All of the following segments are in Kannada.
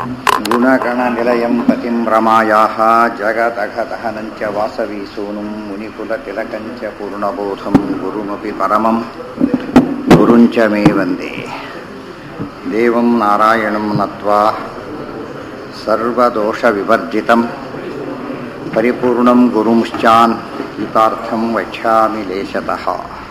गुणगणनिलयं पतिं रमायाः जगदघदहनं च वासवीसूनुं मुनिकुलतिलकं च पूर्णबोधं गुरुमपि परमं गुरुं च मे वन्दे देवं नारायणं नत्वा सर्वदोषविवर्जितं परिपूर्णं गुरुंश्चान् गीतार्थं वक्ष्यामि लेशतः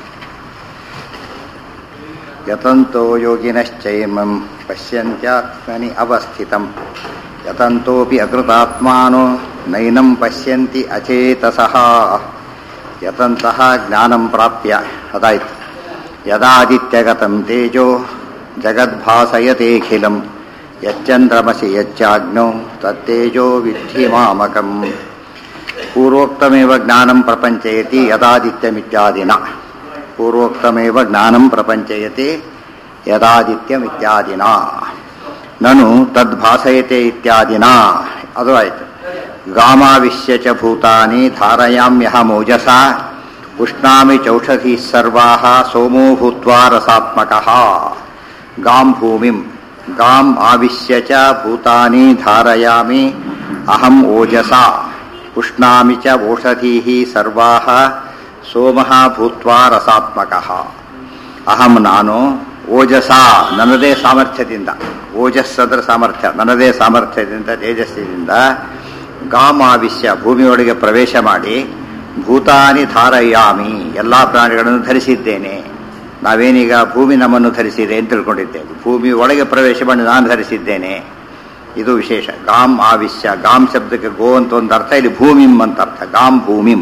यतन्तो योगिनश्चैमं पश्यन्त्यात्मनि अवस्थितं यतन्तोऽपि अकृतात्मानो नैनं पश्यन्ति अचेतसः यतन्तः ज्ञानं प्राप्य अदायत् यदादित्यगतं तेजो जगद्भासयतेऽखिलं यच्चन्द्रमसि यच्चाग्नौ तत्तेजो विद्धि मामकम् पूर्वोक्तमेव ज्ञानं प्रपञ्चयति यदादित्यमित्यादिना पूर्वोक्तमेव ज्ञानं प्रपञ्चयति ಯದಾದಿತ್ಯಮಿತ್ಯಾದಿನ ನನು ತದ್ಭಾಸಯತೆ ಇತ್ಯಾದಿನ ಅದು ಆಯಿತು ಗಾಮಾವಿಶ್ಯ ಚ ಭೂತಾನಿ ಧಾರಯಾಮ್ಯಹಮೋಜಸ ಉಷ್ಣಾಮಿ ಚೌಷಧಿ ಸರ್ವಾ ಸೋಮೋ ಭೂತ್ವಾ ರಸಾತ್ಮಕ ಗಾಂ ಭೂಮಿಂ ಗಾಂ ಆವಿಶ್ಯ ಚ ಭೂತಾನಿ ಧಾರಯಾಮಿ ಅಹಂ ಓಜಸ ಉಷ್ಣಾಮಿ ಚ ಓಷಧೀ ಸರ್ವಾ ಸೋಮಃ ಭೂತ್ವಾ ರಸಾತ್ಮಕ ಅಹಂ ನಾನು ಓಜಸ ನನ್ನದೇ ಸಾಮರ್ಥ್ಯದಿಂದ ಓಜಸ್ಸದ್ರ ಸಾಮರ್ಥ್ಯ ನನ್ನದೇ ಸಾಮರ್ಥ್ಯದಿಂದ ತೇಜಸ್ಸಿನಿಂದ ಗಾಮಾವಿಶ್ಯ ಭೂಮಿಯೊಳಗೆ ಪ್ರವೇಶ ಮಾಡಿ ಭೂತಾನಿ ಧಾರಯಾಮಿ ಎಲ್ಲ ಪ್ರಾಣಿಗಳನ್ನು ಧರಿಸಿದ್ದೇನೆ ನಾವೇನೀಗ ಭೂಮಿ ನಮ್ಮನ್ನು ಧರಿಸಿದೆ ಅಂತ ತಿಳ್ಕೊಂಡಿದ್ದೇವೆ ಭೂಮಿ ಒಳಗೆ ಪ್ರವೇಶ ಮಾಡಿ ನಾನು ಧರಿಸಿದ್ದೇನೆ ಇದು ವಿಶೇಷ ಗಾಮ್ ಆವಿಶ್ಯ ಗಾಮ್ ಶಬ್ದಕ್ಕೆ ಗೋ ಅಂತ ಒಂದು ಅರ್ಥ ಇಲ್ಲಿ ಭೂಮಿಂ ಅಂತ ಅರ್ಥ ಗಾಮ್ ಭೂಮಿಂ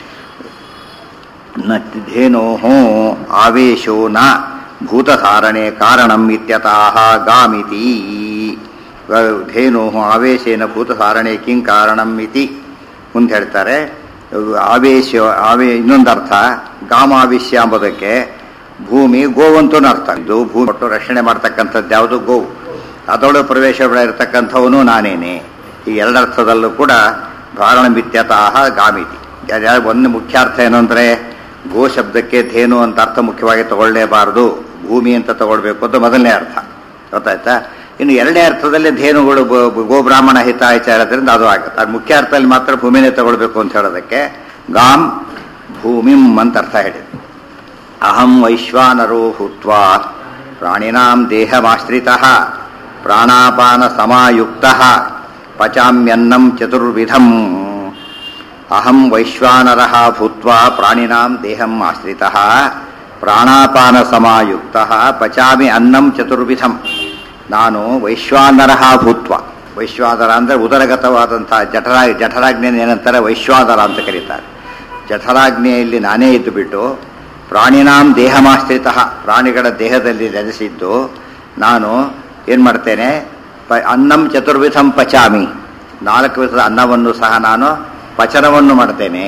ನ ಧೇನೋ ಆವೇಶೋ ನ ಭೂತಸಾರಣೆ ಕಾರಣಂ ಇತ್ಯತಃ ಗಾಮಿತಿ ಧೇನು ಆವೇಶೇನ ಭೂತಸಾರಣೆ ಕಿಂ ಕಾರಣಂ ಇತಿ ಮುಂದೆ ಹೇಳ್ತಾರೆ ಆವೇಶ ಆವೇ ಇನ್ನೊಂದು ಅರ್ಥ ಗಾಮಾವಿಷ್ಯ ಎಂಬುದಕ್ಕೆ ಭೂಮಿ ಗೋವಂತೂ ಅರ್ಥ ಇದು ಭೂಮಿ ಒಟ್ಟು ರಕ್ಷಣೆ ಮಾಡ್ತಕ್ಕಂಥದ್ದು ಯಾವುದು ಗೋವು ಅದರೊಳಗೆ ಪ್ರವೇಶ ಇರತಕ್ಕಂಥವನು ನಾನೇನೆ ಈ ಎರಡರ್ಥದಲ್ಲೂ ಕೂಡ ಧಾರಣಮಿತ್ಯತಃ ಗಾಮಿತಿ ಒಂದು ಮುಖ್ಯ ಅರ್ಥ ಏನು ಅಂದರೆ ಗೋ ಶಬ್ದಕ್ಕೆ ಧೇನು ಅಂತ ಅರ್ಥ ಮುಖ್ಯವಾಗಿ ತಗೊಳ್ಳೇಬಾರದು ಭೂಮಿ ಅಂತ ತಗೊಳ್ಬೇಕು ಅಂತ ಮೊದಲನೇ ಅರ್ಥ ಗೊತ್ತಾಯ್ತಾ ಇನ್ನು ಎರಡನೇ ಅರ್ಥದಲ್ಲಿ ಧೇನುಗಳು ಗೋಬ್ರಾಹ್ಮಣ ಹಿತ ಹೇಳೋದ್ರಿಂದ ಅದು ಆಗುತ್ತೆ ಅದು ಮುಖ್ಯ ಅರ್ಥದಲ್ಲಿ ಮಾತ್ರ ಭೂಮಿನೇ ತಗೊಳ್ಬೇಕು ಅಂತ ಹೇಳೋದಕ್ಕೆ ಗಾಮ್ ಭೂಮಿಂ ಅಂತ ಅರ್ಥ ಹೇಳಿದೆ ಅಹಂ ವೈಶ್ವಾನರೋ ಭೂತ್ವ ಪ್ರಾಣಿನಾಂ ದೇಹಮಾಶ್ರಿತ ಪ್ರಾಣಾಪಾನ ಸಮಾಯುಕ್ತ ಪಚಾಮ್ಯನ್ನಂ ಚತುರ್ವಿಧಂ ಅಹಂ ವೈಶ್ವಾನರ ಭೂತ್ವ ಪ್ರಾಣಿನಾಂ ದೇಹಂ ಆಶ್ರಿತ ಪ್ರಾಣಾಪಾನ ಸಮಾಯುಕ್ತ ಪಚಾಮಿ ಅನ್ನಂ ಚತುರ್ವಿಧಂ ನಾನು ವೈಶ್ವಾನರ ಭೂತ್ವ ವೈಶ್ವಾನರ ಅಂದರೆ ಉದರಗತವಾದಂತಹ ಜಠರಾ ಜಠರಾಗ್ನಿಯನ್ನು ಏನಂತಾರೆ ವೈಶ್ವಾನರ ಅಂತ ಕರೀತಾರೆ ಜಠರಾಗ್ನಿಯಲ್ಲಿ ನಾನೇ ಇದ್ದು ಬಿಟ್ಟು ಪ್ರಾಣಿನಾಂ ದೇಹಮಾಶ್ರಿತ ಪ್ರಾಣಿಗಳ ದೇಹದಲ್ಲಿ ನೆಲೆಸಿದ್ದು ನಾನು ಏನು ಮಾಡ್ತೇನೆ ಪ ಅನ್ನಂ ಚತುರ್ವಿಧಂ ಪಚಾಮಿ ನಾಲ್ಕು ವಿಧದ ಅನ್ನವನ್ನು ಸಹ ನಾನು ಪಚನವನ್ನು ಮಾಡ್ತೇನೆ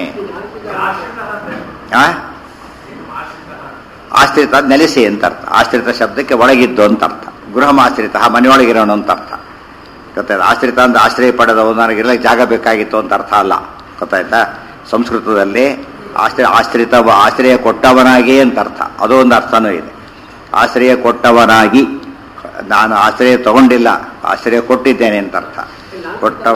ಆಶ್ರಿತ ನೆಲೆಸಿ ಅಂತ ಅರ್ಥ ಆಶ್ರಿತ ಶಬ್ದಕ್ಕೆ ಒಳಗಿದ್ದು ಅಂತ ಅರ್ಥ ಗೃಹಮಾಶ್ರಿತ ಮನೆಯೊಳಗಿರೋನು ಅಂತ ಅರ್ಥ ಗೊತ್ತಾಯ್ತು ಆಶ್ರಿತ ಅಂದ್ರೆ ಆಶ್ರಯ ಪಡೆದವು ನನಗಿರಲಿಕ್ಕೆ ಜಾಗ ಬೇಕಾಗಿತ್ತು ಅಂತ ಅರ್ಥ ಅಲ್ಲ ಗೊತ್ತಾಯ್ತಾ ಸಂಸ್ಕೃತದಲ್ಲಿ ಆಶ್ರಯ ಆಶ್ರಿತ ಆಶ್ರಯ ಕೊಟ್ಟವನಾಗಿ ಅಂತ ಅರ್ಥ ಅದು ಒಂದು ಅರ್ಥನೂ ಇದೆ ಆಶ್ರಯ ಕೊಟ್ಟವನಾಗಿ ನಾನು ಆಶ್ರಯ ತಗೊಂಡಿಲ್ಲ ಆಶ್ರಯ ಕೊಟ್ಟಿದ್ದೇನೆ ಅಂತ ಅರ್ಥ ಕೊಟ್ಟವ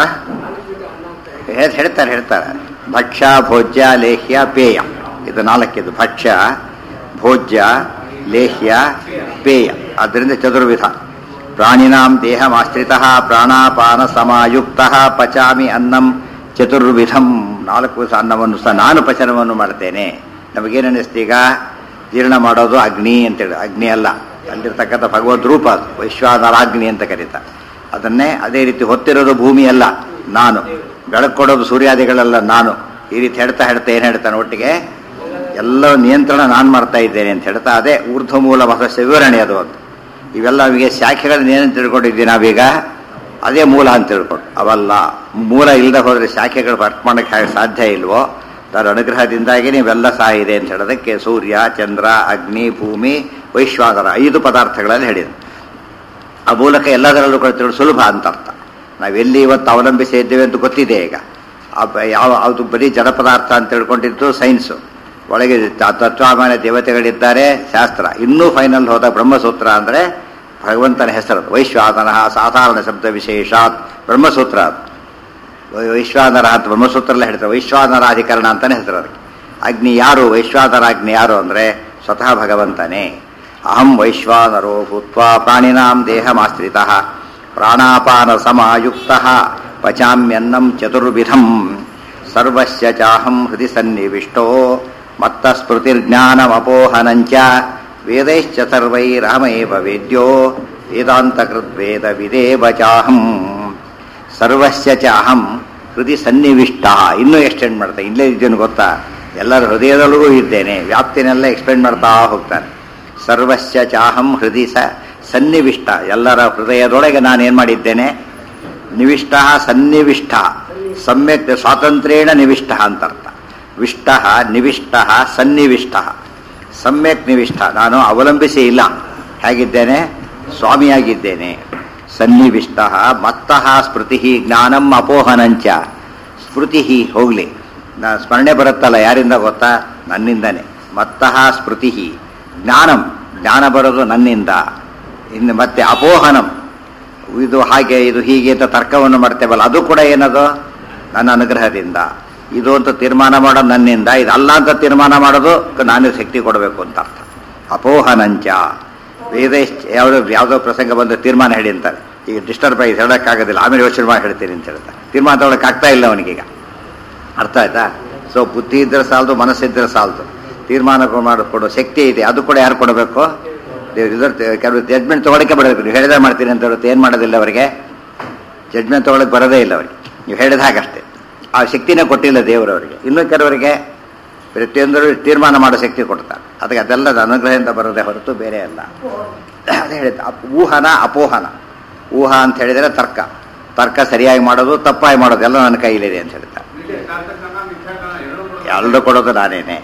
ಹೇಳ್ತಾರೆ ಹೇಳ್ತಾರೆ ಭಕ್ಷ್ಯ ಭೋಜ್ಯ ಲೇಹ್ಯ ಪೇಯ ಇದು ನಾಲ್ಕಿದು ಭಕ್ಷ್ಯ ಭೋಜ್ಯ ಲೇಹ್ಯ ಪೇಯ ಆದ್ದರಿಂದ ಚತುರ್ವಿಧ ಪ್ರಾಣಿನಾಂ ದೇಹಮಾಶ್ರಿತ ಪ್ರಾಣಾಪಾನ ಸಮಾಯುಕ್ತ ಪಚಾಮಿ ಅನ್ನಂ ಚತುರ್ವಿಧಂ ನಾಲ್ಕು ವಿಧ ಅನ್ನವನ್ನು ಸಹ ನಾನು ಪಚನವನ್ನು ಮಾಡ್ತೇನೆ ನಮಗೇನು ಅನ್ನಿಸ್ತೀಗ ಜೀರ್ಣ ಮಾಡೋದು ಅಗ್ನಿ ಅಂತೇಳಿ ಅಗ್ನಿ ಅಲ್ಲ ಅಲ್ಲಿರ್ತಕ್ಕಂಥ ಭಗವದ್ ರೂಪ ಅದು ವೈಶ್ವಾನರಾಗ್ನಿ ಅಂತ ಕರೀತಾರೆ ಅದನ್ನೇ ಅದೇ ರೀತಿ ಹೊತ್ತಿರೋದು ಭೂಮಿ ಅಲ್ಲ ನಾನು ಬೆಳಕು ಕೊಡೋದು ಸೂರ್ಯಾದಿಗಳೆಲ್ಲ ನಾನು ಈ ರೀತಿ ಹೇಳ್ತಾ ಹೇಳ್ತಾ ಏನು ಹೇಳ್ತಾನೆ ಒಟ್ಟಿಗೆ ಎಲ್ಲ ನಿಯಂತ್ರಣ ನಾನು ಮಾಡ್ತಾ ಇದ್ದೇನೆ ಅಂತ ಹೇಳ್ತಾ ಅದೇ ಊರ್ಧ್ವ ಮೂಲ ಮಹಸ್ಯ ವಿವರಣೆ ಅದು ಅಂತ ಇವೆಲ್ಲ ನಮಗೆ ಶಾಖೆಗಳನ್ನ ಏನೇನು ತಿಳ್ಕೊಂಡಿದ್ದೀವಿ ನಾವೀಗ ಅದೇ ಮೂಲ ಅಂತ ತಿಳ್ಕೊಂಡು ಅವಲ್ಲ ಮೂಲ ಇಲ್ಲದೆ ಹೋದರೆ ಶಾಖೆಗಳು ವರ್ಕ್ ಮಾಡೋಕ್ಕೆ ಸಾಧ್ಯ ಇಲ್ವೋ ತನ್ನ ಅನುಗ್ರಹದಿಂದಾಗಿ ನೀವೆಲ್ಲ ಸಹ ಇದೆ ಅಂತ ಹೇಳೋದಕ್ಕೆ ಸೂರ್ಯ ಚಂದ್ರ ಅಗ್ನಿ ಭೂಮಿ ವೈಶ್ವಾನರ ಐದು ಪದಾರ್ಥಗಳಲ್ಲಿ ಹೇಳಿದೆ ಆ ಮೂಲಕ ಎಲ್ಲದರಲ್ಲೂ ಕೂಡ ತಿಳಿ ಸುಲಭ ಅಂತ ಅರ್ಥ ನಾವೆಲ್ಲಿ ಇವತ್ತು ಅವಲಂಬಿಸಿ ಇದ್ದೇವೆ ಅಂತ ಗೊತ್ತಿದೆ ಈಗ ಯಾವ ಅದು ಬರೀ ಜಡ ಪದಾರ್ಥ ಅಂತ ತಿಳ್ಕೊಂಡಿದ್ದು ಸೈನ್ಸು ಒಳಗೆ ತತ್ವಾಮಾನ ದೇವತೆಗಳಿದ್ದಾರೆ ಶಾಸ್ತ್ರ ಇನ್ನೂ ಫೈನಲ್ ಹೋದ ಬ್ರಹ್ಮಸೂತ್ರ ಅಂದರೆ ಭಗವಂತನ ಹೆಸರು ವೈಶ್ವಾನರ ಸಾಧಾರಣ ಶಬ್ದ ವಿಶೇಷಾತ್ ಬ್ರಹ್ಮಸೂತ್ರ ಅದು ವೈ- ವೈಶ್ವಾನರ ಅಂತ ಬ್ರಹ್ಮಸೂತ್ರಲ್ಲೇ ಹೇಳ್ತಾರೆ ವೈಶ್ವಾನರಾಧಿಕರಣ ಅಂತಾನೆ ಹೆಸರು ಅದಕ್ಕೆ ಅಗ್ನಿ ಯಾರು ವೈಶ್ವಾನರಾಗ್ನಿ ಯಾರು ಅಂದರೆ ಸ್ವತಃ ಭಗವಂತನೇ ಅಹಂ ವೈಶ್ವಾನರೋ ಭೂತ್ವ ಪ್ರಾಣಿನಾಂ ದೇಹಮಾಶ್ರಿತ ಪ್ರಾಣಾಪಾನ ಸಮಾಯುಕ್ತ ಪಚಾಮ್ಯನ್ನಂ ಚತುರ್ವಿಧಂ ಸರ್ವಸ್ಯ ಚಾಹಂ ಹೃದಯ ಸನ್ನಿವಿಷ್ಟೋ ಮತ್ತ ಸ್ಮೃತಿರ್ಜ್ಞಾನಮಪೋಹನಂಚ ವೇದೈಶ್ಚ ಸರ್ವೈರಹಮೇವ ವೇದ್ಯೋ ವೇದಾಂತಕೃದ್ವೇದ ವಿದೇವ ಚಾಹಂ ಸರ್ವಸ್ಯ ಚ ಅಹಂ ಹೃದಯ ಸನ್ನಿವಿಷ್ಟ ಇನ್ನೂ ಎಕ್ಸ್ಟೆಂಡ್ ಮಾಡ್ತಾ ಇಲ್ಲೇ ಇದ್ದೇನು ಗೊತ್ತಾ ಎಲ್ಲರ ಹೃದಯದೊಳಗೂ ಇದ್ದೇನೆ ವ್ಯಾಪ್ತಿನೆಲ್ಲ ಎಕ್ಸ್ಟೆಂಡ್ ಮಾಡ್ತಾ ಹೋಗ್ತಾನೆ ಸರ್ವಸ್ಯ ಚಾಹಂ ಹೃದಯ ಸ ಸನ್ನಿವಿಷ್ಟ ಎಲ್ಲರ ಹೃದಯದೊಳಗೆ ನಾನು ಏನು ಮಾಡಿದ್ದೇನೆ ನಿವಿಷ್ಟ ಸನ್ನಿವಿಷ್ಟ ಸಮ್ಯಕ್ ಸ್ವಾತಂತ್ರ್ಯೇಣ ನಿವಿಷ್ಟ ಅಂತ ಅರ್ಥ ವಿಷ್ಟ ನಿವಿಷ್ಟ ಸನ್ನಿವಿಷ್ಟ ಸಮ್ಯಕ್ ನಿವಿಷ್ಟ ನಾನು ಅವಲಂಬಿಸಿ ಇಲ್ಲ ಹೇಗಿದ್ದೇನೆ ಸ್ವಾಮಿಯಾಗಿದ್ದೇನೆ ಸನ್ನಿವಿಷ್ಟ ಮತ್ತಃ ಸ್ಮೃತಿ ಜ್ಞಾನಂ ಅಪೋಹನಂಚ ಸ್ಮೃತಿ ಹೋಗ್ಲಿ ನಾ ಸ್ಮರಣೆ ಬರುತ್ತಲ್ಲ ಯಾರಿಂದ ಗೊತ್ತಾ ನನ್ನಿಂದನೇ ಮತ್ತಃ ಸ್ಮೃತಿ ಜ್ಞಾನಂ ಜ್ಞಾನ ಬರೋದು ನನ್ನಿಂದ ಇನ್ನು ಮತ್ತೆ ಅಪೋಹನಂ ಇದು ಹಾಗೆ ಇದು ಹೀಗೆ ಅಂತ ತರ್ಕವನ್ನು ಮಾಡ್ತೇವಲ್ಲ ಅದು ಕೂಡ ಏನದು ನನ್ನ ಅನುಗ್ರಹದಿಂದ ಇದು ಅಂತ ತೀರ್ಮಾನ ಮಾಡೋದು ನನ್ನಿಂದ ಇದಲ್ಲ ಅಂತ ತೀರ್ಮಾನ ಮಾಡೋದು ನಾನು ಶಕ್ತಿ ಕೊಡಬೇಕು ಅಂತ ಅರ್ಥ ಅಪೋಹನಂಚ ವೇದ ಯಾವುದೋ ಯಾವುದೋ ಪ್ರಸಂಗ ಬಂದು ತೀರ್ಮಾನ ಹೇಳಿ ಅಂತಾರೆ ಈಗ ಡಿಸ್ಟರ್ಬ್ ಆಗಿ ಹೇಳೋಕ್ಕಾಗೋದಿಲ್ಲ ಆಮೇಲೆ ಯೋಚನೆ ಮಾಡಿ ಹೇಳ್ತೀನಿ ಅಂತ ಹೇಳ್ತಾರೆ ತೀರ್ಮಾನ ತಗೊಳಕ್ಕೆ ಆಗ್ತಾ ಇಲ್ಲ ಅವನಿಗೀಗ ಅರ್ಥ ಆಯ್ತಾ ಸೊ ಬುದ್ಧಿ ಇದ್ರೆ ಸಾಲದು ಮನಸ್ಸಿದ್ರೆ ಸಾಲದು ತೀರ್ಮಾನ ಮಾಡಿಕೊಡೋ ಶಕ್ತಿ ಇದೆ ಅದು ಕೂಡ ಯಾರು ಕೊಡಬೇಕು ಕೆಲವು ಜಡ್ಮೆಂಟ್ ತೊಗೊಳಕ್ಕೆ ಬರಬೇಕು ನೀವು ಹೇಳಿದ್ರೆ ಮಾಡ್ತೀನಿ ಅಂತ ಹೇಳುತ್ತೆ ಏನು ಮಾಡೋದಿಲ್ಲ ಅವರಿಗೆ ಜಡ್ಮೆಂಟ್ ತೊಗೊಳಕ್ಕೆ ಬರೋದೇ ಇಲ್ಲ ಅವರಿಗೆ ನೀವು ಹೇಳಿದ ಹಾಗಷ್ಟೇ ಆ ಶಕ್ತಿನೇ ಕೊಟ್ಟಿಲ್ಲ ದೇವರವರಿಗೆ ಇನ್ನೂ ಕೆಲವರಿಗೆ ಪ್ರತಿಯೊಂದರೂ ತೀರ್ಮಾನ ಮಾಡೋ ಶಕ್ತಿ ಕೊಡ್ತಾರೆ ಅದಕ್ಕೆ ಅದೆಲ್ಲದ ಅನುಗ್ರಹದಿಂದ ಬರೋದೇ ಹೊರತು ಬೇರೆ ಅಲ್ಲ ಅದೇ ಹೇಳಿದ ಊಹನ ಅಪೋಹನ ಊಹ ಅಂತ ಹೇಳಿದರೆ ತರ್ಕ ತರ್ಕ ಸರಿಯಾಗಿ ಮಾಡೋದು ತಪ್ಪಾಗಿ ಮಾಡೋದು ಎಲ್ಲ ನನ್ನ ಕೈಲಿದೆ ಅಂತ ಹೇಳ್ತಾರೆ ಎಲ್ಲರೂ ಕೊಡೋದು ನಾನೇನೆ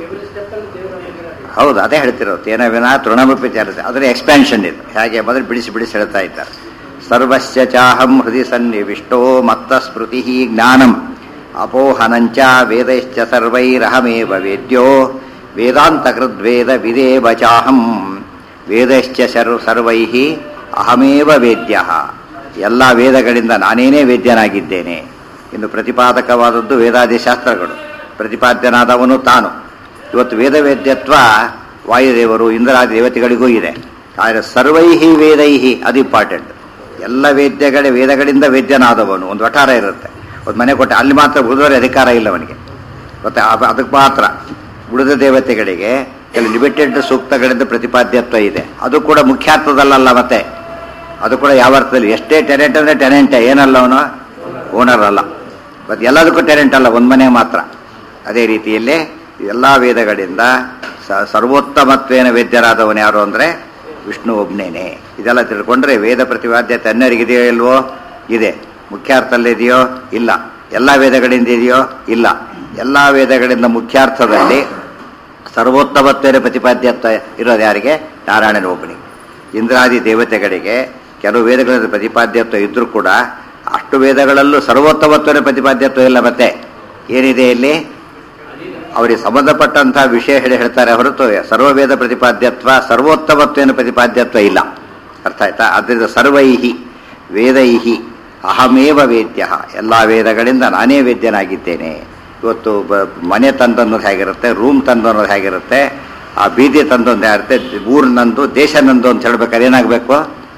ಹೌದು ಅದೇ ಹೇಳ್ತಿರೋದು ತೇನ ವಿನ ತೃಣಮಪಿ ಚಾರತೆ ಅದರ ಎಕ್ಸ್ಪ್ಯಾನ್ಷನ್ ಇದು ಹೇಗೆ ಮೊದಲು ಬಿಡಿಸಿ ಬಿಡಿಸಿ ಹೇಳ್ತಾ ಇದ್ದಾರೆ ಸರ್ವಸ್ಯ ಚಾಹಂ ಹೃದಯ ಸನ್ನಿವಿಷ್ಟೋ ಮತ್ತ ಸ್ಮೃತಿ ಜ್ಞಾನಂ ಅಪೋಹನಂಚ ವೇದೈಶ್ಚ ಸರ್ವೈರಹಮೇವ ವೇದ್ಯೋ ವೇದಾಂತಕೃದ್ವೇದ ವಿದೇವ ಚಾಹಂ ವೇದೈಶ್ಚ ಸರ್ವ ಸರ್ವೈ ಅಹಮೇವ ವೇದ್ಯ ಎಲ್ಲ ವೇದಗಳಿಂದ ನಾನೇನೇ ವೇದ್ಯನಾಗಿದ್ದೇನೆ ಇನ್ನು ಪ್ರತಿಪಾದಕವಾದದ್ದು ವೇದಾದಿ ಶಾಸ್ತ್ರಗಳು ಪ್ರತಿಪಾದ್ಯನಾದವನು ತಾನು ಇವತ್ತು ವೇದವೇದ್ಯತ್ವ ವಾಯುದೇವರು ಇಂದ್ರಾದಿ ದೇವತೆಗಳಿಗೂ ಇದೆ ಆದರೆ ಸರ್ವೈಹಿ ವೇದೈಹಿ ಅದು ಇಂಪಾರ್ಟೆಂಟ್ ಎಲ್ಲ ವೇದ್ಯಗಳ ವೇದಗಳಿಂದ ವೇದ್ಯನಾದವನು ಒಂದು ವಠಾರ ಇರುತ್ತೆ ಒಂದು ಮನೆ ಕೊಟ್ಟೆ ಅಲ್ಲಿ ಮಾತ್ರ ಉಳಿದವರ ಅಧಿಕಾರ ಇಲ್ಲ ಅವನಿಗೆ ಮತ್ತೆ ಅದ- ಅದಕ್ಕೆ ಮಾತ್ರ ಉಳಿದ ದೇವತೆಗಳಿಗೆ ಕೆಲವು ಲಿಮಿಟೆಡ್ ಸೂಕ್ತಗಳಿಂದ ಪ್ರತಿಪಾದ್ಯತ್ವ ಇದೆ ಅದು ಕೂಡ ಮುಖ್ಯಾರ್ಥದಲ್ಲಲ್ಲ ಮತ್ತೆ ಅದು ಕೂಡ ಯಾವ ಅರ್ಥದಲ್ಲಿ ಎಷ್ಟೇ ಟೆನೆಂಟ್ ಅಂದರೆ ಟೆನೆಂಟೇ ಏನಲ್ಲ ಅವನು ಓನರ್ ಅಲ್ಲ ಮತ್ತು ಎಲ್ಲದಕ್ಕೂ ಟೆನೆಂಟ್ ಅಲ್ಲ ಒಂದು ಮನೆ ಮಾತ್ರ ಅದೇ ರೀತಿಯಲ್ಲಿ ಎಲ್ಲ ವೇದಗಳಿಂದ ಸ- ಸರ್ವೋತ್ತಮತ್ವೇನ ವೇದ್ಯರಾದವನು ಯಾರು ಅಂದರೆ ವಿಷ್ಣು ಒಬ್ನೇನೆ ಇದೆಲ್ಲ ತಿಳ್ಕೊಂಡ್ರೆ ವೇದ ಪ್ರತಿಪಾದ್ಯತೆ ಅನ್ಯರಿಗಿದೆಯೋ ಇಲ್ವೋ ಇದೆ ಮುಖ್ಯಾರ್ಥದಲ್ಲಿದೆಯೋ ಇಲ್ಲ ಎಲ್ಲ ವೇದಗಳಿಂದ ಇದೆಯೋ ಇಲ್ಲ ಎಲ್ಲ ವೇದಗಳಿಂದ ಮುಖ್ಯಾರ್ಥದಲ್ಲಿ ಸರ್ವೋತ್ತಮತ್ವೇನ ಪ್ರತಿಪಾದ್ಯತ್ವ ಇರೋದು ಯಾರಿಗೆ ನಾರಾಯಣನ ಒಬ್ಬನಿಗೆ ಇಂದ್ರಾದಿ ದೇವತೆಗಳಿಗೆ ಕೆಲವು ವೇದಗಳಿಂದ ಪ್ರತಿಪಾದ್ಯತ್ವ ಇದ್ರೂ ಕೂಡ ಅಷ್ಟು ವೇದಗಳಲ್ಲೂ ಸರ್ವೋತ್ತಮತ್ವನ ಪ್ರತಿಪಾದ್ಯತ್ವ ಇಲ್ಲ ಮತ್ತೆ ಏನಿದೆ ಇಲ್ಲಿ ಅವರಿಗೆ ಸಂಬಂಧಪಟ್ಟಂತಹ ವಿಷಯ ಹೇಳಿ ಹೇಳ್ತಾರೆ ಹೊರತು ಸರ್ವವೇದ ಪ್ರತಿಪಾದ್ಯತ್ವ ಸರ್ವೋತ್ತಮತ್ವೇನ ಪ್ರತಿಪಾದ್ಯತ್ವ ಇಲ್ಲ ಅರ್ಥ ಆಯ್ತಾ ಆದ್ದರಿಂದ ಸರ್ವೈಹಿ ವೇದೈಹಿ ಅಹಮೇವ ವೇದ್ಯ ಎಲ್ಲ ವೇದಗಳಿಂದ ನಾನೇ ವೇದ್ಯನಾಗಿದ್ದೇನೆ ಇವತ್ತು ಬ- ಮನೆ ತಂದನ್ನೋದು ಹೇಗಿರುತ್ತೆ ರೂಮ್ ತಂದು ಅನ್ನೋದು ಹೇಗಿರುತ್ತೆ ಆ ಬೀದಿ ತಂದೊಂದು ಹೇಗಿರುತ್ತೆ ಊರು ನಂದು ದೇಶ ನಂದು ಅಂತ ಹೇಳ್ಬೇಕಾದ್ರೆ ಏನಾಗಬೇಕು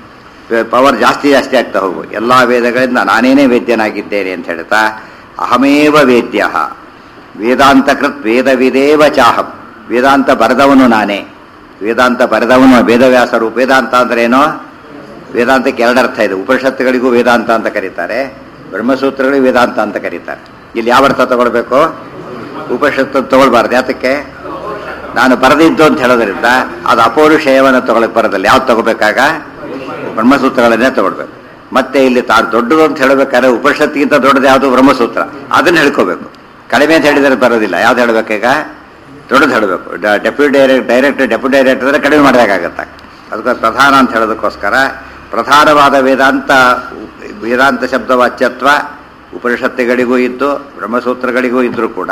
ಪವರ್ ಜಾಸ್ತಿ ಜಾಸ್ತಿ ಆಗ್ತಾ ಹೋಗ್ಬೋದು ಎಲ್ಲ ವೇದಗಳಿಂದ ನಾನೇನೇ ವೇದ್ಯನಾಗಿದ್ದೇನೆ ಅಂತ ಹೇಳ್ತಾ ಅಹಮೇವ ವೇದ್ಯ ವೇದಾಂತಕೃತ್ ವೇದವಿದೇವ ಚಾಹಂ ವೇದಾಂತ ಬರೆದವನು ನಾನೇ ವೇದಾಂತ ಬರೆದವನು ವೇದವ್ಯಾಸರು ವೇದಾಂತ ಅಂದ್ರೆ ಏನೋ ವೇದಾಂತಕ್ಕೆ ಎರಡರ್ಥ ಇದೆ ಉಪನಿಷತ್ತುಗಳಿಗೂ ವೇದಾಂತ ಅಂತ ಕರೀತಾರೆ ಬ್ರಹ್ಮಸೂತ್ರಗಳಿಗೂ ವೇದಾಂತ ಅಂತ ಕರೀತಾರೆ ಇಲ್ಲಿ ಯಾವ ಅರ್ಥ ತಗೊಳ್ಬೇಕು ಉಪನಿಷತ್ತು ತಗೊಳ್ಬಾರ್ದು ಯಾತಕ್ಕೆ ನಾನು ಬರೆದಿದ್ದು ಅಂತ ಹೇಳೋದ್ರಿಂದ ಅದು ಅಪೌರುಷೇಯವನ್ನು ತಗೊಳಕ್ ಬರೋದಿಲ್ಲ ಯಾವ್ದು ತಗೋಬೇಕಾಗ ಬ್ರಹ್ಮಸೂತ್ರಗಳನ್ನೇ ತಗೊಳ್ಬೇಕು ಮತ್ತೆ ಇಲ್ಲಿ ತಾ ದೊಡ್ಡದು ಅಂತ ಹೇಳಬೇಕಾದ್ರೆ ಉಪನಿಷತ್ತಿಗಿಂತ ದೊಡ್ಡದು ಯಾವುದು ಬ್ರಹ್ಮಸೂತ್ರ ಅದನ್ನ ಹೇಳ್ಕೋಬೇಕು ಕಡಿಮೆ ಅಂತ ಹೇಳಿದರೆ ಬರೋದಿಲ್ಲ ಯಾವ್ದು ಹೇಳ್ಬೇಕೀಗ ದೊಡ್ಡದು ಹೇಳಬೇಕು deputy direct direct deputy direct ಅಂದರೆ ಕಡಿಮೆ ಮಾಡಬೇಕಾಗತ್ತೆ ಅದಕ್ಕೆ ಪ್ರಧಾನ ಅಂತ ಹೇಳೋದಕ್ಕೋಸ್ಕರ ಪ್ರಧಾನವಾದ ವೇದಾಂತ ವೇದಾಂತ ಶಬ್ದವಾಚ್ಯತ್ವ ಉಪನಿಷತ್ತುಗಳಿಗೂ ಇದ್ದು ಬ್ರಹ್ಮಸೂತ್ರಗಳಿಗೂ ಇದ್ರೂ ಕೂಡ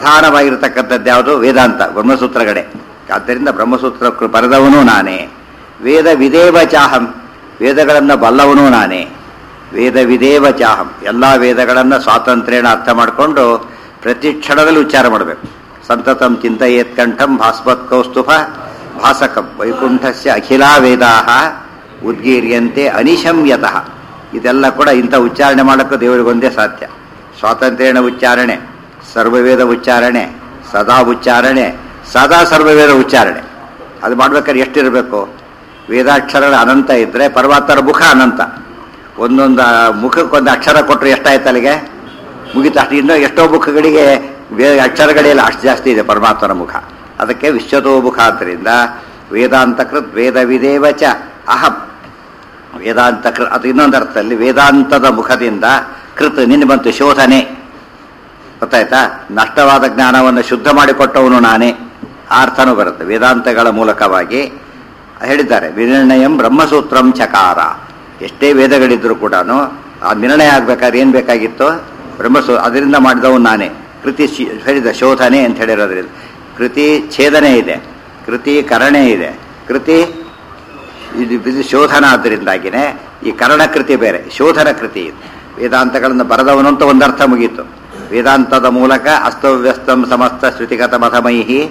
ಪ್ರಧಾನವಾಗಿರ್ತಕ್ಕಂಥದ್ದು ಯಾವುದು ವೇದಾಂತ ಬ್ರಹ್ಮಸೂತ್ರಗಳೇ ಆದ್ದರಿಂದ ಬ್ರಹ್ಮಸೂತ್ರ ಬರೆದವನು ನಾನೇ ವೇದ ವಿದೇವ ಚಾಹಂ ವೇದಗಳನ್ನು ಬಲ್ಲವನು ನಾನೇ ವೇದ ವಿದೇವ ಚಾಹಂ ಎಲ್ಲ ವೇದಗಳನ್ನು ಸ್ವಾತಂತ್ರ್ಯನ ಅರ್ಥ ಮಾಡಿಕೊಂಡು ಪ್ರತಿ ಕ್ಷಣದಲ್ಲಿ ಉಚ್ಚಾರ ಮಾಡಬೇಕು ಸಂತತಂ ಚಿಂತೆಯೇತ್ ಕಂಠಂ ಭಾಸ್ವತ್ ಕೌಸ್ತುಭ ಭಾಸಕಂ ವೈಕುಂಠಸ್ಯ ಅಖಿಲಾ ವೇದಾ ಉದ್ಗೀರ್ಯಂತೆ ಅನಿಶಮ್ಯತಃ ಇದೆಲ್ಲ ಕೂಡ ಇಂಥ ಉಚ್ಚಾರಣೆ ಮಾಡೋಕ್ಕೂ ದೇವರಿಗೊಂದೇ ಸಾಧ್ಯ ಸ್ವಾತಂತ್ರ್ಯನ ಉಚ್ಚಾರಣೆ ಸರ್ವವೇದ ಉಚ್ಚಾರಣೆ ಸದಾ ಉಚ್ಚಾರಣೆ ಸದಾ ಸರ್ವವೇದ ಉಚ್ಚಾರಣೆ ಅದು ಮಾಡ್ಬೇಕಾದ್ರೆ ಎಷ್ಟಿರಬೇಕು ವೇದಾಕ್ಷರಗಳ ಅನಂತ ಇದ್ದರೆ ಪರಮಾತ್ಮರ ಮುಖ ಅನಂತ ಒಂದೊಂದು ಮುಖಕ್ಕೊಂದು ಅಕ್ಷರ ಕೊಟ್ಟರೆ ಎಷ್ಟಾಯ್ತು ಅಲ್ಲಿಗೆ ಮುಗಿತು ಅಷ್ಟು ಇನ್ನೂ ಎಷ್ಟೋ ಮುಖಗಳಿಗೆ ವೇ ಅಕ್ಷರಗಳೆಲ್ಲ ಅಷ್ಟು ಜಾಸ್ತಿ ಇದೆ ಪರಮಾತ್ಮನ ಮುಖ ಅದಕ್ಕೆ ವಿಶ್ವತೋ ಮುಖ ಆದ್ದರಿಂದ ವೇದಾಂತಕೃತ್ ವೇದ ವಿದೇವ ಚ ಅಹಂ ವೇದಾಂತ ಕೃ ಅದು ಇನ್ನೊಂದು ಅರ್ಥದಲ್ಲಿ ವೇದಾಂತದ ಮುಖದಿಂದ ಕೃತ್ ನಿನ್ನೆ ಬಂತು ಶೋಧನೆ ಗೊತ್ತಾಯ್ತಾ ನಷ್ಟವಾದ ಜ್ಞಾನವನ್ನು ಶುದ್ಧ ಮಾಡಿಕೊಟ್ಟವನು ನಾನೇ ಆ ಅರ್ಥನೂ ಬರುತ್ತೆ ವೇದಾಂತಗಳ ಮೂಲಕವಾಗಿ ಹೇಳಿದ್ದಾರೆ ವಿನಿರ್ಣಯಂ ಬ್ರಹ್ಮಸೂತ್ರಂ ಚಕಾರ ಎಷ್ಟೇ ವೇದಗಳಿದ್ರೂ ಕೂಡ ಆ ನಿರ್ಣಯ ಆಗ್ಬೇಕಾದ್ರೆ ಏನು ಬೇಕಾಗಿತ್ತು ಬ್ರಹ್ಮಸೂ ಅದರಿಂದ ಮಾಡಿದವನು ನಾನೇ ಕೃತಿ ಶಿ- ಹೇಳಿದ ಶೋಧನೆ ಅಂತ ಹೇಳಿರೋದ್ರಿಂದ ಕೃತಿ ಛೇದನೆ ಇದೆ ಕೃತಿ ಕರಣೆ ಇದೆ ಕೃತಿ ಇದು ಇದು ಶೋಧನ ಆದ್ದರಿಂದಾಗಿನೇ ಈ ಕರಣ ಕೃತಿ ಬೇರೆ ಶೋಧನ ಕೃತಿ ಇದು ವೇದಾಂತಗಳನ್ನು ಬರೆದವನು ಅಂತ ಒಂದರ್ಥ ಮುಗೀತು ವೇದಾಂತದ ಮೂಲಕ ಅಸ್ತವ್ಯಸ್ತಂ ಸಮಸ್ತ ಶ್ರುತಿಗತ ಮಥಮೈಹಿ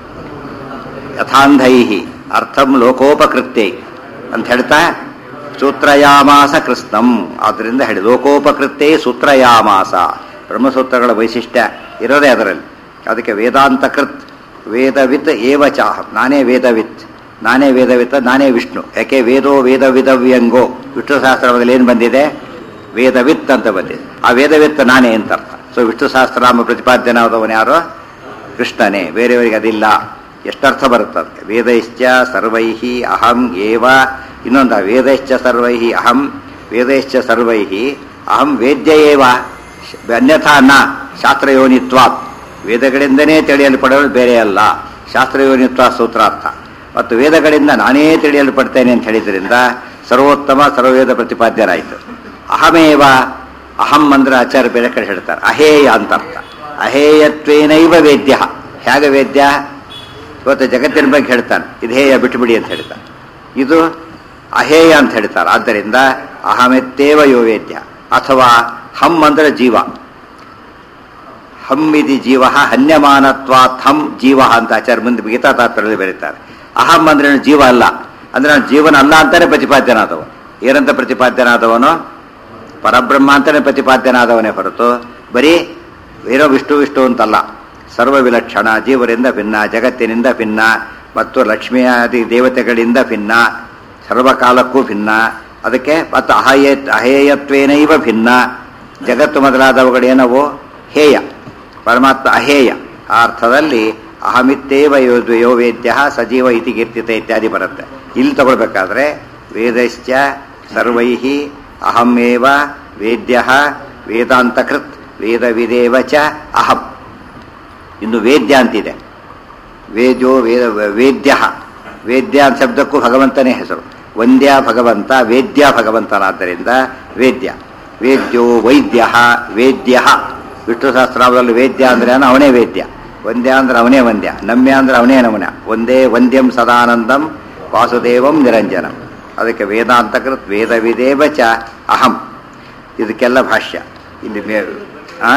ಯಥಾಂಧೈಹಿ ಅರ್ಥಂ ಲೋಕೋಪಕೃತ್ಯೈ ಅಂತ ಹೇಳ್ತಾ ಸೂತ್ರಯಾಮಾಸ ಕೃಷ್ಣಂ ಆದ್ದರಿಂದ ಹೇಳಿ ಲೋಕೋಪಕೃತ್ಯೈ ಸೂತ್ರಯಾಮಾಸ ಬ್ರಹ್ಮಸೂತ್ರಗಳ ವೈಶಿಷ್ಟ್ಯ ಇರೋದೇ ಅದರಲ್ಲಿ ಅದಕ್ಕೆ ವೇದಾಂತ ಕೃತ್ ವೇದವಿತ್ ಏವ ಚಾಹ ನಾನೇ ವೇದವಿತ್ ನಾನೇ ವೇದವಿತ್ ನಾನೇ ವಿಷ್ಣು ಯಾಕೆ ವೇದೋ ವೇದವಿದವ್ಯಂಗೋ ವಿಷ್ಣು ಸಹಸ್ರದಲ್ಲಿ ಏನು ಬಂದಿದೆ ವೇದವಿತ್ ಅಂತ ಬಂದಿದೆ ಆ ವೇದವಿತ್ ನಾನೇ ಅಂತ ಅರ್ಥ ಸೊ ವಿಷ್ಣು ಸಹಸ್ರನಾಮ ಪ್ರತಿಪಾದ್ಯನಾದವನು ಯಾರು ಕೃಷ್ಣನೇ ಬೇರೆಯವರಿಗೆ ಅದಿಲ್ಲ ಎಷ್ಟರ್ಥ ಬರುತ್ತದೆ ವೇದೈಶ್ಚ ಸರ್ವೈಃ ಅಹಂ ಏವ ಇನ್ನೊಂದ ವೇದೈಶ್ಚ ಸರ್ವೈಃ ಅಹಂ ವೇದೈಶ್ಚ ಸರ್ವೈಃ ಅಹಂ ವೇದ್ಯ ಏವ ಶ- ಅನ್ಯಥಾ ನ ಶಾಸ್ತ್ರಯೋನಿತ್ವಾತ್ ವೇದಗಳಿಂದನೇ ತಿಳಿಯಲ್ಪಡೋದು ಬೇರೆ ಅಲ್ಲ ಶಾಸ್ತ್ರಯೋನಿತ್ವ ಸೂತ್ರಾರ್ಥ ಮತ್ತು ವೇದಗಳಿಂದ ನಾನೇ ತಿಳಿಯಲ್ಪಡ್ತೇನೆ ಅಂತ ಹೇಳಿದ್ರಿಂದ ಸರ್ವೋತ್ತಮ ಸರ್ವವೇದ ಪ್ರತಿಪಾದ್ಯರಾಯಿತು ಅಹಮೇವ ಅಹಂ ಅಂದ್ರೆ ಆಚಾರ್ಯ ಬೇರೆ ಕಡೆ ಹೇಳ್ತಾರೆ ಅಹೇಯ ಅಂತ ಅರ್ಥ ಅಹೇಯತ್ವೇನೈವ ವೇದ್ಯ ಹೇಗೆ ವೇದ್ಯ ಇವತ್ತು ಜಗತ್ತಿನ ಬಗ್ಗೆ ಹೇಳ್ತಾನೆ ಇದೇಯ ಬಿಟ್ಟುಬಿಡಿ ಅಂತ ಹೇಳ್ತಾನೆ ಇದು ಅಹೇಯ ಅಂತ ಹೇಳ್ತಾರೆ ಆದ್ದರಿಂದ ಅಹಮೆತ್ತೇವ ಯೋ ವೇದ್ಯ ಅಥವಾ ಹಂ ಅಂದ್ರೆ ಜೀವ ಹಂ ಇದಿ ಜೀವ ಹನ್ಯಮಾನತ್ವಾತ್ ಹಂ ಜೀವ ಅಂತ ಆಚಾರ್ಯ ಮುಂದೆ ಗೀತಾ ತಾತ್ಪರ್ಯದಲ್ಲಿ ಬರೀತಾರೆ ಅಹಂ ಅಂದ್ರೆ ನಾನು ಜೀವ ಅಲ್ಲ ಅಂದ್ರೆ ನಾನು ಜೀವನ ಅಲ್ಲ ಅಂತಾನೆ ಪ್ರತಿಪಾದ್ಯನಾದವ ಏನಂತ ಪ್ರತಿಪಾದ್ಯನಾದವನು ಪರಬ್ರಹ್ಮ ಅಂತಾನೆ ಪ್ರತಿಪಾದ್ಯನಾದವನೇ ಹೊರತು ಬರೀ ಏನೋ ವಿಷ್ಣು ವಿಷ್ಣು ಅಂತಲ್ಲ ಸರ್ವ ವಿಲಕ್ಷಣ ಜೀವರಿಂದ ಭಿನ್ನ ಜಗತ್ತಿನಿಂದ ಭಿನ್ನ ಮತ್ತು ಲಕ್ಷ್ಮಿಯಾದಿ ದೇವತೆಗಳಿಂದ ಭಿನ್ನ ಸರ್ವಕಾಲಕ್ಕೂ ಭಿನ್ನ ಅದಕ್ಕೆ ಮತ್ತು ಅಹೇಯ ಅಹೇಯತ್ವೇನೈವ ಭಿನ್ನ ಜಗತ್ತು ಮೊದಲಾದವುಗಳೇನವು ಹೇಯ ಪರಮಾತ್ಮ ಅಹೇಯ ಆ ಅರ್ಥದಲ್ಲಿ ಅಹಮಿತ್ತೇವ ಯೋ ಯೋ ವೇದ್ಯ ಸಜೀವ ಇತಿ ಕೀರ್ತಿತ ಇತ್ಯಾದಿ ಬರುತ್ತೆ ಇಲ್ಲಿ ತಗೊಳ್ಬೇಕಾದ್ರೆ ವೇದಶ್ಚ ಸರ್ವೈ ಅಹಮೇವ ವೇದ್ಯ ವೇದಾಂತಕೃತ್ ವೇದ ವಿದೇವ ಚ ಅಹಂ ಇನ್ನು ವೇದ್ಯ ಅಂತಿದೆ ವೇದ್ಯೋ ವೇದ ವೇದ್ಯ ವೇದ್ಯ ಅಂತ ಶಬ್ದಕ್ಕೂ ಭಗವಂತನೇ ಹೆಸರು ವಂದ್ಯ ಭಗವಂತ ವೇದ್ಯ ಭಗವಂತನಾದ್ದರಿಂದ ವೇದ್ಯ ವೇದ್ಯೋ ವೈದ್ಯ ವೇದ್ಯ ವಿಷ್ಣು ಸಹಸ್ರಾಮದಲ್ಲಿ ವೇದ್ಯ ಅಂದ್ರೆ ಏನು? ಅವನೇ ವೇದ್ಯ ವಂದ್ಯ ಅಂದ್ರೆ ಅವನೇ ವಂದ್ಯ ನಮ್ಯ ಅಂದ್ರೆ ಅವನೇ ನಮನ ಒಂದೇ ವಂದ್ಯಂ ಸದಾನಂದಂ ವಾಸುದೇವಂ ನಿರಂಜನಂ ಅದಕ್ಕೆ ವೇದಾಂತಕೃತ್ ವೇದ ವಿದೇವ ಚ ಅಹಂ ಇದಕ್ಕೆಲ್ಲ ಭಾಷ್ಯ ಇಲ್ಲಿ ಮೇ ಆ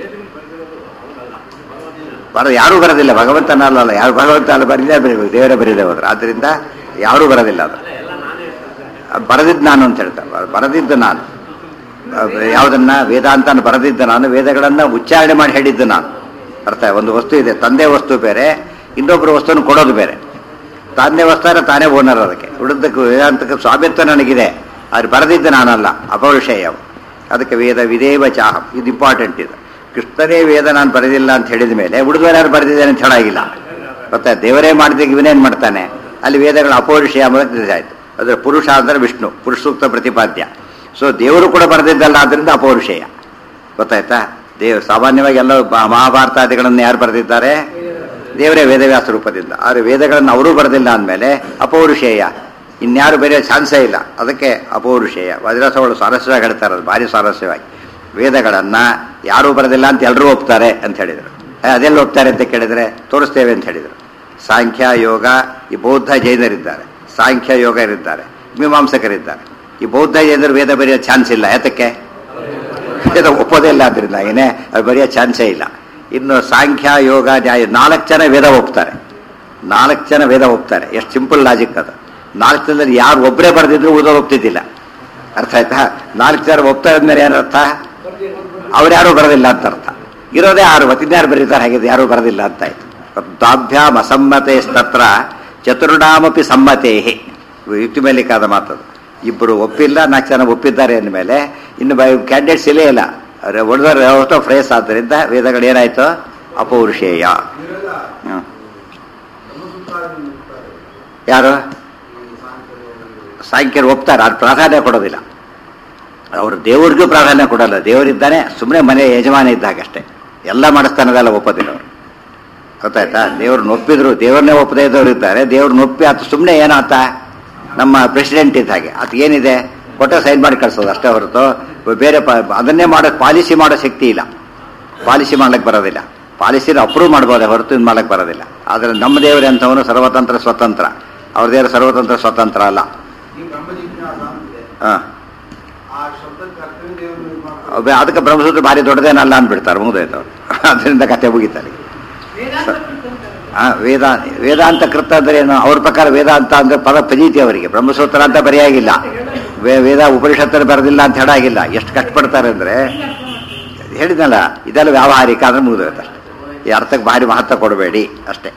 ಬರ ಯಾರೂ ಬರೋದಿಲ್ಲ ಭಗವಂತನ ಅಲ್ಲ ಯಾರು ಭಗವಂತ ಅಲ್ಲ ಬರೀದೇ ಬರೀಬೇಕು ದೇವರೇ ಬರೀದೇ ಹೋದ್ರೆ ಆದ್ದರಿಂದ ಯಾರೂ ಬರೋದಿಲ್ಲ ಅದು ಅದು ಬರೆದಿದ್ದು ನಾನು ಅಂತ ಹೇಳ್ತಾರೆ ಬ- ಬರೆದಿದ್ದು ನಾನು ಅಹ್ ಯಾವುದನ್ನ ವೇದಾಂತನ ಬರೆದಿದ್ದ ನಾನು ವೇದಗಳನ್ನ ಉಚ್ಚಾರಣೆ ಮಾಡಿ ಹೇಳಿದ್ದು ನಾನು ಅರ್ಥ ಒಂದು ವಸ್ತು ಇದೆ ತಂದೆ ವಸ್ತು ಬೇರೆ ಇನ್ನೊಬ್ಬರ ವಸ್ತುವನ್ನು ಕೊಡೋದು ಬೇರೆ ತಂದೆ ವಸ್ತಾರ ತಾನೇ ಓನರ್ ಅದಕ್ಕೆ ಉಳಿದಕ್ಕೆ ವೇದಾಂತಕ್ಕೆ ಸ್ವಾಮಿತ್ವ ನನಗಿದೆ ಅದು ಬರೆದಿದ್ದು ನಾನಲ್ಲ ಅಪೌರುಷೇಯ ಅದಕ್ಕೆ ವೇದ ವಿದೇವ ಚಾಹಂ ಇದು ಇಂಪಾರ್ಟೆಂಟ್ ಇದು ಕೃಷ್ಣನೇ ವೇದ ನಾನು ಬರೆದಿಲ್ಲ ಅಂತ ಹೇಳಿದ ಮೇಲೆ ಉಳಿದವರು ಯಾರು ಬರೆದಿದ್ದಾನೆ ಅಂತ ಹೇಳಾಗಿಲ್ಲ ಗೊತ್ತಾ ದೇವರೇ ಮಾಡಿದಾಗ ಇವನೇನು ಮಾಡ್ತಾನೆ ಅಲ್ಲಿ ವೇದಗಳ ಅಪೌರುಷೇಯ ಮೂಲಕ ಆಯ್ತು ಅದರ ಪುರುಷ ಅಂದರೆ ವಿಷ್ಣು ಪುರುಷ ಸೂಕ್ತ ಪ್ರತಿಪಾದ್ಯ ಸೊ ದೇವರು ಕೂಡ ಬರೆದಿದ್ದಲ್ಲ ಆದ್ದರಿಂದ ಅಪೌರುಷೇಯ ಗೊತ್ತಾಯ್ತಾ ದೇವ್ ಸಾಮಾನ್ಯವಾಗಿ ಎಲ್ಲ ಬ- ಮಹಾಭಾರತಾದಿಗಳನ್ನು ಯಾರು ಬರೆದಿದ್ದಾರೆ ದೇವರೇ ವೇದವ್ಯಾಸ ರೂಪದಿಂದ ಆದರೆ ವೇದಗಳನ್ನು ಅವರೂ ಬರೆದಿಲ್ಲ ಅಂದಮೇಲೆ ಅಪೌರುಷೇಯ ಇನ್ಯಾರು ಬೇರೆ ಚಾನ್ಸೇ ಇಲ್ಲ ಅದಕ್ಕೆ ಅಪೌರುಷೇಯ ವಜ್ರಸವಳು ಸ್ವಾರಸ್ಯವಾಗಿ ಹೇಳ್ತಾರೆ ಅದು ಭಾರಿ ಸ್ವಾರಸ್ಯವಾಗಿ ವೇದಗಳನ್ನು ಯಾರೂ ಬರೆದಿಲ್ಲ ಅಂತ ಎಲ್ಲರೂ ಒಪ್ತಾರೆ ಅಂತ ಹೇಳಿದರು ಏ, ಅದೆಲ್ಲ ಒಪ್ತಾರೆ ಅಂತ ಕೇಳಿದರೆ ತೋರಿಸ್ತೇವೆ ಅಂತ ಹೇಳಿದರು ಸಾಂಖ್ಯ ಯೋಗ ಈ ಬೌದ್ಧ ಜೈನರಿದ್ದಾರೆ ಸಾಂಖ್ಯ ಯೋಗ ಇರಿದ್ದಾರೆ ಮೀಮಾಂಸಕರಿದ್ದಾರೆ ಈ ಬೌದ್ಧ ಜನರು ವೇದ ಬರೆಯೋ ಚಾನ್ಸ್ ಇಲ್ಲ ಯಾತಕ್ಕೆ ವೇದ ಒಪ್ಪೋದೇ ಇಲ್ಲ ಅದರಿಂದ ಏನೇ ಅದು ಬರೆಯೋ ಚಾನ್ಸೇ ಇಲ್ಲ ಇನ್ನು ಸಾಂಖ್ಯ ಯೋಗ ನ್ಯಾಯ ನಾಲ್ಕು ಜನ ವೇದ ಒಪ್ತಾರೆ ನಾಲ್ಕು ಜನ ವೇದ ಒಪ್ತಾರೆ ಎಷ್ಟು ಸಿಂಪಲ್ ಲಾಜಿಕ್ ಅದು ನಾಲ್ಕು ಜನದಲ್ಲಿ ಯಾರು ಒಬ್ಬರೇ ಬರೆದಿದ್ರು ಓದೋರು ಒಪ್ತಿದ್ದಿಲ್ಲ ಅರ್ಥ ಆಯ್ತಾ ನಾಲ್ಕು ಜನ ಒಪ್ತಾ ಇದ್ಮೇಲೆ ಏನರ್ಥ ಅವ್ರು ಯಾರು ಬರೋದಿಲ್ಲ ಅಂತ ಅರ್ಥ ಇರೋದೇ ಆರು ಮತ್ತಿನ್ಯಾರು ಬರೀತಾರೆ ಹಾಗಿದ್ರೆ ಯಾರು ಬರೋದಿಲ್ಲ ಅಂತ ಆಯ್ತು ತಾಭ್ಯಾಮ್ ಅಸಮ್ಮತೆ ತತ್ರ ಚತುರ್ಣಾಮಪಿ ಸಮ್ಮತೇ ಯುಕ್ತಿ ಮೇಲಿಕಾದ ಮಾತದು ಇಬ್ಬರು ಒಪ್ಪಿಲ್ಲ ನಾಲ್ಕು ಜನ ಒಪ್ಪಿದ್ದಾರೆ ಅಂದಮೇಲೆ ಇನ್ನು ಬೈ ಕ್ಯಾಂಡಿಡೇಟ್ಸ್ ಇಲ್ಲೇ ಇಲ್ಲ ಒಡೆದವ್ರು ಯಾವತ್ತೋ ಫ್ರೇಸ್ ಆದ್ದರಿಂದ ವೇದಗಳು ಏನಾಯ್ತು ಅಪೌರುಷೇಯ ಹ್ಮ್. ಯಾರು ಸಾಂಖ್ಯರು ಒಪ್ತಾರೆ ಅದು ಪ್ರಾಧಾನ್ಯ ಕೊಡೋದಿಲ್ಲ ಅವರು ದೇವ್ರಿಗೂ ಪ್ರಾಧಾನ್ಯ ಕೊಡಲ್ಲ ದೇವರಿದ್ದಾನೆ ಸುಮ್ಮನೆ ಮನೆ ಯಜಮಾನ ಇದ್ದಾಗಷ್ಟೇ ಎಲ್ಲ ಮಾಡಿಸ್ತಾನದೆಲ್ಲ ಒಪ್ಪೋದಿಲ್ಲ ಅವರು ಗೊತ್ತಾಯ್ತಾ ದೇವ್ರನ್ನ ಒಪ್ಪಿದ್ರು ದೇವ್ರನ್ನೇ ಒಪ್ಪದೇ ಇದ್ದವ್ರು ಇದ್ದಾರೆ ದೇವ್ರನ್ನ ಒಪ್ಪಿ ಅದು ಸುಮ್ಮನೆ ಏನಾತ ನಮ್ಮ ಪ್ರೆಸಿಡೆಂಟ್ ಇದ್ದ ಹಾಗೆ ಅದು ಏನಿದೆ ಕೊಟ್ಟ ಸೈನ್ ಮಾಡಿ ಕಳ್ಸೋದು ಅಷ್ಟೇ ಹೊರತು ಬೇರೆ ಪ- ಅದನ್ನೇ ಮಾಡೋ ಪಾಲಿಸಿ ಮಾಡೋ ಶಕ್ತಿ ಇಲ್ಲ ಪಾಲಿಸಿ ಮಾಡ್ಲಿಕ್ಕೆ ಬರೋದಿಲ್ಲ ಪಾಲಿಸಿನ ಅಪ್ರೂವ್ ಮಾಡ್ಬೋದೇ ಹೊರತು ಇದು ಮಾಡ್ಲಿಕ್ಕೆ ಬರೋದಿಲ್ಲ ಆದರೆ ನಮ್ಮ ದೇವರೇ ಅಂತವನು ಸರ್ವತಂತ್ರ ಸ್ವತಂತ್ರ ಅವ್ರ ದೇವರು ಸರ್ವತಂತ್ರ ಸ್ವತಂತ್ರ ಅಲ್ಲ ಈ ಬ್ರಹ್ಮ ಜಿಜ್ಞಾಸ ಅಂತಿದೆ ಹಾಂ ಆ ಶಬ್ದಕ್ಕೆ ಅರ್ಥವೇ ದೇವರು ನಿರ್ಮಾಣ ಅದಕ್ಕೆ ಬ್ರಹ್ಮಸೂತ್ರ ಭಾರಿ ದೊಡ್ಡದೇನಲ್ಲ ಅಂದ್ಬಿಡ್ತಾರೆ ಮುಗಿದೋಯ್ತು ಅವ್ರು ಅದರಿಂದ ಕತೆ ಮುಗಿತಾರೆ ಆ, ವೇದ ವೇದಾಂತ ಕೃತ ಅಂದ್ರೆ ಏನು ಅವ್ರ ಪ್ರಕಾರ ವೇದಾಂತ ಅಂದ್ರೆ ಪದ ಪದೀತಿ ಅವರಿಗೆ ಬ್ರಹ್ಮಸೂತ್ರ ಅಂತ ಬರೆಯಾಗಿಲ್ಲ ವೇ- ವೇದ ಉಪನಿಷತ್ತರ ಬರೆದಿಲ್ಲ ಅಂತ ಹೇಳಾಗಿಲ್ಲ ಎಷ್ಟು ಕಷ್ಟಪಡ್ತಾರೆ ಅಂದ್ರೆ ಹೇಳಿದ್ನಲ್ಲ ಇದೆಲ್ಲ ವ್ಯಾವಹಾರಿಕ ಅಂದ್ರೆ ಮುಗಿದೋಯ್ತು ಅಷ್ಟೇ ಈ ಅರ್ಥಕ್ಕೆ ಭಾರಿ ಮಹತ್ವ ಕೊಡಬೇಡಿ ಅಷ್ಟೇ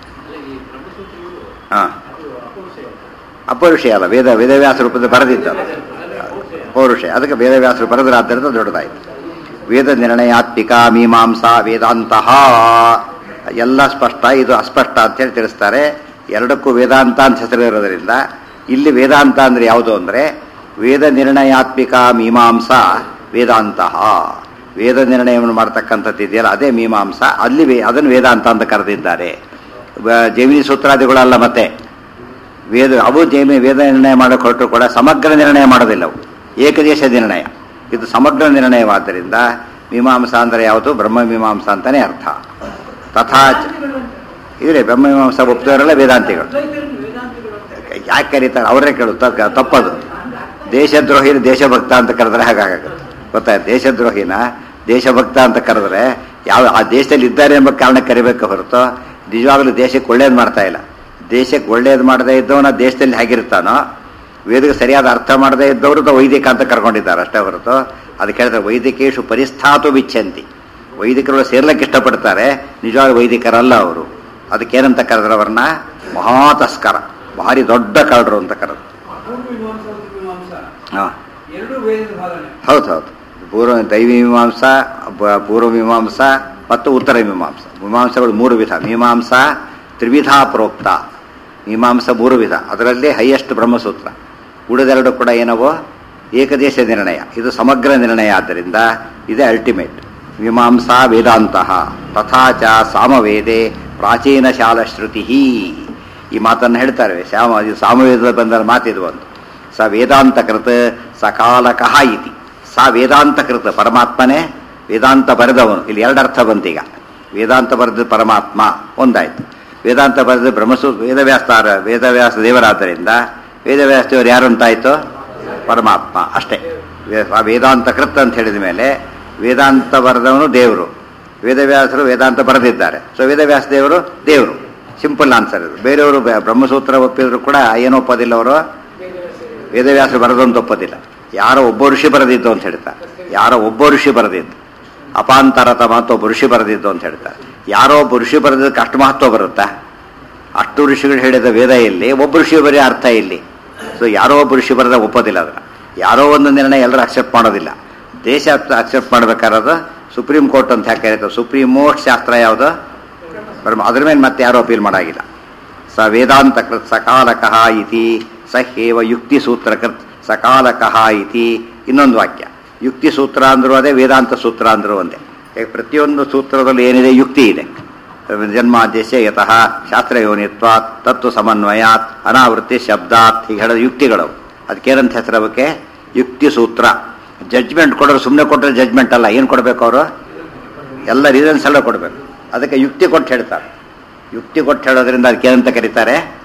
ಹಾ ಅಪೌರುಷಯ ಅಲ್ಲ ವೇದ ವೇದವ್ಯಾಸ ರೂಪದಲ್ಲಿ ಬರೆದಿದ್ದಲ್ಲ ಪೌರುಷ ಅದಕ್ಕೆ ವೇದವ್ಯಾಸರು ಬರೆದ್ರೆ ಆದ್ದರಿಂದ ದೊಡ್ಡದಾಯಿತು ವೇದ ನಿರ್ಣಯಾತ್ಮಿಕ ಮೀಮಾಂಸಾ ವೇದಾಂತಹ ಎಲ್ಲ ಸ್ಪಷ್ಟ ಇದು ಅಸ್ಪಷ್ಟ ಅಂತೇಳಿ ತಿಳಿಸ್ತಾರೆ ಎರಡಕ್ಕೂ ವೇದಾಂತ ಅಂತ ಹೆಸರು ಇರೋದ್ರಿಂದ ಇಲ್ಲಿ ವೇದಾಂತ ಅಂದ್ರೆ ಯಾವುದು ಅಂದ್ರೆ ವೇದ ನಿರ್ಣಯಾತ್ಮಿಕ ಮೀಮಾಂಸಾ ವೇದಾಂತಹ ವೇದ ನಿರ್ಣಯವನ್ನು ಮಾಡ್ತಕ್ಕಂಥದ್ದು ಇದೆಯಲ್ಲ ಅದೇ ಮೀಮಾಂಸ ಅಲ್ಲಿ ವೇ- ಅದನ್ನು ವೇದಾಂತ ಅಂತ ಕರೆದಿದ್ದಾರೆ ವ- ಜೈಮಿನಿ ಸೂತ್ರಾದಿಗಳಲ್ಲ ಮತ್ತೆ ವೇದ ಅವು ಜೈಮಿ ವೇದ ನಿರ್ಣಯ ಮಾಡಕ್ಕೆ ಹೊರಟರು ಕೂಡ ಸಮಗ್ರ ನಿರ್ಣಯ ಮಾಡೋದಿಲ್ಲ ಅವು ಏಕದೇಶ ನಿರ್ಣಯ ಇದು ಸಮಗ್ರ ನಿರ್ಣಯವಾದ್ದರಿಂದ ಮೀಮಾಂಸ ಅಂದರೆ ಯಾವುದು ಬ್ರಹ್ಮ ಮೀಮಾಂಸ ಅಂತಾನೆ ಅರ್ಥ ತಥಾ ಇದ್ರೆ ಬ್ರಹ್ಮ ಮೀಮಾಂಸ ಒಪ್ಪಿದವರೆಲ್ಲ ವೇದಾಂತಿಗಳು ಯಾಕೆ ಕರೀತಾರೆ ಅವರೇ ಕೇಳು ತ- ತಪ್ಪದು ದೇಶದ್ರೋಹಿನ ದೇಶಭಕ್ತ ಅಂತ ಕರೆದ್ರೆ ಹಾಗಾಗುತ್ತೆ ಗೊತ್ತಾಯ್ತು ದೇಶದ್ರೋಹಿನ ದೇಶಭಕ್ತ ಅಂತ ಕರೆದ್ರೆ ಯಾವ ಆ ದೇಶದಲ್ಲಿ ಇದ್ದಾರೆ ಎಂಬ ಕಾರಣ ಕರಿಬೇಕು ಹೊರತು ನಿಜವಾಗ್ಲೂ ದೇಶಕ್ಕೆ ಒಳ್ಳೇದು ಮಾಡ್ತಾ ಇಲ್ಲ ದೇಶಕ್ಕೆ ಒಳ್ಳೇದು ಮಾಡದೇ ಇದ್ದವನ ದೇಶದಲ್ಲಿ ಹೇಗಿರ್ತಾನೋ ವೇದಕ್ಕೆ ಸರಿಯಾದ ಅರ್ಥ ಮಾಡದೇ ಇದ್ದವರು ತ ವೈದಿಕ ಅಂತ ಕರ್ಕೊಂಡಿದ್ದಾರೆ ಅಷ್ಟೇ ಹೊರತು ಅದಕ್ಕೆ ಹೇಳ್ತಾರೆ ವೈದಿಕೇಶು ಪರಿಸ್ಥಾತು ಬಿಚ್ಚಂತಿ ವೈದಿಕರು ಸೇರ್ಲಿಕ್ಕೆ ಇಷ್ಟಪಡ್ತಾರೆ ನಿಜವಾದ ವೈದಿಕರಲ್ಲ ಅವರು ಅದಕ್ಕೇನಂತ ಕರೆದ್ರೆ ಅವ್ರನ್ನ ಮಹಾತಸ್ಕರ ಭಾರಿ ದೊಡ್ಡ ಕಳ್ಳರು ಅಂತ ಕರೆದ್ರು ಪೂರ್ವ ಮೀಮಾಂಸ ಮತ್ತು ಮೀಮಾಂಸ ಹಾಂ ಎರಡೂ ವೇದದ ಭಾಗನೆ ಹೌದು ಹೌದು ಪೂರ್ವ ದೈವಿ ಮೀಮಾಂಸ ಬ- ಪೂರ್ವ ಮೀಮಾಂಸ ಮತ್ತು ಉತ್ತರ ಮೀಮಾಂಸ ಮೀಮಾಂಸಗಳು ಮೂರು ವಿಧ ಮೀಮಾಂಸ ತ್ರಿವಿಧ ಪ್ರೋಕ್ತ ಮೀಮಾಂಸ ಮೂರು ವಿಧ ಅದರಲ್ಲಿ ಹೈಯೆಸ್ಟ್ ಬ್ರಹ್ಮಸೂತ್ರ ಉಳಿದೆರಡು ಕೂಡ ಏನವೋ ಏಕದೇಶ ನಿರ್ಣಯ ಇದು ಸಮಗ್ರ ನಿರ್ಣಯ ಆದ್ದರಿಂದ ಇದೇ ಅಲ್ಟಿಮೇಟ್ ಮೀಮಾಂಸಾ ವೇದಾಂತಹ ತಥಾ ಚ ಸಾಮವೇದೆ ಪ್ರಾಚೀನ ಶಾಲ ಶ್ರುತಿ ಈ ಮಾತನ್ನು ಹೇಳ್ತಾರೆ ಶ್ಯಾಮ ಇದು ಸಾಮವೇದದಲ್ಲಿ ಬಂದ ಮಾತಿದು ಒಂದು ಸ ವೇದಾಂತಕೃತ ಸಕಾಲಕಃ ಇತಿ ಸ ವೇದಾಂತಕೃತ ಪರಮಾತ್ಮನೇ ವೇದಾಂತ ಬರೆದವನು ಇಲ್ಲಿ ಎರಡು ಅರ್ಥ ಬಂತೀಗ ವೇದಾಂತ ಬರೆದ ಪರಮಾತ್ಮ ಒಂದಾಯ್ತು ವೇದಾಂತ ಬರೆದ ಬ್ರಹ್ಮಸೂ ವೇದವ್ಯಾಸ್ತಾರ ವೇದವ್ಯಾಸ ದೇವರಾದ್ದರಿಂದ ವೇದವ್ಯಾಸ ದೇವರು ಯಾರು ಅಂತಾಯ್ತು ಪರಮಾತ್ಮ ಅಷ್ಟೇ ವೇ- ಆ ವೇದಾಂತ ಕೃತ್ ಅಂತ ಹೇಳಿದ ಮೇಲೆ ವೇದಾಂತ ಬರೆದವನು ದೇವರು ವೇದವ್ಯಾಸರು ವೇದಾಂತ ಬರೆದಿದ್ದಾರೆ ಸೊ ವೇದವ್ಯಾಸ ದೇವರು ದೇವರು ಸಿಂಪಲ್ ಆನ್ಸರ್ ಇದು ಬೇರೆಯವರು ಬ- ಬ್ರಹ್ಮಸೂತ್ರ ಒಪ್ಪಿದ್ರು ಕೂಡ ಏನು ಒಪ್ಪೋದಿಲ್ಲ ಅವರು ವೇದವ್ಯಾಸರು ಬರೆದು ಅಂತ ಒಪ್ಪೋದಿಲ್ಲ ಯಾರೋ ಒಬ್ಬ ಋಷಿ ಬರೆದಿದ್ದು ಅಂತ ಹೇಳ್ತಾರೆ ಯಾರೋ ಒಬ್ಬ ಋಷಿ ಬರೆದಿದ್ದು ಅಪಾಂತರತಮ ಅಂತ ಒಬ್ಬ ಋಷಿ ಬರೆದಿದ್ದು ಅಂತ ಹೇಳ್ತಾರೆ ಯಾರೋ ಒಬ್ಬ ಋಷಿ ಬರೆದಿದ್ದಕ್ಕೆ ಅಷ್ಟು ಮಹತ್ವ ಬರುತ್ತಾ ಅಷ್ಟು ಋಷಿಗಳು ಹೇಳಿದ ವೇದ ಇಲ್ಲಿ ಒಬ್ಬ ಋಷಿ ಬರೀ ಅರ್ಥ ಇಲ್ಲಿ ಸೊ ಯಾರೋ ಒಬ್ಬ ಋಷಿ ಬರೆದ ಒಪ್ಪೋದಿಲ್ಲ ಅದನ್ನ ಯಾರೋ ಒಂದು ನಿರ್ಣಯ ಎಲ್ಲರೂ ಅಕ್ಸೆಪ್ಟ್ ಮಾಡೋದಿಲ್ಲ ದೇಶ ಅಕ್ಸೆಪ್ಟ್ ಮಾಡ್ಬೇಕಾದ್ರೆ ಸುಪ್ರೀಂ ಕೋರ್ಟ್ ಅಂತ ಯಾಕೆ ಕರೀತಾರೆ ಸುಪ್ರೀಂ ಮೋಸ್ಟ್ ಶಾಸ್ತ್ರ ಯಾವುದು ಬ್ರಹ್ಮ ಅದ್ರ ಮೇಲೆ ಮತ್ತೆ ಯಾರೂ ಅಪೀಲ್ ಮಾಡಾಗಿಲ್ಲ ಸ ವೇದಾಂತ ಕೃತ್ ಸಕಾಲಕಃ ಇತಿ ಸ ಹೇವ ಯುಕ್ತಿ ಸೂತ್ರ ಕೃತ್ ಸಕಾಲಕಃ ಇತಿ ಇನ್ನೊಂದು ವಾಕ್ಯ ಯುಕ್ತಿ ಸೂತ್ರ ಅಂದ್ರೂ ಅದೇ ವೇದಾಂತ ಸೂತ್ರ ಅಂದ್ರೂ ಒಂದೇ ಯಾಕೆ ಪ್ರತಿಯೊಂದು ಸೂತ್ರದಲ್ಲಿ ಏನಿದೆ ಯುಕ್ತಿ ಇದೆ ಜನ್ಮಾದ್ಯಸ್ಯ ಯತಃ ಶಾಸ್ತ್ರ ಯೋನಿತ್ವಾತ್ ತತ್ವ ಸಮನ್ವಯಾತ್ ಅನಾವೃತ್ತಿ ಶಬ್ದಾತ್ ಹೀಗೆ ಹೇಳೋದು ಯುಕ್ತಿಗಳು ಅದಕ್ಕೇನಂತ ಹೆಸರು ಅವಕ್ಕೆ ಯುಕ್ತಿ ಸೂತ್ರ ಜಡ್ಜ್ಮೆಂಟ್ ಕೊಡೋರು ಸುಮ್ಮನೆ ಕೊಟ್ಟರೆ ಜಡ್ಜ್ಮೆಂಟ್ ಅಲ್ಲ ಏನು ಕೊಡಬೇಕು ಅವರು ಎಲ್ಲ ರೀಸನ್ಸ್ ಎಲ್ಲ ಕೊಡಬೇಕು ಅದಕ್ಕೆ ಯುಕ್ತಿ ಕೊಟ್ಟು ಹೇಳ್ತಾರೆ ಯುಕ್ತಿ ಕೊಟ್ಟು ಹೇಳೋದ್ರಿಂದ ಅದಕ್ಕೆ ಏನಂತ ಕರೀತಾರೆ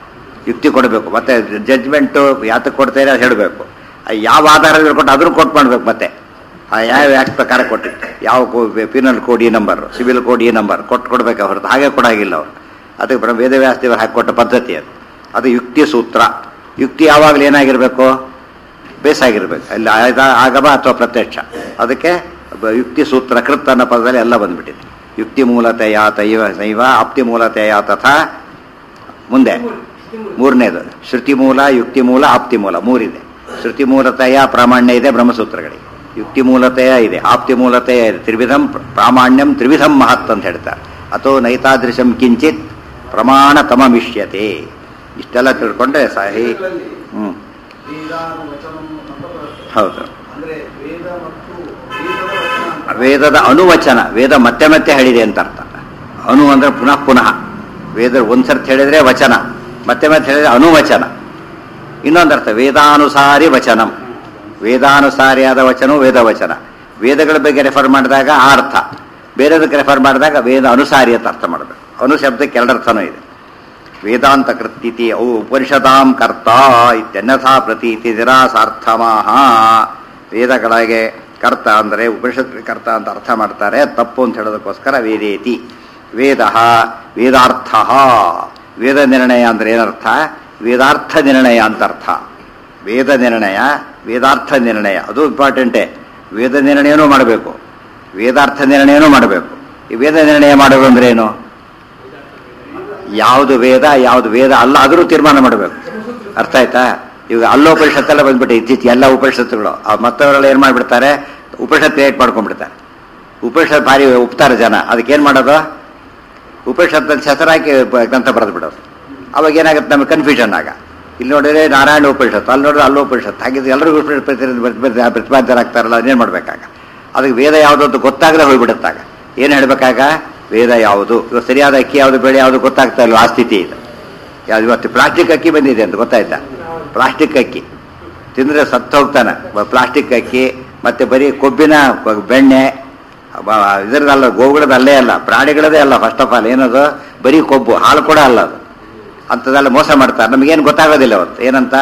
ಯುಕ್ತಿ ಕೊಡಬೇಕು ಮತ್ತೆ ಜಡ್ಜ್ಮೆಂಟು ಯಾತಕ್ಕೆ ಕೊಡ್ತಾರೆ ಅದು ಹೇಳಬೇಕು ಯಾವ ಆಧಾರದ ಕೊಟ್ಟು ಅದನ್ನು ಕೊಟ್ಟು ಮಾಡ್ಬೇಕು ಮತ್ತೆ ಆ ಯಾವ ಆ್ಯಕ್ಟ್ ಪ್ರಕಾರ ಕೊಟ್ಟಿತ್ತು ಯಾವ ಪೀನಲ್ ಕೋಡ್ ಈ ನಂಬರ್ ಸಿವಿಲ್ ಕೋಡ್ ಈ ನಂಬರ್ ಕೊಟ್ಟು ಕೊಡ್ಬೇಕು ಹೊರತು ಹಾಗೆ ಕೊಡಾಗಿಲ್ಲ ಅವರು ಅದಕ್ಕೆ ಬ್ರಹ್ಮ ವೇದವ್ಯಾಸದೇವರು ಹಾಕಿಕೊಟ್ಟ ಪದ್ಧತಿ ಅದು ಅದು ಯುಕ್ತಿ ಸೂತ್ರ ಯುಕ್ತಿ ಯಾವಾಗಲೂ ಏನಾಗಿರಬೇಕು ಬೇಸಾಗಿರ್ಬೇಕು ಅಲ್ಲಿ ಆಗ- ಆಗಮ ಅಥವಾ ಪ್ರತ್ಯಕ್ಷ ಅದಕ್ಕೆ ಬ- ಯುಕ್ತಿ ಸೂತ್ರ ಕೃತ್ ಅನ್ನೋ ಪದದಲ್ಲಿ ಎಲ್ಲ ಬಂದ್ಬಿಟ್ಟಿದೆ ಯುಕ್ತಿ ಮೂಲತೆಯ ತೈವ ನೈವ ಆಪ್ತಿ ಮೂಲತೆಯ ತಥಾ ಮುಂದೆ ಮೂರನೇದು ಶ್ರುತಿ ಮೂಲ ಯುಕ್ತಿ ಮೂಲ ಆಪ್ತಿ ಮೂಲ ಮೂರಿದೆ ಶ್ರುತಿ ಮೂಲತೆಯ ಪ್ರಾಮಾಣ್ಯ ಇದೆ ಬ್ರಹ್ಮಸೂತ್ರಗಳಿಗೆ ಯುಕ್ತಿ ಮೂಲತೆಯ ಇದೆ ಆಪ್ತಿ ಮೂಲತೆಯ ಇದೆ ತ್ರಿವಿಧಂ ಪ್ರ- ಪ್ರಾಮಾಣ್ಯಂ ತ್ರಿವಿಧಂ ಮಹತ್ ಅಂತ ಹೇಳ್ತಾರೆ ಅಥೋ ನೈತಾದೃಶಂ ಕಿಂಚಿತ್ ಪ್ರಮಾಣ ತಮಮಿಷ್ಯತೆ ಇಷ್ಟೆಲ್ಲ ತಿಳ್ಕೊಂಡ್ರೆ ಸಹಿ ವೇದಗಳಲ್ಲಿ ಹ್ಞೂ ವೇದಾನು ವಚನಂ ಅಂತ ಬರುತ್ತೆ ಹೌದು ಅಂದ್ರೆ ವೇದ ಮತ್ತು ವೇದದ ವಚನ ಅಂತ. ವೇದದ ಅನುವಚನ ವೇದ ಮತ್ತೆ ಮತ್ತೆ ಹೇಳಿದೆ ಅಂತ ಅರ್ಥ ಅನು ಅಂದ್ರೆ ಪುನಃ ಪುನಃ ವೇದ ಒಂದ್ಸರ್ತಿ ಹೇಳಿದ್ರೆ ವಚನ ಮತ್ತೆ ಮತ್ತೆ ಹೇಳಿದ್ರೆ ಅನುವಚನ ಇನ್ನೊಂದು ಅರ್ಥ ವೇದಾನುಸಾರಿ ವಚನಂ ವೇದಾನುಸಾರಿಯಾದ ವಚನವು ವೇದ ವಚನ ವೇದಗಳ ಬಗ್ಗೆ ರೆಫರ್ ಮಾಡಿದಾಗ ಆ ಅರ್ಥ ಬೇರೆದಕ್ಕೆ ರೆಫರ್ ಮಾಡಿದಾಗ ವೇದ ಅನುಸಾರಿ ಅಂತ ಅರ್ಥ ಮಾಡಬೇಕು ಅನು ಶಬ್ದಕ್ಕೆ ಎರಡರ್ಥನೂ ಇದೆ ವೇದಾಂತ ಕೃತ್ಯಿತಿ ಅವು ಉಪನಿಷದಾಂ ಕರ್ತ ಇತ್ಯನ್ಯಥಾ ಪ್ರತೀತಿ ನಿರಾಸಾರ್ಥಮಾಹ ವೇದಗಳಿಗೆ ಕರ್ತ ಅಂದರೆ ಉಪನಿಷತ್ ಕರ್ತ ಅಂತ ಅರ್ಥ ಮಾಡ್ತಾರೆ ತಪ್ಪು ಅಂತ ಹೇಳೋದಕ್ಕೋಸ್ಕರ ವೇದೇತಿ ವೇದ ವೇದಾರ್ಥ ವೇದ ನಿರ್ಣಯ ಅಂದ್ರೆ ಏನರ್ಥ ವೇದಾರ್ಥ ನಿರ್ಣಯ ಅಂತ ಅರ್ಥ ವೇದ ನಿರ್ಣಯ ವೇದಾರ್ಥ ನಿರ್ಣಯ ಅದು ಇಂಪಾರ್ಟೆಂಟೇ ವೇದ ನಿರ್ಣಯನೂ ಮಾಡಬೇಕು ವೇದಾರ್ಥ ನಿರ್ಣಯನೂ ಮಾಡಬೇಕು ಈ ವೇದ ನಿರ್ಣಯ ಮಾಡೋದು ಅಂದ್ರೆ ಏನು ಯಾವುದು ವೇದ ಯಾವುದು ವೇದ ಅಲ್ಲ ಆದರೂ ತೀರ್ಮಾನ ಮಾಡಬೇಕು ಅರ್ಥ ಆಯ್ತಾ ಇವಾಗ ಅಲ್ಲೋಪನಿಷತ್ತೆಲ್ಲ ಬಂದ್ಬಿಟ್ಟು ಇತ್ತೀಚೆಗೆ ಎಲ್ಲ ಉಪನಿಷತ್ತುಗಳು ಆ ಮತ್ತವರೆಲ್ಲ ಏನು ಮಾಡಿಬಿಡ್ತಾರೆ ಉಪನಿಷತ್ ಕ್ರಿಯೇಟ್ ಮಾಡ್ಕೊಂಡ್ಬಿಡ್ತಾರೆ ಉಪನಿಷತ್ ಭಾರಿ ಉಪ್ತಾರೆ ಜನ ಅದಕ್ಕೇನು ಮಾಡೋದು ಉಪನಿಷತ್ತಲ್ಲಿ ಹೆಸರಾಕಿ ಬ- ಗ್ರಂಥ ಬರೆದು ಬಿಡೋದು ಅವಾಗ ಏನಾಗುತ್ತೆ ನಮಗೆ ಕನ್ಫ್ಯೂಷನ್ ಆಗ ಇಲ್ಲಿ ನೋಡಿದ್ರೆ ನಾರಾಯಣ ಉಪನಿಷತ್ತು ಅಲ್ಲಿ ನೋಡಿದ್ರೆ ಅಲ್ಲೋ ಉಪನಿಷತ್ತು ಹಾಗಿದ್ರೆ ಎಲ್ಲರಿಗೂ ಉಪನಿಷತ್ ಪ್ರತಿ- ಪ್ರತಿ- ಪ್ರತಿ- ಪ್ರತಿಪಾದ್ಯರಾಗ್ತಾರಲ್ಲ ಅದೇನು ಮಾಡಬೇಕಾಗ ಅದಕ್ಕೆ ವೇದ ಯಾವುದು ಅಂತ ಗೊತ್ತಾಗದೆ ಹೋಗ್ಬಿಡುತ್ತಾಗ ಏನು ಹೇಳಬೇಕಾಗ ವೇದ ಯಾವುದು ಇವಾಗ ಸರಿಯಾದ ಅಕ್ಕಿ ಯಾವುದು ಬೆಳೆ ಯಾವುದು ಗೊತ್ತಾಗ್ತಾ ಇಲ್ವ ಆ ಸ್ಥಿತಿ ಇದು ಯಾವ್ದು ಇವತ್ತು ಪ್ಲಾಸ್ಟಿಕ್ ಅಕ್ಕಿ ಬಂದಿದೆ ಅಂತ ಗೊತ್ತಾಯ್ತಾ ಪ್ಲಾಸ್ಟಿಕ್ ಅಕ್ಕಿ ತಿಂದರೆ ಸತ್ತು ಹೋಗ್ತಾನೆ ಬ- ಪ್ಲಾಸ್ಟಿಕ್ ಅಕ್ಕಿ ಮತ್ತೆ ಬರೀ ಕೊಬ್ಬಿನ ಬ- ಬೆಣ್ಣೆ ಬ- ಇದರದಲ್ಲ ಗೋವುಗಳದ್ದು ಅಲ್ಲೇ ಅಲ್ಲ ಪ್ರಾಣಿಗಳದೇ ಅಲ್ಲ ಫಸ್ಟ್ ಆಫ್ ಆಲ್ ಏನದು ಬರೀ ಕೊಬ್ಬು ಹಾಲು ಕೂಡ ಅಲ್ಲ ಅದು ಅಂಥದ್ದೆಲ್ಲ ಮೋಸ ಮಾಡ್ತಾರೆ ನಮಗೇನು ಗೊತ್ತಾಗೋದಿಲ್ಲ ಅವತ್ತು ಏನಂತ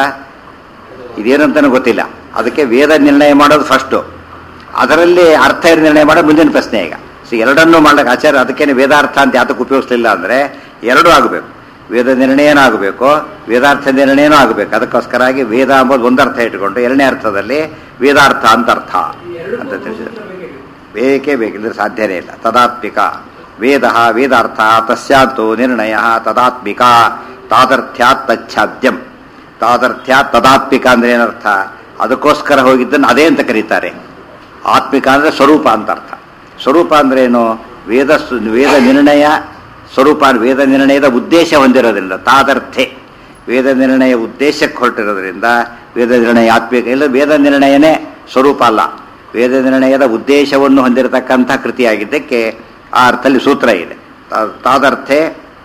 ಇದೇನಂತನೂ ಗೊತ್ತಿಲ್ಲ ಅದಕ್ಕೆ ವೇದ ನಿರ್ಣಯ ಮಾಡೋದು ಫಸ್ಟು ಅದರಲ್ಲಿ ಅರ್ಥ ನಿರ್ಣಯ ಮಾಡೋದು ಮುಂದಿನ ಪ್ರಶ್ನೆ ಈಗ ಸೊ ಎರಡನ್ನೂ ಮಾಡ್ಲಿಕ್ಕೆ ಆಚಾರ್ಯ ಅದಕ್ಕೇನೆ ವೇದಾರ್ಥ ಅಂತ ಯಾತಕ್ಕೆ ಉಪಯೋಗಿಸ್ಲಿಲ್ಲ ಅಂದರೆ ಎರಡೂ ಆಗಬೇಕು ವೇದ ನಿರ್ಣಯನೂ ಆಗಬೇಕು ವೇದಾರ್ಥ ನಿರ್ಣಯನೂ ಆಗಬೇಕು ಅದಕ್ಕೋಸ್ಕರಾಗಿ ವೇದ ಅಂಬೋದು ಒಂದು ಅರ್ಥ ಇಟ್ಕೊಂಡು ಎರಡನೇ ಅರ್ಥದಲ್ಲಿ ವೇದಾರ್ಥ ಅಂತ ಅರ್ಥ ಈ ಎರಡು ಅಂತ ತಿಳಿಸಿದರು ಬೇಕೇ ಬೇಕು. ಬೇಕೇ ಬೇಕಿದ್ರೆ ಸಾಧ್ಯನೇ ಇಲ್ಲ ತದಾತ್ಮಿಕ ವೇದ ವೇದಾರ್ಥ ತಸ್ಯಾಂತೋ ನಿರ್ಣಯ ತದಾತ್ಮಿಕ ತಾದರ್ಥ್ಯಾತ್ ತಚ್ಛಾದ್ಯಂ ತಾದರ್ಥ್ಯಾತ್ ತದಾತ್ಮಿಕ ಅಂದ್ರೆ ಏನರ್ಥ ಅದಕ್ಕೋಸ್ಕರ ಹೋಗಿದ್ದನ್ನು ಅದೇ ಅಂತ ಕರೀತಾರೆ ಆತ್ಮಿಕ ಅಂದ್ರೆ ಸ್ವರೂಪ ಅಂತ ಅರ್ಥ ಸ್ವರೂಪ ಅಂದ್ರೆ ಏನು ವೇದ ಸು- ವೇದ ನಿರ್ಣಯ ಸ್ವರೂಪ ವೇದ ನಿರ್ಣಯದ ಉದ್ದೇಶ ಹೊಂದಿರೋದ್ರಿಂದ ತಾದರ್ಥೆ ವೇದ ನಿರ್ಣಯ ಉದ್ದೇಶಕ್ಕೆ ಹೊರಟಿರೋದ್ರಿಂದ ವೇದ ನಿರ್ಣಯ ಆತ್ಮಿಕ ಇಲ್ಲ ವೇದ ನಿರ್ಣಯನೇ ಸ್ವರೂಪ ಅಲ್ಲ ವೇದ ನಿರ್ಣಯದ ಉದ್ದೇಶವನ್ನು ಹೊಂದಿರತಕ್ಕಂಥ ಕೃತಿಯಾಗಿದ್ದಕ್ಕೆ ಆ ಅರ್ಥದಲ್ಲಿ ಸೂತ್ರ ಇದೆ ತಾ- ತಾದರ್ಥೆ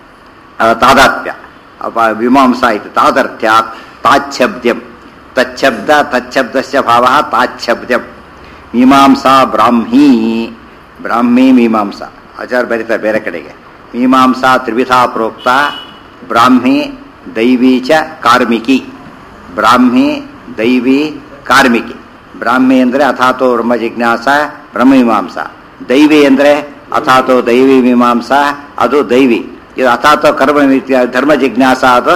ಆ, ತಾದಾತ್ಮ್ಯ ಅಪ ಮೀಮಾಂಸಾ ಇತಿ ತಾದರ್ಥ್ಯ ತಾಚ್ಛಬ್ದ್ಯಂ ತಚ್ಛಬ್ದ ತಚ್ಛಬ್ದಸ್ಯ ಭಾವ ತಾಚ್ಛಬ್ದ್ಯಂ ಮೀಮಾಂಸಾ ಬ್ರಾಹ್ಮೀ ಬ್ರಾಹ್ಮೀ ಮೀಮಾಂಸಾ ಆಚಾರ್ಯ ಬರೀತಾರೆ ಬೇರೆ ಕಡೆಗೆ ಮೀಮಾಂಸಾ ತ್ರಿವಿಧಾ ಪ್ರೋಕ್ತ ಬ್ರಾಹ್ಮಿ ದೈವೀ ಚ ಕಾರ್ಮಿಕಿ ಬ್ರಾಹ್ಮಿ ದೈವಿ ಕಾರ್ಮಿಕಿ ಬ್ರಾಹ್ಮಿ ಅಂದರೆ ಅಥಾತೋ ಬ್ರಹ್ಮ ಜಿಜ್ಞಾಸ ಬ್ರಹ್ಮಮೀಮಾಂಸ ದೈವಿ ಅಂದರೆ ಅಥಾತೋ ದೈವಿ ಮೀಮಾಂಸ ಅದು ದೈವಿ ಇದು ಅಥಾತೋ ಕರ್ಮ ಮಿಥ್ಯ- ಧರ್ಮ ಜಿಜ್ಞಾಸ ಅದು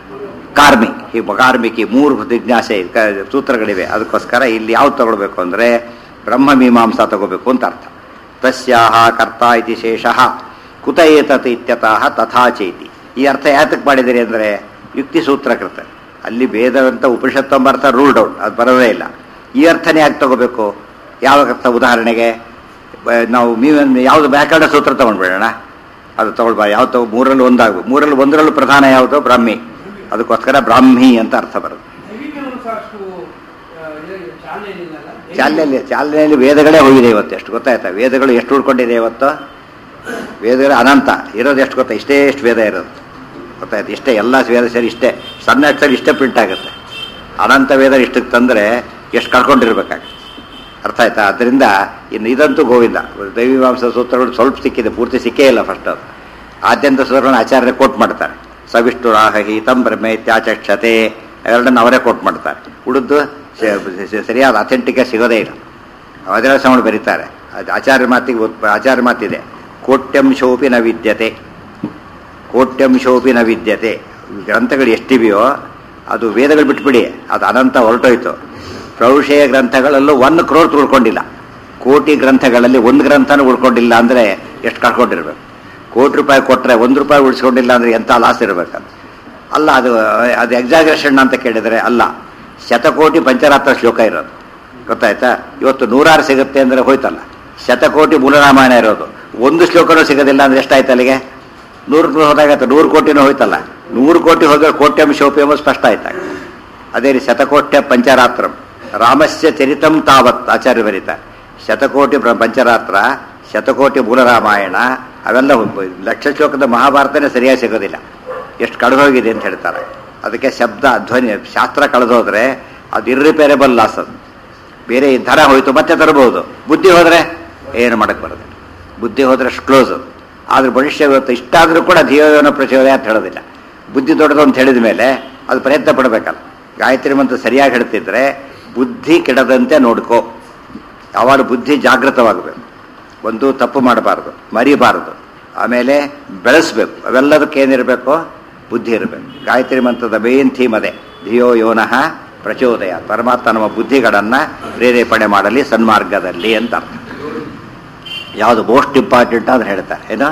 ಕಾರ್ಮಿ ಈ ಕಾರ್ಮಿಕಿ ಮೂರು ಜಿಜ್ಞಾಸೆ ಇದೆ, ಕ- ಸೂತ್ರಗಳಿವೆ ಅದಕ್ಕೋಸ್ಕರ ಇಲ್ಲಿ ಯಾವ್ದು ತಗೊಳ್ಬೇಕು ಅಂದರೆ ಬ್ರಹ್ಮ ಮೀಮಾಂಸ ತಗೋಬೇಕು ಅಂತ ಅರ್ಥ ತಸ್ಯಾಹ ಕರ್ತ ಇತಿ ಶೇಷಃ ಕುತ ಏತತ್ ಇತ್ಯತಃ ತಥಾ ಚೇತಿ ಈ ಅರ್ಥ ಯಾತಕ್ಕೆ ಮಾಡಿದಿರಿ ಅಂದರೆ ಯುಕ್ತಿ ಸೂತ್ರಕೃತ ಅಲ್ಲಿ ವೇದವಂತ ಉಪನಿಷತ್ತು ಎಂಬ ಅರ್ಥ ರೂಲ್ಡ್ ಔಟ್ ಅದು ಬರೋದೇ ಇಲ್ಲ ಈ ಅರ್ಥನೇ ಯಾಕೆ ತಗೋಬೇಕು ಯಾವ ಅರ್ಥ ಉದಾಹರಣೆಗೆ ಬ- ನಾವು ಮೀ ಯಾವುದು ವ್ಯಾಕರಣ ಸೂತ್ರ ತಗೊಂಡ್ಬಿಡೋಣ ಅದು ತಗೊಳ್ಬಾ ಯಾವ್ದು ತಗೋ ಮೂರಲ್ಲಿ ಒಂದಾಗು ಮೂರಲ್ಲಿ ಒಂದರಲ್ಲೂ ಪ್ರಧಾನ ಯಾವುದು ಬ್ರಾಹ್ಮಿ ಅದಕ್ಕೋಸ್ಕರ ಬ್ರಾಹ್ಮಿ ಅಂತ ಅರ್ಥ ಬರುತ್ತೆ ದೈವಿಕ ಅನುಸಾರ ಅಷ್ಟು ಆ, ಇದಾಗಿದೆ, ಚಾಲನೆ ಏನಿಲ್ಲಲ್ಲ ಚಾಲನೆಯಲ್ಲಿ ಚಾಲನೆಯಲ್ಲಿ ವೇದಗಳೇ ಹೋಗಿದೆ ಇವತ್ತು ಎಷ್ಟು ಗೊತ್ತಾಯ್ತಾ ವೇದಗಳು ಎಷ್ಟು ಉಳ್ಕೊಂಡಿದೆ ಇವತ್ತು ವೇದಗಳು ಅನಂತ ಇರೋದು ಎಷ್ಟು ಗೊತ್ತಾ ಇಷ್ಟೇ ಎಷ್ಟು ವೇದ ಇರೋದು ಗೊತ್ತಾಯ್ತು ಇಷ್ಟೇ ಎಲ್ಲ ವೇದ ಸೇರಿ ಇಷ್ಟೇ ಸಣ್ಣ ಅಕ್ಷರ ಇಷ್ಟೇ ಪ್ರಿಂಟ್ ಆಗುತ್ತೆ ಅನಂತ ವೇದ ಇಷ್ಟಕ್ಕೆ ತಂದರೆ ಎಷ್ಟು ಕಳ್ಕೊಂಡಿರ್ಬೇಕಾಗುತ್ತೆ ಅರ್ಥ ಆಯ್ತಾ ಅದರಿಂದ ಇನ್ನು ಇದಂತೂ ಗೋವಿಂದ ದೈವಿಮಾಂಸ ಸೂತ್ರಗಳು ಸ್ವಲ್ಪ ಸಿಕ್ಕಿದೆ ಪೂರ್ತಿ ಸಿಕ್ಕೇ ಇಲ್ಲ ಫಸ್ಟ್ ಅದು ಆದ್ಯಂತ ಸೂತ್ರಗಳನ್ನ ಆಚಾರ್ಯ ಕೋಟ್ ಮಾಡ್ತಾರೆ ಸವಿಷ್ಣುರಾಹಿ ತಂ ಬ್ರಹ್ಮೇತ್ಯಾಚಕ್ಷತೆ ಎರಡನ್ನು ಅವರೇ ಕೋಟ್ ಮಾಡ್ತಾರೆ ಉಳಿದು ಸರಿಯಾದ ಅಥೆಂಟಿಕೆ ಸಿಗೋದೇ ಇಲ್ಲ ಅದರ ಸಮಣ ಬರೀತಾರೆ ಅದು ಆಚಾರ್ಯ ಮಾತಿಗೆ ಉತ್- ಆಚಾರ್ಯ ಮಾತಿದೆ ಕೋಟ್ಯಂಶೋಪಿ ನ ವಿದ್ಯತೆ ಕೋಟ್ಯಂಶೋಪಿ ನ ವಿದ್ಯತೆ ಗ್ರಂಥಗಳು ಎಷ್ಟಿವೆಯೋ ಅದು ವೇದಗಳು ಬಿಟ್ಬಿಡಿ ಅದು ಅನಂತ ಹೊರಟೋಯ್ತು ಪ್ರೌಢೇಯ ಗ್ರಂಥಗಳಲ್ಲೂ ಒಂದು ಕ್ರೋರ್ ಉಳ್ಕೊಂಡಿಲ್ಲ ಕೋಟಿ ಗ್ರಂಥಗಳಲ್ಲಿ ಒಂದು ಗ್ರಂಥನೂ ಉಳ್ಕೊಂಡಿಲ್ಲ ಅಂದರೆ ಎಷ್ಟು ಕಳ್ಕೊಂಡಿರ್ಬೇಕು ಕೋಟಿ ರೂಪಾಯಿ ಕೊಟ್ಟರೆ ಒಂದು ರೂಪಾಯಿ ಉಳಿಸ್ಕೊಂಡಿಲ್ಲ ಅಂದರೆ ಎಂಥ ಲಾಸ್ ಇರಬೇಕಂತ ಅಲ್ಲ ಅದು ಅದು ಎಕ್ಸಾಗ್ರೇಷನ್ ಅಂತ ಕೇಳಿದರೆ ಅಲ್ಲ ಶತಕೋಟಿ ಪಂಚರಾತ್ರ ಶ್ಲೋಕ ಇರೋದು ಗೊತ್ತಾಯ್ತಾ ಇವತ್ತು ನೂರಾರು ಸಿಗುತ್ತೆ ಅಂದರೆ ಹೋಯ್ತಲ್ಲ ಶತಕೋಟಿ ಮೂಲರಾಮಾಯಣ ಇರೋದು ಒಂದು ಶ್ಲೋಕನೂ ಸಿಗೋದಿಲ್ಲ ಅಂದ್ರೆ ಎಷ್ಟಾಯ್ತು ಅಲ್ಲಿಗೆ ನೂರು ಹೋದಾಗತ್ತೆ ನೂರು ಕೋಟಿನೂ ಹೋಯ್ತಲ್ಲ ನೂರು ಕೋಟಿ ಹೋದ್ರೆ ಕೋಟ್ಯಂಶೋಪಿ ಎಂಬ ಸ್ಪಷ್ಟ ಆಯ್ತಾಗ ಅದೇ ರೀತಿ ಶತಕೋಟ್ಯ ಪಂಚರಾತ್ರಂ ರಾಮಸ್ಯ ಚರಿತಂ ತಾವತ್ ಆಚಾರ್ಯ ಬರೀತಾರೆ ಶತಕೋಟಿ ಪ್ರ- ಪಂಚರಾತ್ರ ಶತಕೋಟಿ ಮೂಲರಾಮಾಯಣ ಅವೆಲ್ಲ ಒಬ್ಬ- ಲಕ್ಷ ಶ್ಲೋಕದ ಮಹಾಭಾರತನೇ ಸರಿಯಾಗಿ ಸಿಗೋದಿಲ್ಲ ಎಷ್ಟು ಕಳೆದೋಗಿದೆ ಅಂತ ಹೇಳ್ತಾರೆ ಅದಕ್ಕೆ ಶಬ್ದ ಧ್ವನಿ ಶಾಸ್ತ್ರ ಕಳೆದೋದ್ರೆ ಅದು ಇರ್ರಿಪೇರೇಬಲ್ ಲಾಸ್ ಅದು ಬೇರೆ ಈ ದರ ಹೋಯ್ತು ಮತ್ತೆ ತರಬಹುದು ಬುದ್ಧಿ ಹೋದ್ರೆ ಏನು ಮಾಡಕ್ ಬರೋದಿಲ್ಲ ಬುದ್ಧಿ ಹೋದ್ರೆ ಅಷ್ಟು ಕ್ಲೋಸ್ ಆದ್ರೆ ಭವಿಷ್ಯ ಇವತ್ತು ಇಷ್ಟಾದ್ರೂ ಕೂಡ ಧಿಯೋನ ಪ್ರಚೋದಯ ಅಂತ ಹೇಳೋದಿಲ್ಲ ಬುದ್ಧಿ ದೊಡ್ಡದು ಅಂತ ಹೇಳಿದ ಮೇಲೆ ಅದು ಪ್ರಯತ್ನ ಪಡಬೇಕಲ್ಲ ಗಾಯತ್ರಿ ಮಂತ್ರ ಸರಿಯಾಗಿ ಹೇಳ್ತಿದ್ರೆ ಬುದ್ಧಿ ಕೆಡದಂತೆ ನೋಡ್ಕೋ ಯಾವಾಗ ಬುದ್ಧಿ ಜಾಗೃತವಾಗಬೇಕು ಒಂದು ತಪ್ಪು ಮಾಡಬಾರ್ದು ಮರಿಬಾರದು ಆಮೇಲೆ ಬೆಳೆಸ್ಬೇಕು ಅವೆಲ್ಲದಕ್ಕೆ ಏನಿರಬೇಕು ಬುದ್ಧಿ ಇರಬೇಕು ಗಾಯತ್ರಿ ಮಂತ್ರದ ಮೇನ್ ಥೀಮ್ ಅದೇ ಧಿಯೋ ಯೋನಃ ಪ್ರಚೋದಯ ಪರಮಾತ್ಮ ನಮ್ಮ ಬುದ್ಧಿಗಳನ್ನು ಪ್ರೇರೇಪಣೆ ಮಾಡಲಿ ಸನ್ಮಾರ್ಗದಲ್ಲಿ ಅಂತ ಅರ್ಥ ಯಾವುದು ಮೋಸ್ಟ್ ಇಂಪಾರ್ಟೆಂಟ್ ಅಂತ ಹೇಳ್ತಾರೆ ಏನೋ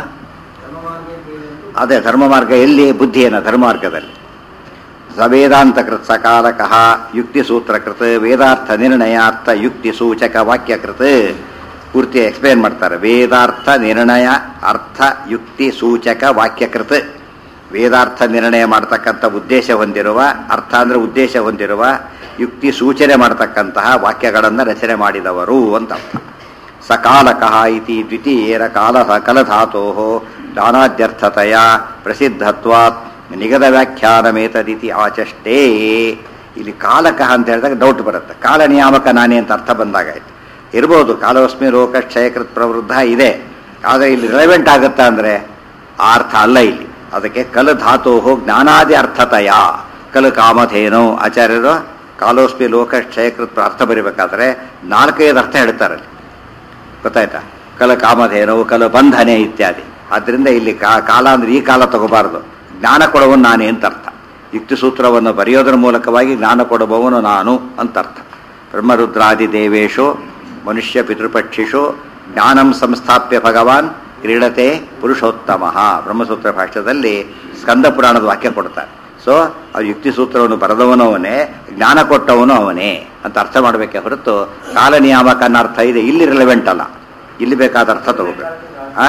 ಅದೇ ಧರ್ಮ ಮಾರ್ಗ ಎಲ್ಲಿ ಬುದ್ಧಿ ಏನ ಧರ್ಮ ಮಾರ್ಗದಲ್ಲಿ ಸವೇದಾಂತ ಕೃತ್ ಸಕಾಲಕಃ ಯುಕ್ತಿ ಸೂತ್ರಕೃತ್ ವೇದಾರ್ಥ ನಿರ್ಣಯಾರ್ಥ ಯುಕ್ತಿ ಸೂಚಕ ವಾಕ್ಯಕೃತ್ ಪೂರ್ತಿ ಎಕ್ಸ್ಪ್ಲೇನ್ ಮಾಡ್ತಾರೆ ವೇದಾರ್ಥ ನಿರ್ಣಯ ಅರ್ಥ ಯುಕ್ತಿ ಸೂಚಕ ವಾಕ್ಯಕೃತ್ ವೇದಾರ್ಥ ನಿರ್ಣಯ ಮಾಡ್ತಕ್ಕಂಥ ಉದ್ದೇಶ ಹೊಂದಿರುವ ಅರ್ಥ ಅಂದ್ರೆ ಉದ್ದೇಶ ಹೊಂದಿರುವ ಯುಕ್ತಿ ಸೂಚನೆ ಮಾಡತಕ್ಕಂತಹ ವಾಕ್ಯಗಳನ್ನು ರಚನೆ ಮಾಡಿದವರು ಅಂತ ಅರ್ಥ ಸಕಾಲಕಃ ಇತಿ ದ್ವಿತೀಯೇರ ಕಾಲ ಕಲಧಾತೋ ದಾನಾದ್ಯರ್ಥತೆಯ ಪ್ರಸಿದ್ಧತ್ವಾತ್ ನಿಗದ ವ್ಯಾಖ್ಯಾನಮೇತದಿತಿ ಆಚಷ್ಟೇ ಇಲ್ಲಿ ಕಾಲಕಃ ಅಂತ ಹೇಳಿದಾಗ ಡೌಟ್ ಬರುತ್ತೆ ಕಾಲ ನಿಯಾಮಕ ನಾನೇ ಅಂತ ಅರ್ಥ ಬಂದಾಗಾಯ್ತು ಇರ್ಬೋದು ಕಾಲೋಸ್ಮಿ ರೋಗ ಕ್ಷಯಕೃತ್ ಪ್ರವೃದ್ಧ ಇದೆ ಆದರೆ ಇಲ್ಲಿ ರಿಲೆವೆಂಟ್ ಆಗುತ್ತಾ ಅಂದರೆ ಆ ಅರ್ಥ ಅಲ್ಲ ಇಲ್ಲಿ ಅದಕ್ಕೆ ಕಲ ಧಾತು ಜ್ಞಾನಾದಿ ಅರ್ಥತಯ ಕಲು ಕಾಮಧೇನು ಆಚಾರ್ಯರು ಕಾಲೋಸ್ಮಿ ಲೋಕ ಕ್ಷಯಕೃತ್ ಅರ್ಥ ಬರಿಬೇಕಾದ್ರೆ ನಾಲ್ಕೈದು ಅರ್ಥ ಹೇಳ್ತಾರೆ ಅಲ್ಲಿ ಗೊತ್ತಾಯ್ತಾ ಕಲ ಕಾಮಧೇನು ಕಲು ಬಂಧನೆ ಇತ್ಯಾದಿ ಆದ್ದರಿಂದ ಇಲ್ಲಿ ಕಾ- ಕಾಲ ಅಂದ್ರೆ ಈ ಕಾಲ ತಗೋಬಾರದು ಜ್ಞಾನ ಕೊಡುವನು ನಾನೇ ಅಂತ ಅರ್ಥ ಯುಕ್ತಿ ಸೂತ್ರವನ್ನು ಬರೆಯೋದರ ಮೂಲಕವಾಗಿ ಜ್ಞಾನ ಕೊಡುವವನು ನಾನು ಅಂತ ಅರ್ಥ ಬ್ರಹ್ಮರುದ್ರಾದಿ ದೇವೇಶು ಮನುಷ್ಯ ಪಿತೃಪಕ್ಷಿಷು ಜ್ಞಾನಂ ಸಂಸ್ಥಾಪ್ಯ ಭಗವಾನ್ ಕ್ರೀಡತೆ ಪುರುಷೋತ್ತಮ ಬ್ರಹ್ಮಸೂತ್ರ ಭಾಷ್ಯದಲ್ಲಿ ಸ್ಕಂದ ಪುರಾಣದ ವಾಕ್ಯ ಕೊಡ್ತಾರೆ ಸೊ ಆ ಯುಕ್ತಿ ಸೂತ್ರವನ್ನು ಬರೆದವನು ಅವನೇ ಜ್ಞಾನ ಕೊಟ್ಟವನು ಅವನೇ ಅಂತ ಅರ್ಥ ಮಾಡಬೇಕೆ ಹೊರತು ಕಾಲ ನಿಯಾಮಕ ಅನ್ನೋ ಅರ್ಥ ಇದೆ ಇಲ್ಲಿ ರಿಲೆವೆಂಟ್ ಅಲ್ಲ ಇಲ್ಲಿ ಬೇಕಾದ ಅರ್ಥ ತಗೋಬೇಕು ಆ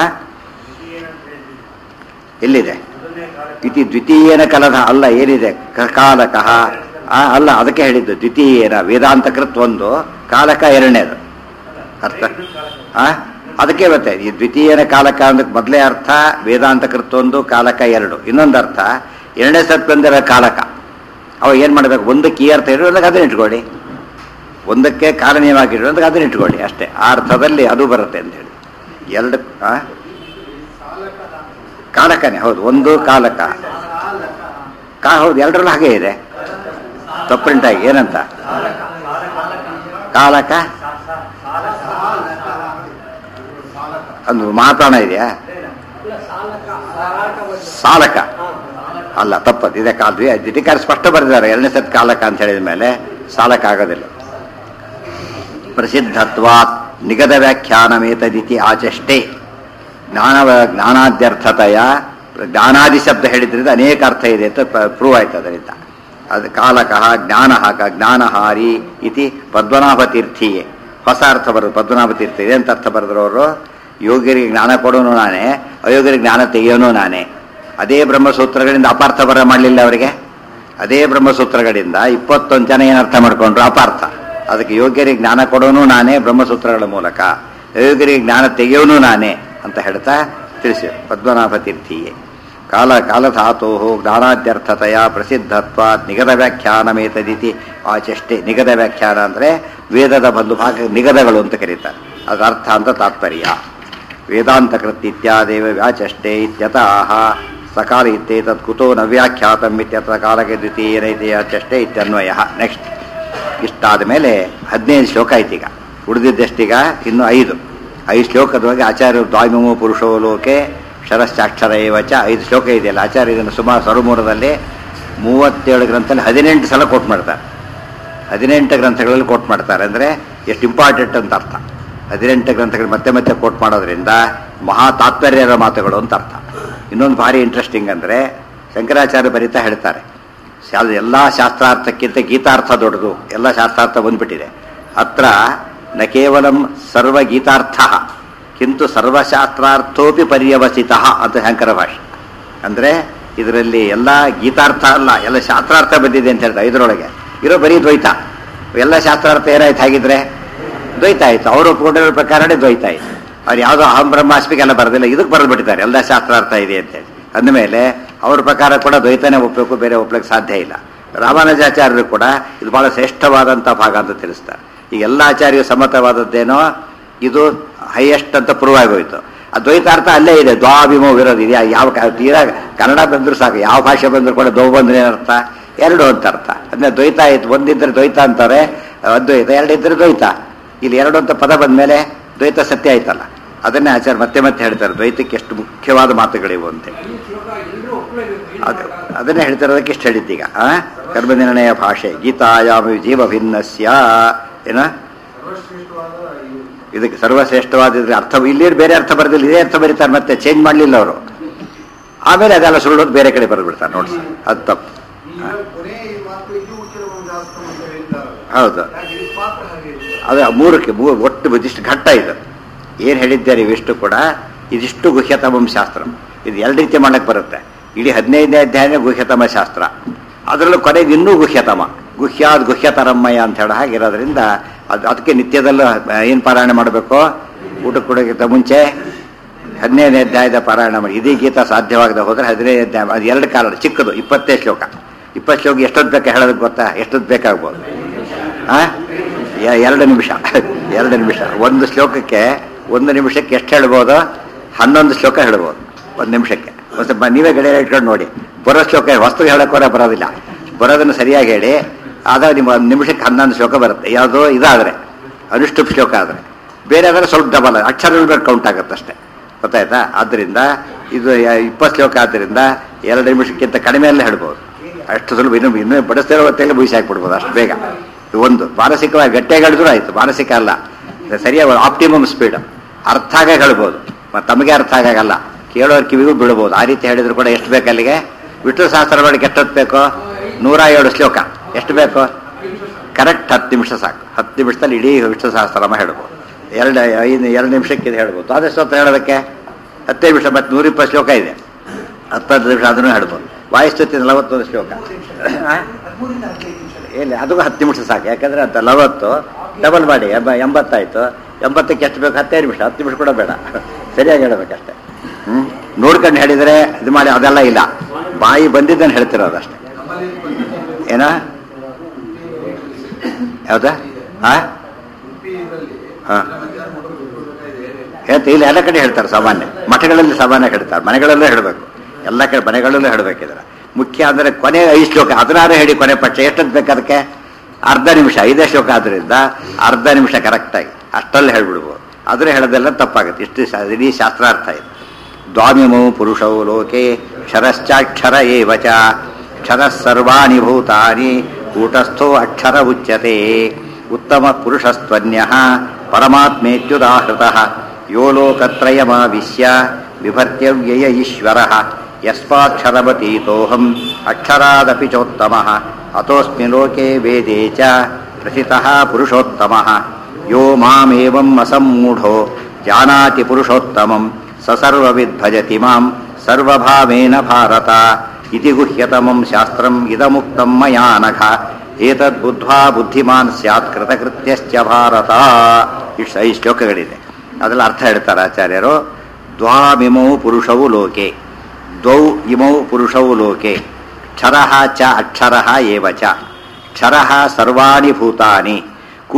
ಎಲ್ಲಿದೆ ಇತಿ ದ್ವಿತೀಯನ ಕಲದ ಅಲ್ಲ ಏನಿದೆ ಕ- ಕಾಲಕಃ ಆ, ಅಲ್ಲ ಅದಕ್ಕೆ ಹೇಳಿದ್ದು ದ್ವಿತೀಯನ ವೇದಾಂತ ಕೃತ್ ಒಂದು ಕಾಲಕ ಎರಡನೇದು ಅರ್ಥ ಆ ಅದಕ್ಕೆ ಮತ್ತೆ ಈ ದ್ವಿತೀಯನ ಕಾಲಕ ಅಂದ್ರೆ ಮೊದಲೇ ಅರ್ಥ ವೇದಾಂತ ಕೃತ್ ಒಂದು ಕಾಲಕ ಎರಡು ಇನ್ನೊಂದು ಅರ್ಥ ಎರಡನೇ ಸತ್ ಬಂದಿರೋ ಕಾಲಕ ಅವ ಏನ್ ಮಾಡ್ಬೇಕು ಒಂದಕ್ಕೆ ಈ ಅರ್ಥ ಇರೋದಾಗ ಅದನ್ನ ಇಟ್ಕೊಳ್ಳಿ ಒಂದಕ್ಕೆ ಕಾರಣೀಯವಾಗಿರೋದಾಗ ಅದನ್ನ ಇಟ್ಕೊಳ್ಳಿ ಅಷ್ಟೇ ಆ ಅರ್ಥದಲ್ಲಿ ಅದು ಬರುತ್ತೆ ಅಂತ ಹೇಳಿ ಎರಡು ಆ? ಕಾಲಕನೇ ಹೌದು ಒಂದು ಕಾಲಕ ಕಾ ಹೌದು ಎರಡರಲ್ಲೂ ಹಾಗೆ ಇದೆ ತಪ್ಪುಂಟಾಗಿ ಏನಂತ ಕಾಲಕ ಒಂದು ಮಹಾಪ್ರಾಣ ಇದೆಯಾ ಸಾಲಕ ಅಲ್ಲ ತಪ್ಪದು ಇದೆ ಕಾಲ್ವಿ ದಿಟಿಕಾರ ಸ್ಪಷ್ಟ ಬರೆದಿದ್ದಾರೆ ಎರಡನೇ ಸತ್ ಕಾಲಕ ಅಂತ ಹೇಳಿದ ಮೇಲೆ ಸಾಲಕ ಆಗೋದಿಲ್ಲ ಪ್ರಸಿದ್ಧತ್ವಾತ್ ನಿಗದ ವ್ಯಾಖ್ಯಾನಮೇತದಿತಿ ಆಚಷ್ಟೇ ಜ್ಞಾನ ಜ್ಞಾನಾದ್ಯರ್ಥತೆಯ ಜ್ಞಾನಾದಿ ಶಬ್ದ ಹೇಳಿದ್ರಿಂದ ಅನೇಕ ಅರ್ಥ ಇದೆ ಅಂತ ಪ್ರೂವ್ ಆಯ್ತು ಅದರಿಂದ ಅದು ಕಾಲಕಃ ಜ್ಞಾನಹಾಕ ಜ್ಞಾನಹಾರಿ ಇತಿ ಪದ್ಮನಾಭ ತೀರ್ಥಿಯೇ ಹೊಸ ಅರ್ಥ ಬರೋದು ಪದ್ಮನಾಭ ತೀರ್ಥ ಇದೆ ಅಂತ ಅರ್ಥ ಬರೆದ್ರು ಅವರು ಯೋಗ್ಯರಿಗೆ ಜ್ಞಾನ ಕೊಡೋನು ನಾನೇ ಅಯೋಗ್ಯರಿಗೆ ಜ್ಞಾನ ತೆಗೆಯೋನು ನಾನೇ ಅದೇ ಬ್ರಹ್ಮಸೂತ್ರಗಳಿಂದ ಅಪಾರ್ಥ ಬರ ಮಾಡಲಿಲ್ಲ ಅವರಿಗೆ ಅದೇ ಬ್ರಹ್ಮಸೂತ್ರಗಳಿಂದ ಇಪ್ಪತ್ತೊಂದು ಜನ ಏನು ಅರ್ಥ ಮಾಡ್ಕೊಂಡ್ರು ಅಪಾರ್ಥ ಅದಕ್ಕೆ ಯೋಗ್ಯರಿಗೆ ಜ್ಞಾನ ಕೊಡೋನು ನಾನೇ ಬ್ರಹ್ಮಸೂತ್ರಗಳ ಮೂಲಕ ಅಯೋಗ್ಯರಿಗೆ ಜ್ಞಾನ ತೆಗೆಯೋನು ನಾನೇ ಅಂತ ಹೇಳ್ತಾ ತಿಳಿಸಿ ಪದ್ಮನಾಭ ತೀರ್ಥಿಯೇ ಕಾಲ ಕಾಲಧಾತೋ ಜ್ಞಾನಾದ್ಯರ್ಥತೆಯ ಪ್ರಸಿದ್ಧತ್ವ ನಿಗದ ವ್ಯಾಖ್ಯಾನಮೇತದಿತಿ ಆಚಷ್ಟೇ ನಿಗದ ವ್ಯಾಖ್ಯಾನ ಅಂದರೆ ವೇದದ ಒಂದು ಭಾಗ ನಿಗದಗಳು ಅಂತ ಕರೀತಾರೆ ಅದರ ಅರ್ಥ ಅಂತ ತಾತ್ಪರ್ಯ ವೇದಾಂತ ಕೃತ್ ಇತ್ಯಾದೇವ ವ್ಯಾಚಷ್ಟೇ ಇತ್ಯತಃ ಸಕಾಲ ಇತ್ತೇತತ್ ಕುತೋ ನ ವ್ಯಾಖ್ಯಾತಂ ಇತ್ಯತ್ರ ಕಾಲಕ್ಕೆ ದ್ವಿತೀಯನೈತೆಯ ಚಷ್ಟೆ ಇತ್ಯನ್ವಯ ನೆಕ್ಸ್ಟ್ ಇಷ್ಟಾದ ಮೇಲೆ ಹದಿನೈದು ಶ್ಲೋಕ ಆಯ್ತು ಈಗ ಉಳಿದಿದ್ದಷ್ಟೀಗ ಇನ್ನು ಐದು ಐದು ಶ್ಲೋಕದ ಬಗ್ಗೆ ಆಚಾರ್ಯ ದ್ವಾಮಿಮೋ ಪುರುಷೋ ಲೋಕೆ ಶರಶ್ಚಾಕ್ಷರ ಏವಚ ಐದು ಶ್ಲೋಕ ಇದೆಯಲ್ಲ ಆಚಾರ್ಯ ಇದನ್ನು ಸುಮಾರು ಸ್ವರಮೂರದಲ್ಲಿ ಮೂವತ್ತೇಳು ಗ್ರಂಥದಲ್ಲಿ ಹದಿನೆಂಟು ಸಲ ಕೋಟ್ ಮಾಡ್ತಾರೆ ಹದಿನೆಂಟು ಗ್ರಂಥಗಳಲ್ಲಿ ಕೋಟ್ ಮಾಡ್ತಾರೆ ಅಂದರೆ ಎಷ್ಟು ಇಂಪಾರ್ಟೆಂಟ್ ಅಂತ ಅರ್ಥ ಹದಿನೆಂಟು ಗ್ರಂಥಗಳು ಮತ್ತೆ ಮತ್ತೆ ಕೋಟ್ ಮಾಡೋದ್ರಿಂದ ಮಹಾ ತಾತ್ಪರ್ಯದ ಮಾತುಗಳು ಅಂತ ಅರ್ಥ ಇನ್ನೊಂದು ಭಾರಿ ಇಂಟ್ರೆಸ್ಟಿಂಗ್ ಅಂದರೆ ಶಂಕರಾಚಾರ್ಯ ಬರಿತಾ ಹೇಳ್ತಾರೆ ಶಾ ಎಲ್ಲ ಶಾಸ್ತ್ರಾರ್ಥಕ್ಕಿಂತ ಗೀತಾರ್ಥ ದೊಡ್ಡದು ಎಲ್ಲ ಶಾಸ್ತ್ರಾರ್ಥ ಬಂದ್ಬಿಟ್ಟಿದೆ ಅತ್ರ ನ ಕೇವಲಂ ಸರ್ವಗೀತಾರ್ಥ ಕಿಂತು ಸರ್ವಶಾಸ್ತ್ರಾರ್ಥೋಪಿ ಪರ್ಯವಸಿತ ಅಂತ ಶಂಕರ ಭಾಷೆ ಅಂದರೆ ಇದರಲ್ಲಿ ಎಲ್ಲ ಗೀತಾರ್ಥ ಅಲ್ಲ ಎಲ್ಲ ಶಾಸ್ತ್ರಾರ್ಥ ಬಂದಿದೆ ಅಂತ ಹೇಳ್ತಾರೆ ಇದರೊಳಗೆ ಇರೋ ಬರೀ ದ್ವೈತ ಎಲ್ಲ ಶಾಸ್ತ್ರಾರ್ಥ ಏನಾಯ್ತು ಹಾಗಿದ್ರೆ ದ್ವೈತ ಆಯ್ತು ಅವರು ಒಪ್ಕೊಂಡಿರೋ ಪ್ರಕಾರನೇ ದ್ವೈತ ಆಯ್ತು ಅವ್ರು ಯಾವುದೋ ಅಹಂ ಬ್ರಹ್ಮಾಸ್ಮಿಗೆ ಎಲ್ಲ ಬರೋದಿಲ್ಲ ಇದಕ್ಕೆ ಬರೆದು ಬಿಟ್ಟಿದ್ದಾರೆ ಎಲ್ಲ ಶಾಸ್ತ್ರಾರ್ಥ ಇದೆ ಅಂತೇಳಿ ಅಂದಮೇಲೆ ಅವ್ರ ಪ್ರಕಾರ ಕೂಡ ದ್ವೈತನೇ ಒಪ್ಪಬೇಕು ಬೇರೆ ಒಪ್ಲಿಕ್ಕೆ ಸಾಧ್ಯ ಇಲ್ಲ ರಾಮಾನುಜಾಚಾರ್ಯರು ಕೂಡ ಇದು ಬಹಳ ಶ್ರೇಷ್ಠವಾದಂಥ ಭಾಗ ಅಂತ ತಿಳಿಸ್ತಾರೆ ಈಗ ಎಲ್ಲ ಆಚಾರ್ಯ ಸಮ್ಮತವಾದದ್ದೇನೋ ಇದು ಹೈಯೆಸ್ಟ್ ಅಂತ ಪ್ರೂವ್ ಆಗೋಯ್ತು ಆ ದ್ವೈತಾರ್ಥ ಅಲ್ಲೇ ಇದೆ ದ್ವಾಭಿಮೋ ವಿರೋಧ ಇದೆ ಯಾವ ಕ- ತೀರಾ ಕನ್ನಡ ಬಂದರೂ ಸಾಕು ಯಾವ ಭಾಷೆ ಬಂದರೂ ಕೂಡ ದೋ ಬಂದ್ರೆ ಏನರ್ಥ ಎರಡು ಅಂತ ಅರ್ಥ ಅಂದ್ರೆ ದ್ವೈತ ಆಯ್ತು ಒಂದಿದ್ರೆ ದ್ವೈತ ಅಂತಾರೆ ಅದ್ವೈತ ಎರಡಿದ್ರೆ ದ್ವೈತ ಇಲ್ಲಿ ಎರಡು ಅಂತ ಪದ ಬಂದ್ಮೇಲೆ ದ್ವೈತ ಸತ್ಯ ಆಯ್ತಲ್ಲ ಅದನ್ನೇ ಆಚಾರ್ಯ ಮತ್ತೆ ಮತ್ತೆ ಹೇಳ್ತಾರೆ ದ್ವೈತಕ್ಕೆ ಎಷ್ಟು ಮುಖ್ಯವಾದ ಮಾತುಗಳಿವು ಅಂತೇಳಿ ಈ ಶ್ಲೋಕ ಎಲ್ಲರೂ ಒಪ್ಪಲೇಬೇಕು ಏನು ಅದು ಮಾಡಕ್ಕಾಗಲ್ಲ. ಅದನ್ನೇ ಹೇಳ್ತಿರೋದಕ್ಕೆ ಇಷ್ಟು ಹೇಳಿದ್ದೀಗ ಆ ಕರ್ಮನಿರ್ಣಯ ಭಾಷೆ ಗೀತಾಯಾಮ ಜೀವ ಭಿನ್ನಸ್ಯ ಏನ ಸರ್ವಶ್ರೇಷ್ಠವಾದ ಇದು. ಇದಕ್ಕೆ ಸರ್ವಶ್ರೇಷ್ಠವಾದಿದ್ರೆ ಅರ್ಥ ಇಲ್ಲಿ ಬೇರೆ ಅರ್ಥ ಬರೆದಿಲ್ಲ ಇದೇ ಅರ್ಥ ಬರೀತಾರೆ ಮತ್ತೆ ಚೇಂಜ್ ಮಾಡಲಿಲ್ಲ ಅವರು ಆಮೇಲೆ ಅದೆಲ್ಲ ಸುಳ್ಳು ಬೇರೆ ಕಡೆ ಬರೆದ್ಬಿಡ್ತಾರೆ ನೋಡಿ ಅದು ತಪ್ಪು ಈಗ ಕೊನೆ ಈ ಮಾತು ಇದು ಕೆಲವು ಶಾಸ್ತ್ರ ಅಂತ ಹೇಳ್ತಾರೆ ಹೌದು ಯಾಕೆ ಇದು ಮಾತ್ರ ಹಾಗೆ ಇರುತ್ತೆ? ಅದು ಮೂರಕ್ಕೆ ಮೂ ಒಟ್ಟು ಇದಿಷ್ಟು ಘಟ್ಟ ಇದು ಏನು ಹೇಳಿದ್ದಾರೆ ಇವಿಷ್ಟು ಕೂಡ ಇದಿಷ್ಟು ಗುಹ್ಯತಮ ಶಾಸ್ತ್ರ ಇದು ಎರಡು ರೀತಿ ಮಾಡಕ್ಕೆ ಬರುತ್ತೆ ಇಡೀ ಹದಿನೈದನೇ ಅಧ್ಯಾಯ ಗುಹ್ಯತಮ ಶಾಸ್ತ್ರ ಅದರಲ್ಲೂ ಕೊನೆಗೆ ಇನ್ನೂ ಗುಹ್ಯತಮ ಗುಹ್ಯಾದ್ ಗುಹ್ಯತರಮ್ಮಯ್ಯ ಅಂತ ಹೇಳೋ ಹಾಗಿರೋದ್ರಿಂದ ಅದು ಅದಕ್ಕೆ ನಿತ್ಯದಲ್ಲೂ ಏನು ಪಾರಾಯಣ ಮಾಡಬೇಕು ಊಟಕ್ಕೆ ಕೊಡೋಕ್ಕಿಂತ ಮುಂಚೆ ಹದಿನೈದನೇ ಅಧ್ಯಾಯದ ಪಾರಾಯಣ ಮಾಡಿ ಇದೇ ಗೀತ ಸಾಧ್ಯವಾಗದೆ ಹೋದರೆ ಹದಿನೈದು ಅಧ್ಯಾಯ ಅದು ಎರಡು ಕಾಲ ಚಿಕ್ಕದು ಇಪ್ಪತ್ತೇ ಶ್ಲೋಕ ಇಪ್ಪತ್ತು ಶ್ಲೋಕ ಎಷ್ಟೊತ್ತು ಬೇಕಾ ಹೇಳೋದಕ್ಕೆ ಗೊತ್ತಾ ಎಷ್ಟೊತ್ತು ಬೇಕಾಗ್ಬೋದು ಆ? ಎ- ಎರಡು ನಿಮಿಷ ಎರಡು ನಿಮಿಷ ಒಂದು ಶ್ಲೋಕಕ್ಕೆ ಒಂದು ನಿಮಿಷಕ್ಕೆ ಎಷ್ಟು ಹೇಳ್ಬೋದು ಹನ್ನೊಂದು ಶ್ಲೋಕ ಹೇಳ್ಬೋದು ಒಂದು ನಿಮಿಷಕ್ಕೆ ಒಂದು ಸ್ವಲ್ಪ ನೀವೇ ಗಡಿಯಾರ ಇಟ್ಕೊಂಡು ನೋಡಿ ಬರೋ ಶ್ಲೋಕ ವಸ್ತು ಹೇಳೋಕ್ಕೋರೆ ಬರೋದಿಲ್ಲ ಬರೋದನ್ನು ಸರಿಯಾಗಿ ಹೇಳಿ ಆಗ ನಿಮ್ಮ ಒಂದು ನಿಮಿಷಕ್ಕೆ ಹನ್ನೊಂದು ಶ್ಲೋಕ ಬರುತ್ತೆ ಯಾವುದೋ ಇದಾದರೆ ಅನುಷ್ಠುಪ್ ಶ್ಲೋಕ ಆದರೆ ಬೇರೆ ಆದರೆ ಸ್ವಲ್ಪ ಡಬಲ್ ಅಕ್ಷರಗಳು ಬೇರೆ ಕೌಂಟ್ ಆಗುತ್ತೆ ಅಷ್ಟೇ ಗೊತ್ತಾಯ್ತಾ ಆದ್ದರಿಂದ ಇದು ಯ- ಇಪ್ಪತ್ತು ಶ್ಲೋಕ ಆದ್ದರಿಂದ ಎರಡು ನಿಮಿಷಕ್ಕಿಂತ ಕಡಿಮೆಯಲ್ಲೇ ಹೇಳ್ಬೋದು ಅಷ್ಟು ಸುಲಭ ಇನ್ನು ಇನ್ನೂ ಬಡಿಸ್ತಿರೋ ಹೊತ್ತಲ್ಲಿ ಮುಗಿಸಿ ಹಾಕ್ಬಿಡ್ಬೋದು ಅಷ್ಟು ಬೇಗ ಇದು ಒಂದು ಮಾನಸಿಕವಾಗಿ ಗಟ್ಟಿಯಾಗಿ ಹೇಳಿದ್ರು ಆಯ್ತು ಮಾನಸಿಕ ಅಲ್ಲ ಇದು ಸರಿಯಾಗಿ ಆಪ್ಟಿಮಮ್ ಸ್ಪೀಡ್ ಅರ್ಥ ಆಗ ಹೇಳ್ಬೋದು ಮತ್ತು ತಮಗೆ ಅರ್ಥ ಆಗಲ್ಲ ಕೇಳೋರ್ ಕಿವಿಗೂ ಬೀಳ್ಬೋದು ಆ ರೀತಿ ಹೇಳಿದ್ರು ಕೂಡ ಎಷ್ಟು ಬೇಕು ಅಲ್ಲಿಗೆ ವಿಷ್ಣು ಸಹಸ್ರ ಮಾಡಿಗೆ ಎಷ್ಟೊತ್ತು ಬೇಕೋ ನೂರ ಏಳು ಶ್ಲೋಕ ಎಷ್ಟು ಬೇಕು ಕರೆಕ್ಟ್ ಹತ್ತು ನಿಮಿಷ ಸಾಕು ಹತ್ತು ನಿಮಿಷದಲ್ಲಿ ಇಡೀ ವಿಷ್ಣು ಸಹಸ್ರನಾಮ ಹೇಳ್ಬೋದು ಎರಡು ಐದು ಎರಡು ನಿಮಿಷಕ್ಕೆ ಇದು ಹೇಳ್ಬೋದು ಆದಷ್ಟು ಹೊತ್ತು ಹೇಳೋದಕ್ಕೆ ಹತ್ತೇ ನಿಮಿಷ ಮತ್ತು ನೂರಿಪ್ಪತ್ತು ಶ್ಲೋಕ ಇದೆ ಹತ್ತತ್ತು ನಿಮಿಷ ಅದನ್ನು ಹೇಳ್ಬೋದು ವಾಯುಸ್ತುತಿ ನಲವತ್ತೊಂದು ಶ್ಲೋಕ ಆ? ಹದಿಮೂರಿಂದ ಹದಿನೈದು ನಿಮಿಷ ಇಲ್ಲ ಅದು ಹತ್ತು ನಿಮಿಷ ಸಾಕು ಯಾಕಂದ್ರೆ ಅದು ನಲವತ್ತು ಡಬಲ್ ಮಾಡಿ ಎಂಬ ಎಂಬತ್ತಾಯ್ತು ಎಂಬತ್ತಕ್ಕೆ ಎಷ್ಟು ಬೇಕು ಹತ್ತೇ ನಿಮಿಷ ಹತ್ತು ನಿಮಿಷ ಕೂಡ ಬೇಡ ಸರಿಯಾಗಿ ಹೇಳಬೇಕಷ್ಟೆ ಹ್ಞೂ ನೋಡ್ಕೊಂಡು ಹೇಳಿದರೆ ಇದು ಮಾಡಿ ಅದೆಲ್ಲ ಇಲ್ಲ ಬಾಯಿ ಬಂದಿದ್ದನ್ನು ಹೇಳ್ತಿರೋದು ಅಷ್ಟೇ ಏನ ಯಾವ್ದಾ ಹಾ ಹಾ ಹೇಳ್ತಾ ಇಲ್ಲ ಎಲ್ಲ ಕಡೆ ಹೇಳ್ತಾರೆ ಸಾಮಾನ್ಯ ಮಠಗಳಲ್ಲಿ ಸಾಮಾನ್ಯ ಹೇಳ್ತಾರೆ ಮನೆಗಳಲ್ಲೂ ಹೇಳಬೇಕು ಎಲ್ಲ ಕಡೆ ಮನೆಗಳಲ್ಲೂ ಹೇಳಬೇಕಿದ್ರೆ ಮುಖ್ಯ ಅಂದರೆ ಕೊನೆ ಐದು ಶ್ಲೋಕ ಹದಿನಾರು ಹೇಳಿ ಕೊನೆ ಪಕ್ಷ ಎಷ್ಟೊತ್ತು ಬೇಕು ಅದಕ್ಕೆ ಅರ್ಧ ನಿಮಿಷ ಐದೇ ಶ್ಲೋಕ ಆದ್ರಿಂದ ಅರ್ಧ ನಿಮಿಷ ಕರೆಕ್ಟಾಗಿ ಅಷ್ಟಲ್ಲಿ ಹೇಳ್ಬಿಡ್ಬೋದು ಆದರೆ ಹೇಳೋದೆಲ್ಲ ತಪ್ಪಾಗುತ್ತೆ ಇಷ್ಟು ಶಾ- ಇಡೀ ಶಾಸ್ತ್ರಾರ್ಥ ಇದೆ ದ್ವಾಮಿಮೌ ಪುರುಷೌ ಲೋಕೆ ಕ್ಷರಶ್ಚಾಕ್ಷರ ಏವ ಚ ಕ್ಷರಃ ಸರ್ವಾಣಿ ಭೂತಾನಿ ಕೂಟಸ್ಥೋ ಅಕ್ಷರ ಉಚ್ಯತೆ ಉತ್ತಮ ಪುರುಷಸ್ತ್ವನ್ಯ ಪರಮಾತ್ಮೇತ್ಯುದಾಹೃತಃ ಯೋ ಲೋಕತ್ರಯಮಾವಿಶ್ಯ ಬಿಭರ್ತ್ಯವ್ಯಯ ಈಶ್ವರಃ ಯಸ್ಮಾಕ್ಷರಮತೀತೋಹಂ ಅಕ್ಷರಾದಪಿ ಚೋತ್ತಮಃ ಅತೋಸ್ಮಿ ಲೋಕೆ ವೇದೇ ಚ ಪ್ರಸಿತಃ ಪುರುಷೋತ್ತಮಃ ಯೋ ಮಾಮೇವಂ ಅಸಮ್ಮೂಢೋ ಜಾನಾತಿ ಪುರುಷೋತ್ತಮಂ ಸ ಸರ್ವವಿದ್ಭಜತಿ ಮಾಂ ಸರ್ವಭಾವೇನ ಭಾರತ ಇತಿ ಗುಹ್ಯತಮಂ ಶಾಸ್ತ್ರಂ ಇದಮುಕ್ತಂ ಮಯಾ ನಖ ಏತದ್ಬುದ್ಧ್ವಾ ಬುದ್ಧಿಮಾನ್ ಸ್ಯಾತ್ ಕೃತಕೃತ್ಯಶ್ಚ ಭಾರತ ಇಷ್ಟು ಐದು ಶ್ಲೋಕಗಳಿದೆ ಅದೆಲ್ಲ ಅರ್ಥ ಹೇಳ್ತಾರೆ ಆಚಾರ್ಯರು ದ್ವಾಮಿಮೌ ಪುರುಷವು ಲೋಕೆ ದ್ವೌ ಇಮೌ ಪುರುಷವು ಲೋಕೆ ಕ್ಷರಃ ಚ ಅಕ್ಷರಃ ಏವ ಚ ಕ್ಷರಃ ಸರ್ವಾಣಿ ಭೂತಾನಿ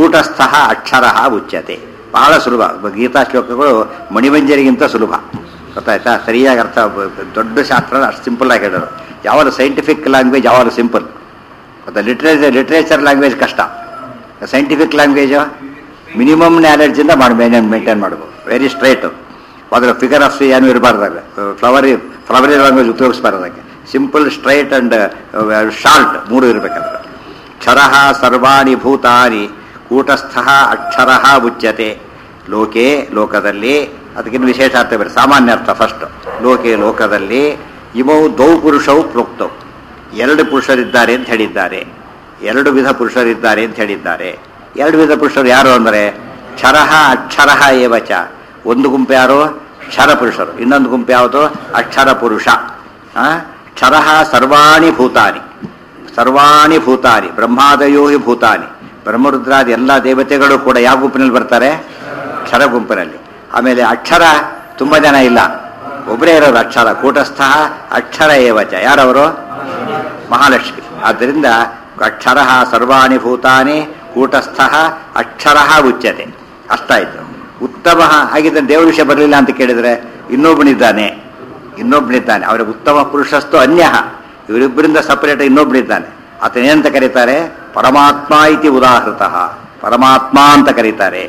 ಕೂಟಸ್ಥಃ ಅಕ್ಷರಃ ಉಚ್ಯತೆ ಬಹಳ ಸುಲಭ ಗೀತಾ ಶ್ಲೋಕಗಳು ಮಣಿಮಂಜರಿಗಿಂತ ಸುಲಭ ಗೊತ್ತಾಯ್ತಾ ಸರಿಯಾಗಿ ಅರ್ಥ ಬ- ದೊಡ್ಡ ಶಾಸ್ತ್ರ ಅಷ್ಟು ಸಿಂಪಲ್ ಆಗಿ ಹೇಳೋರು ಯಾವಾಗ ಸೈಂಟಿಫಿಕ್ ಲ್ಯಾಂಗ್ವೇಜ್ ಯಾವಾಗ ಸಿಂಪಲ್ ಗೊತ್ತಾ ಲಿಟ್ರೇಚರ್ ಲಿಟ್ರೇಚರ್ ಲ್ಯಾಂಗ್ವೇಜ್ ಕಷ್ಟ ಸೈಂಟಿಫಿಕ್ ಲ್ಯಾಂಗ್ವೇಜು ಮಿನಿಮಮ್ ನಾಲೆಡ್ಜಿಂದ ಮಾಡಿ ಮೇಂಟೈನ್ ಮಾಡ್ಬೋದು ವೆರಿ ಸ್ಟ್ರೈಟು ಅದ್ರ ಫಿಗರ್ ಆಫ್ ಏನು ಇರಬಾರ್ದಾಗ ಫ್ಲವರ್ ಫ್ಲವರಿ ಲ್ಯಾಂಗ್ವೇಜ್ ಉಪಯೋಗಿಸ್ಬಾರ್ದಾಗೆ ಸಿಂಪಲ್ ಸ್ಟ್ರೈಟ್ ಅಂಡ್ ಶಾರ್ಟ್ ಮೂರು ಇರಬೇಕಂದ್ರೆ ಕ್ಷರಃ ಸರ್ವಾಣಿ ಭೂತಾನಿ ಕೂಟಸ್ಥ ಅಕ್ಷರ ಉಚ್ಯತೆ ಲೋಕೆ ಲೋಕದಲ್ಲಿ ಅದಕ್ಕಿಂತ ವಿಶೇಷ ಅರ್ಥ ಬೇರೆ ಸಾಮಾನ್ಯ ಅರ್ಥ ಫಸ್ಟ್ ಲೋಕೆ ಲೋಕದಲ್ಲಿ ಇಮೌ ದೌ ಪುರುಷವು ಪ್ರೋಕ್ತವು ಎರಡು ಪುರುಷರಿದ್ದಾರೆ ಅಂತ ಹೇಳಿದ್ದಾರೆ ಎರಡು ವಿಧ ಪುರುಷರಿದ್ದಾರೆ ಅಂತ ಹೇಳಿದ್ದಾರೆ ಎರಡು ವಿಧ ಪುರುಷರು ಯಾರು ಅಂದರೆ ಕ್ಷರಃ ಅಕ್ಷರಃ ಏವಚ ಒಂದು ಗುಂಪು ಯಾರು ಕ್ಷರ ಪುರುಷರು ಇನ್ನೊಂದು ಗುಂಪು ಯಾವುದು ಅಕ್ಷರ ಪುರುಷ ಆ? ಕ್ಷರಃ ಸರ್ವಾಣಿ ಭೂತಾನಿ ಸರ್ವಾಣಿ ಭೂತಾನಿ ಬ್ರಹ್ಮಾದಯೋ ಹಿ ಭೂತಾನಿ ಬ್ರಹ್ಮರುದ್ರಾದಿ ಎಲ್ಲ ದೇವತೆಗಳು ಕೂಡ ಯಾವ ಗುಂಪಿನಲ್ಲಿ ಬರ್ತಾರೆ ಕ್ಷರ ಗುಂಪಿನಲ್ಲಿ ಆಮೇಲೆ ಅಕ್ಷರ ತುಂಬ ಜನ ಇಲ್ಲ ಒಬ್ಬರೇ ಇರೋದು ಅಕ್ಷರ ಕೂಟಸ್ಥ ಅಕ್ಷರ ಏವಚ ಯಾರವರು ಮಹಾಲಕ್ಷ್ಮಿ ಆದ್ದರಿಂದ ಅಕ್ಷರ ಸರ್ವಾಣಿ ಭೂತಾನಿ ಕೂಟಸ್ಥ ಅಕ್ಷರ ಉಚ್ಯತೆ ಅಷ್ಟಾಯ್ತು ಉತ್ತಮ ಹಾಗಿದ್ರೆ ದೇವರ ವಿಷಯ ಬರಲಿಲ್ಲ ಅಂತ ಕೇಳಿದ್ರೆ ಇನ್ನೊಬ್ಬನಿದ್ದಾನೆ ಇನ್ನೊಬ್ಬನಿದ್ದಾನೆ ಅವರ ಉತ್ತಮ ಪುರುಷಸ್ತು ಅನ್ಯ ಇವರಿಬ್ಬರಿಂದ ಸಪರೇಟ್ ಇನ್ನೊಬ್ಬನಿದ್ದಾನೆ ಆತನ ಏನಂತ ಕರೀತಾರೆ ಪರಮಾತ್ಮ ಇತಿ ಉದಾಹೃತ ಪರಮಾತ್ಮ ಅಂತ ಕರೀತಾರೆ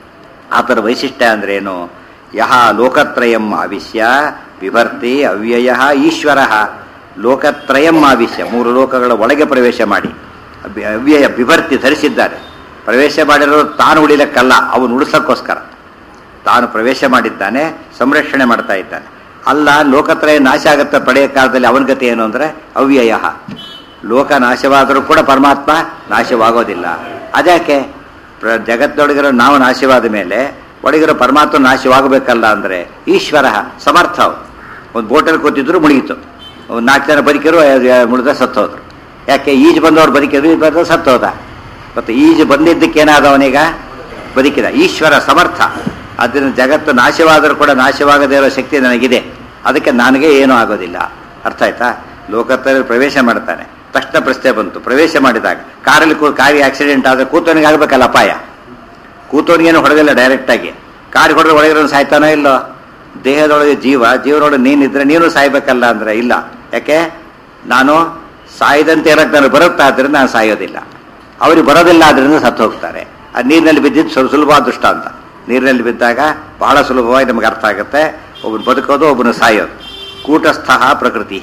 ಆತನ ವೈಶಿಷ್ಟ್ಯ ಅಂದ್ರೇನು ಯಹ ಲೋಕತ್ರಯಂ ಆವಿಶ್ಯ ವಿಭರ್ತಿ ಅವ್ಯಯ ಈಶ್ವರ ಲೋಕತ್ರಯಂ ಆವಿಶ್ಯ ಮೂರು ಲೋಕಗಳ ಒಳಗೆ ಪ್ರವೇಶ ಮಾಡಿ ಅಭಿ- ಅವ್ಯಯ ವಿಭರ್ತಿ ಧರಿಸಿದ್ದಾರೆ ಪ್ರವೇಶ ಮಾಡಿರೋದು ತಾನು ಉಳಿಲಕ್ಕಲ್ಲ ಅವನು ಉಳಿಸೋಕ್ಕೋಸ್ಕರ ತಾನು ಪ್ರವೇಶ ಮಾಡಿದ್ದಾನೆ ಸಂರಕ್ಷಣೆ ಮಾಡ್ತಾ ಇದ್ದಾನೆ ಅಲ್ಲ ಲೋಕತ್ರಯ ನಾಶ ಆಗುತ್ತೆ ಪಡೆಯ ಕಾಲದಲ್ಲಿ ಅವನ ಗತಿ ಏನು ಅಂದರೆ ಅವ್ಯಯ ಲೋಕ ನಾಶವಾದರೂ ಕೂಡ ಪರಮಾತ್ಮ ನಾಶವಾಗೋದಿಲ್ಲ ಅದ್ಯಾಕೆ ಪ್ರ ಜಗತ್ತೊಳಗಿರೋ ನಾವು ನಾಶವಾದ ಮೇಲೆ ಒಳಗಿರೋ ಪರಮಾತ್ಮ ನಾಶವಾಗಬೇಕಲ್ಲ ಅಂದರೆ ಈಶ್ವರ ಸಮರ್ಥ ಅವ್ನು. ಒಂದು ಬೋಟಲ್ಲಿ ಕೂತಿದ್ರು ಮುಳುಗಿತು ಒಂದು ನಾಲ್ಕು ಜನ ಬದುಕಿರು ಮುಳಿದ ಸತ್ತೋದ್ರು ಯಾಕೆ ಈಜು ಬಂದವ್ರು ಬದುಕಿದ್ರು ಈಜು ಬಂದವ್ರು ಸತ್ತೋದ ಮತ್ತು ಈಜು ಬಂದಿದ್ದಕ್ಕೆ ಏನಾದ ಅವನೀಗ ಬದುಕಿದ ಈಶ್ವರ ಸಮರ್ಥ ಅದರಿಂದ ಜಗತ್ತು ನಾಶವಾದರೂ ಕೂಡ ನಾಶವಾಗದೇ ಇರೋ ಶಕ್ತಿ ನನಗಿದೆ ಅದಕ್ಕೆ ನನಗೆ ಏನೂ ಆಗೋದಿಲ್ಲ ಅರ್ಥ ಆಯ್ತಾ ಲೋಕತ್ತಲ್ಲಿ ಪ್ರವೇಶ ಮಾಡ್ತಾನೆ ತಕ್ಷಣ ಪ್ರಶ್ನೆ ಬಂತು ಪ್ರವೇಶ ಮಾಡಿದಾಗ ಕಾರಲ್ಲಿ ಕೂ ಕಾರಿಗೆ ಆಕ್ಸಿಡೆಂಟ್ ಆದರೆ ಕೂತವನಿಗೆ ಆಗಬೇಕಲ್ಲ ಅಪಾಯ ಕೂತವನಿಗೇನು ಹೊಡೆದಿಲ್ಲ ಡೈರೆಕ್ಟಾಗಿ ಕಾರಿಗೆ ಹೊಡೆದ್ರೆ ಒಳಗಿರೋ ಸಾಯ್ತಾನೋ ಇಲ್ಲೋ ದೇಹದೊಳಗೆ ಜೀವ ಜೀವನೊಳಗೆ ನೀನಿದ್ರೆ ನೀನು ಸಾಯ್ಬೇಕಲ್ಲ ಅಂದರೆ ಇಲ್ಲ ಯಾಕೆ ನಾನು ಸಾಯದಂತೆ ಇರಕ್ಕೆ ನನಗೆ ಬರುತ್ತಾ ಆದ್ದರಿಂದ ನಾನು ಸಾಯೋದಿಲ್ಲ ಅವ್ರಿಗೆ ಬರೋದಿಲ್ಲ ಆದ್ರಿಂದ ಸತ್ತು ಹೋಗ್ತಾರೆ ಅದು ನೀರಿನಲ್ಲಿ ಬಿದ್ದಿದ್ದು ಸ್ವಲ್ಪ ಸುಲಭವಾದ ದೃಷ್ಟಾಂತ ನೀರಿನಲ್ಲಿ ಬಿದ್ದಾಗ ಬಹಳ ಸುಲಭವಾಗಿ ನಮಗೆ ಅರ್ಥ ಆಗುತ್ತೆ ಒಬ್ಬನು ಬದುಕೋದು ಒಬ್ಬನು ಸಾಯೋದು ಕೂಟಸ್ಥ ಪ್ರಕೃತಿ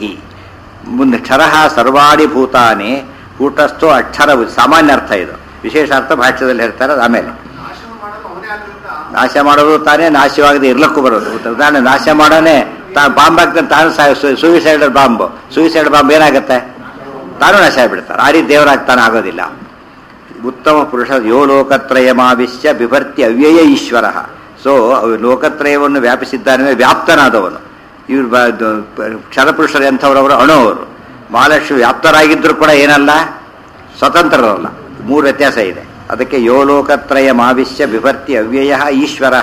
ಮುಂದೆ ಕ್ಷರಃ ಸರ್ವಾಣಿ ಭೂತಾನಿ ಕೂಟಸ್ಥೋ ಅಕ್ಷರ ಸಾಮಾನ್ಯ ಅರ್ಥ ಇದು ವಿಶೇಷ ಅರ್ಥ ಭಾಷ್ಯದಲ್ಲಿ ಹೇಳ್ತಾರೆ ಅದು ಆಮೇಲೆ ನಾಶನ ಮಾಡೋದು ಅವನೇ ಆದ್ರಿಂದ ನಾಶ ಮಾಡೋದು ತಾನೇ ನಾಶವಾಗದೆ ಇರ್ಲಕ್ಕೂ ಬರೋದು ಉದಾಹರಣೆ ನಾಶ ಮಾಡೋನೆ ತಾ ಬಾಂಬ್ ಹಾಕ್ತಾನೆ ತಾನು ಸೂಯಿಸೈಡ್ ಬಾಂಬ್ ಸೂಯಿಸೈಡ್ ಬಾಂಬ್ ಏನಾಗುತ್ತೆ ತಾನು ನಾಶ ಆಗ್ಬಿಡ್ತಾರೆ ಆ ರೀತಿ ದೇವರಾಗ್ತಾನೆ ಆಗೋದಿಲ್ಲ ಉತ್ತಮ ಪುರುಷ ಯೋ ಲೋಕತ್ರಯಮಾವಿಶ್ಯ ಬಿಭರ್ತಿ ಅವ್ಯಯ ಈಶ್ವರ ಸೊ ಅವು ಲೋಕತ್ರಯವನ್ನು ವ್ಯಾಪಿಸಿದ್ದಾನೆ ಅಂದ್ರೆ ವ್ಯಾಪ್ತನಾದವನು ಇವ್ರು ಬ- ದ- ಪ- ಕ್ಷರಪುರುಷರು ಎಂಥವ್ರವರು ಅಣು ಅವರು ಮಹಾಲಕ್ಷ್ಮಿ ವ್ಯಾಪ್ತರಾಗಿದ್ದರೂ ಕೂಡ ಏನಲ್ಲ ಸ್ವತಂತ್ರರಲ್ಲ ಮೂರು ವ್ಯತ್ಯಾಸ ಇದೆ ಅದಕ್ಕೆ ಯೋ ಲೋಕತ್ರಯಮಾವಿಶ್ಯ ಬಿಭರ್ತಿ ಅವ್ಯಯ ಈಶ್ವರ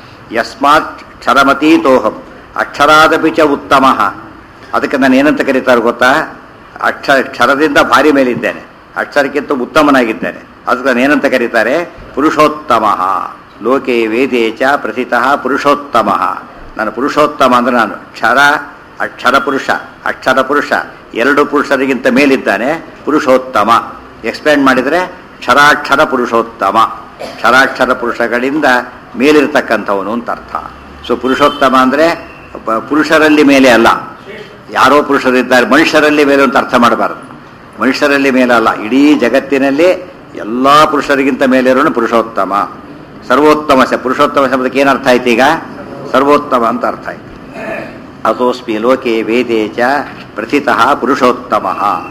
ಯಸ್ಮಾತ್ ಕ್ಷರಮತೀತೋಹಂ ಅಕ್ಷರಾದಪಿ ಚ ಉತ್ತಮ ಅದಕ್ಕೆ ನಾನು ಏನಂತ ಕರೀತಾರೆ ಗೊತ್ತಾ ಅಕ್ಷರ ಕ್ಷರದಿಂದ ಭಾರಿ ಮೇಲಿದ್ದೇನೆ ಅಕ್ಷರಕ್ಕಿಂತ ಉತ್ತಮನಾಗಿದ್ದೇನೆ ಅದಕ್ಕೆ ನಾನು ಏನಂತ ಕರೀತಾರೆ ಪುರುಷೋತ್ತಮ ಲೋಕೆ ವೇದೇ ಚ ಪ್ರಥಿತಃ ಪುರುಷೋತ್ತಮ ನಾನು ಪುರುಷೋತ್ತಮ ಅಂದ್ರೆ ನಾನು ಕ್ಷರ ಅಕ್ಷರ ಪುರುಷ ಅಕ್ಷರ ಪುರುಷ ಎರಡು ಪುರುಷರಿಗಿಂತ ಮೇಲಿದ್ದಾನೆ ಪುರುಷೋತ್ತಮ ಎಕ್ಸ್ಪ್ಲೇನ್ ಮಾಡಿದರೆ ಕ್ಷರಾಕ್ಷರ ಪುರುಷೋತ್ತಮ ಕ್ಷರಾಕ್ಷರ ಪುರುಷಗಳಿಂದ ಮೇಲಿರ್ತಕ್ಕಂಥವನು ಅಂತ ಅರ್ಥ ಸೊ ಪುರುಷೋತ್ತಮ ಅಂದರೆ ಪುರುಷರಲ್ಲಿ ಮೇಲೆ ಅಲ್ಲ ಯಾರೋ ಪುರುಷರಿದ್ದಾರೆ ಮನುಷ್ಯರಲ್ಲಿ ಮೇಲೆ ಅಂತ ಅರ್ಥ ಮಾಡಬಾರದು ಮನುಷ್ಯರಲ್ಲಿ ಮೇಲೆ ಅಲ್ಲ ಇಡೀ ಜಗತ್ತಿನಲ್ಲಿ ಎಲ್ಲ ಪುರುಷರಿಗಿಂತ ಮೇಲಿರೋನು ಪುರುಷೋತ್ತಮ ಸರ್ವೋತ್ತಮ ಶ ಪುರುಷೋತ್ತಮ ಶಬ್ದಕ್ಕೆ ಏನು ಅರ್ಥ ಆಯ್ತು ಈಗ ಸರ್ವೋತ್ತಮ ಅಂತ ಅರ್ಥ ಆಯ್ತು ಅಥೋಸ್ಮಿ ಲೋಕೆ ವೇದೇ ಚ ಪ್ರಥಿತಃ ಪುರುಷೋತ್ತಮ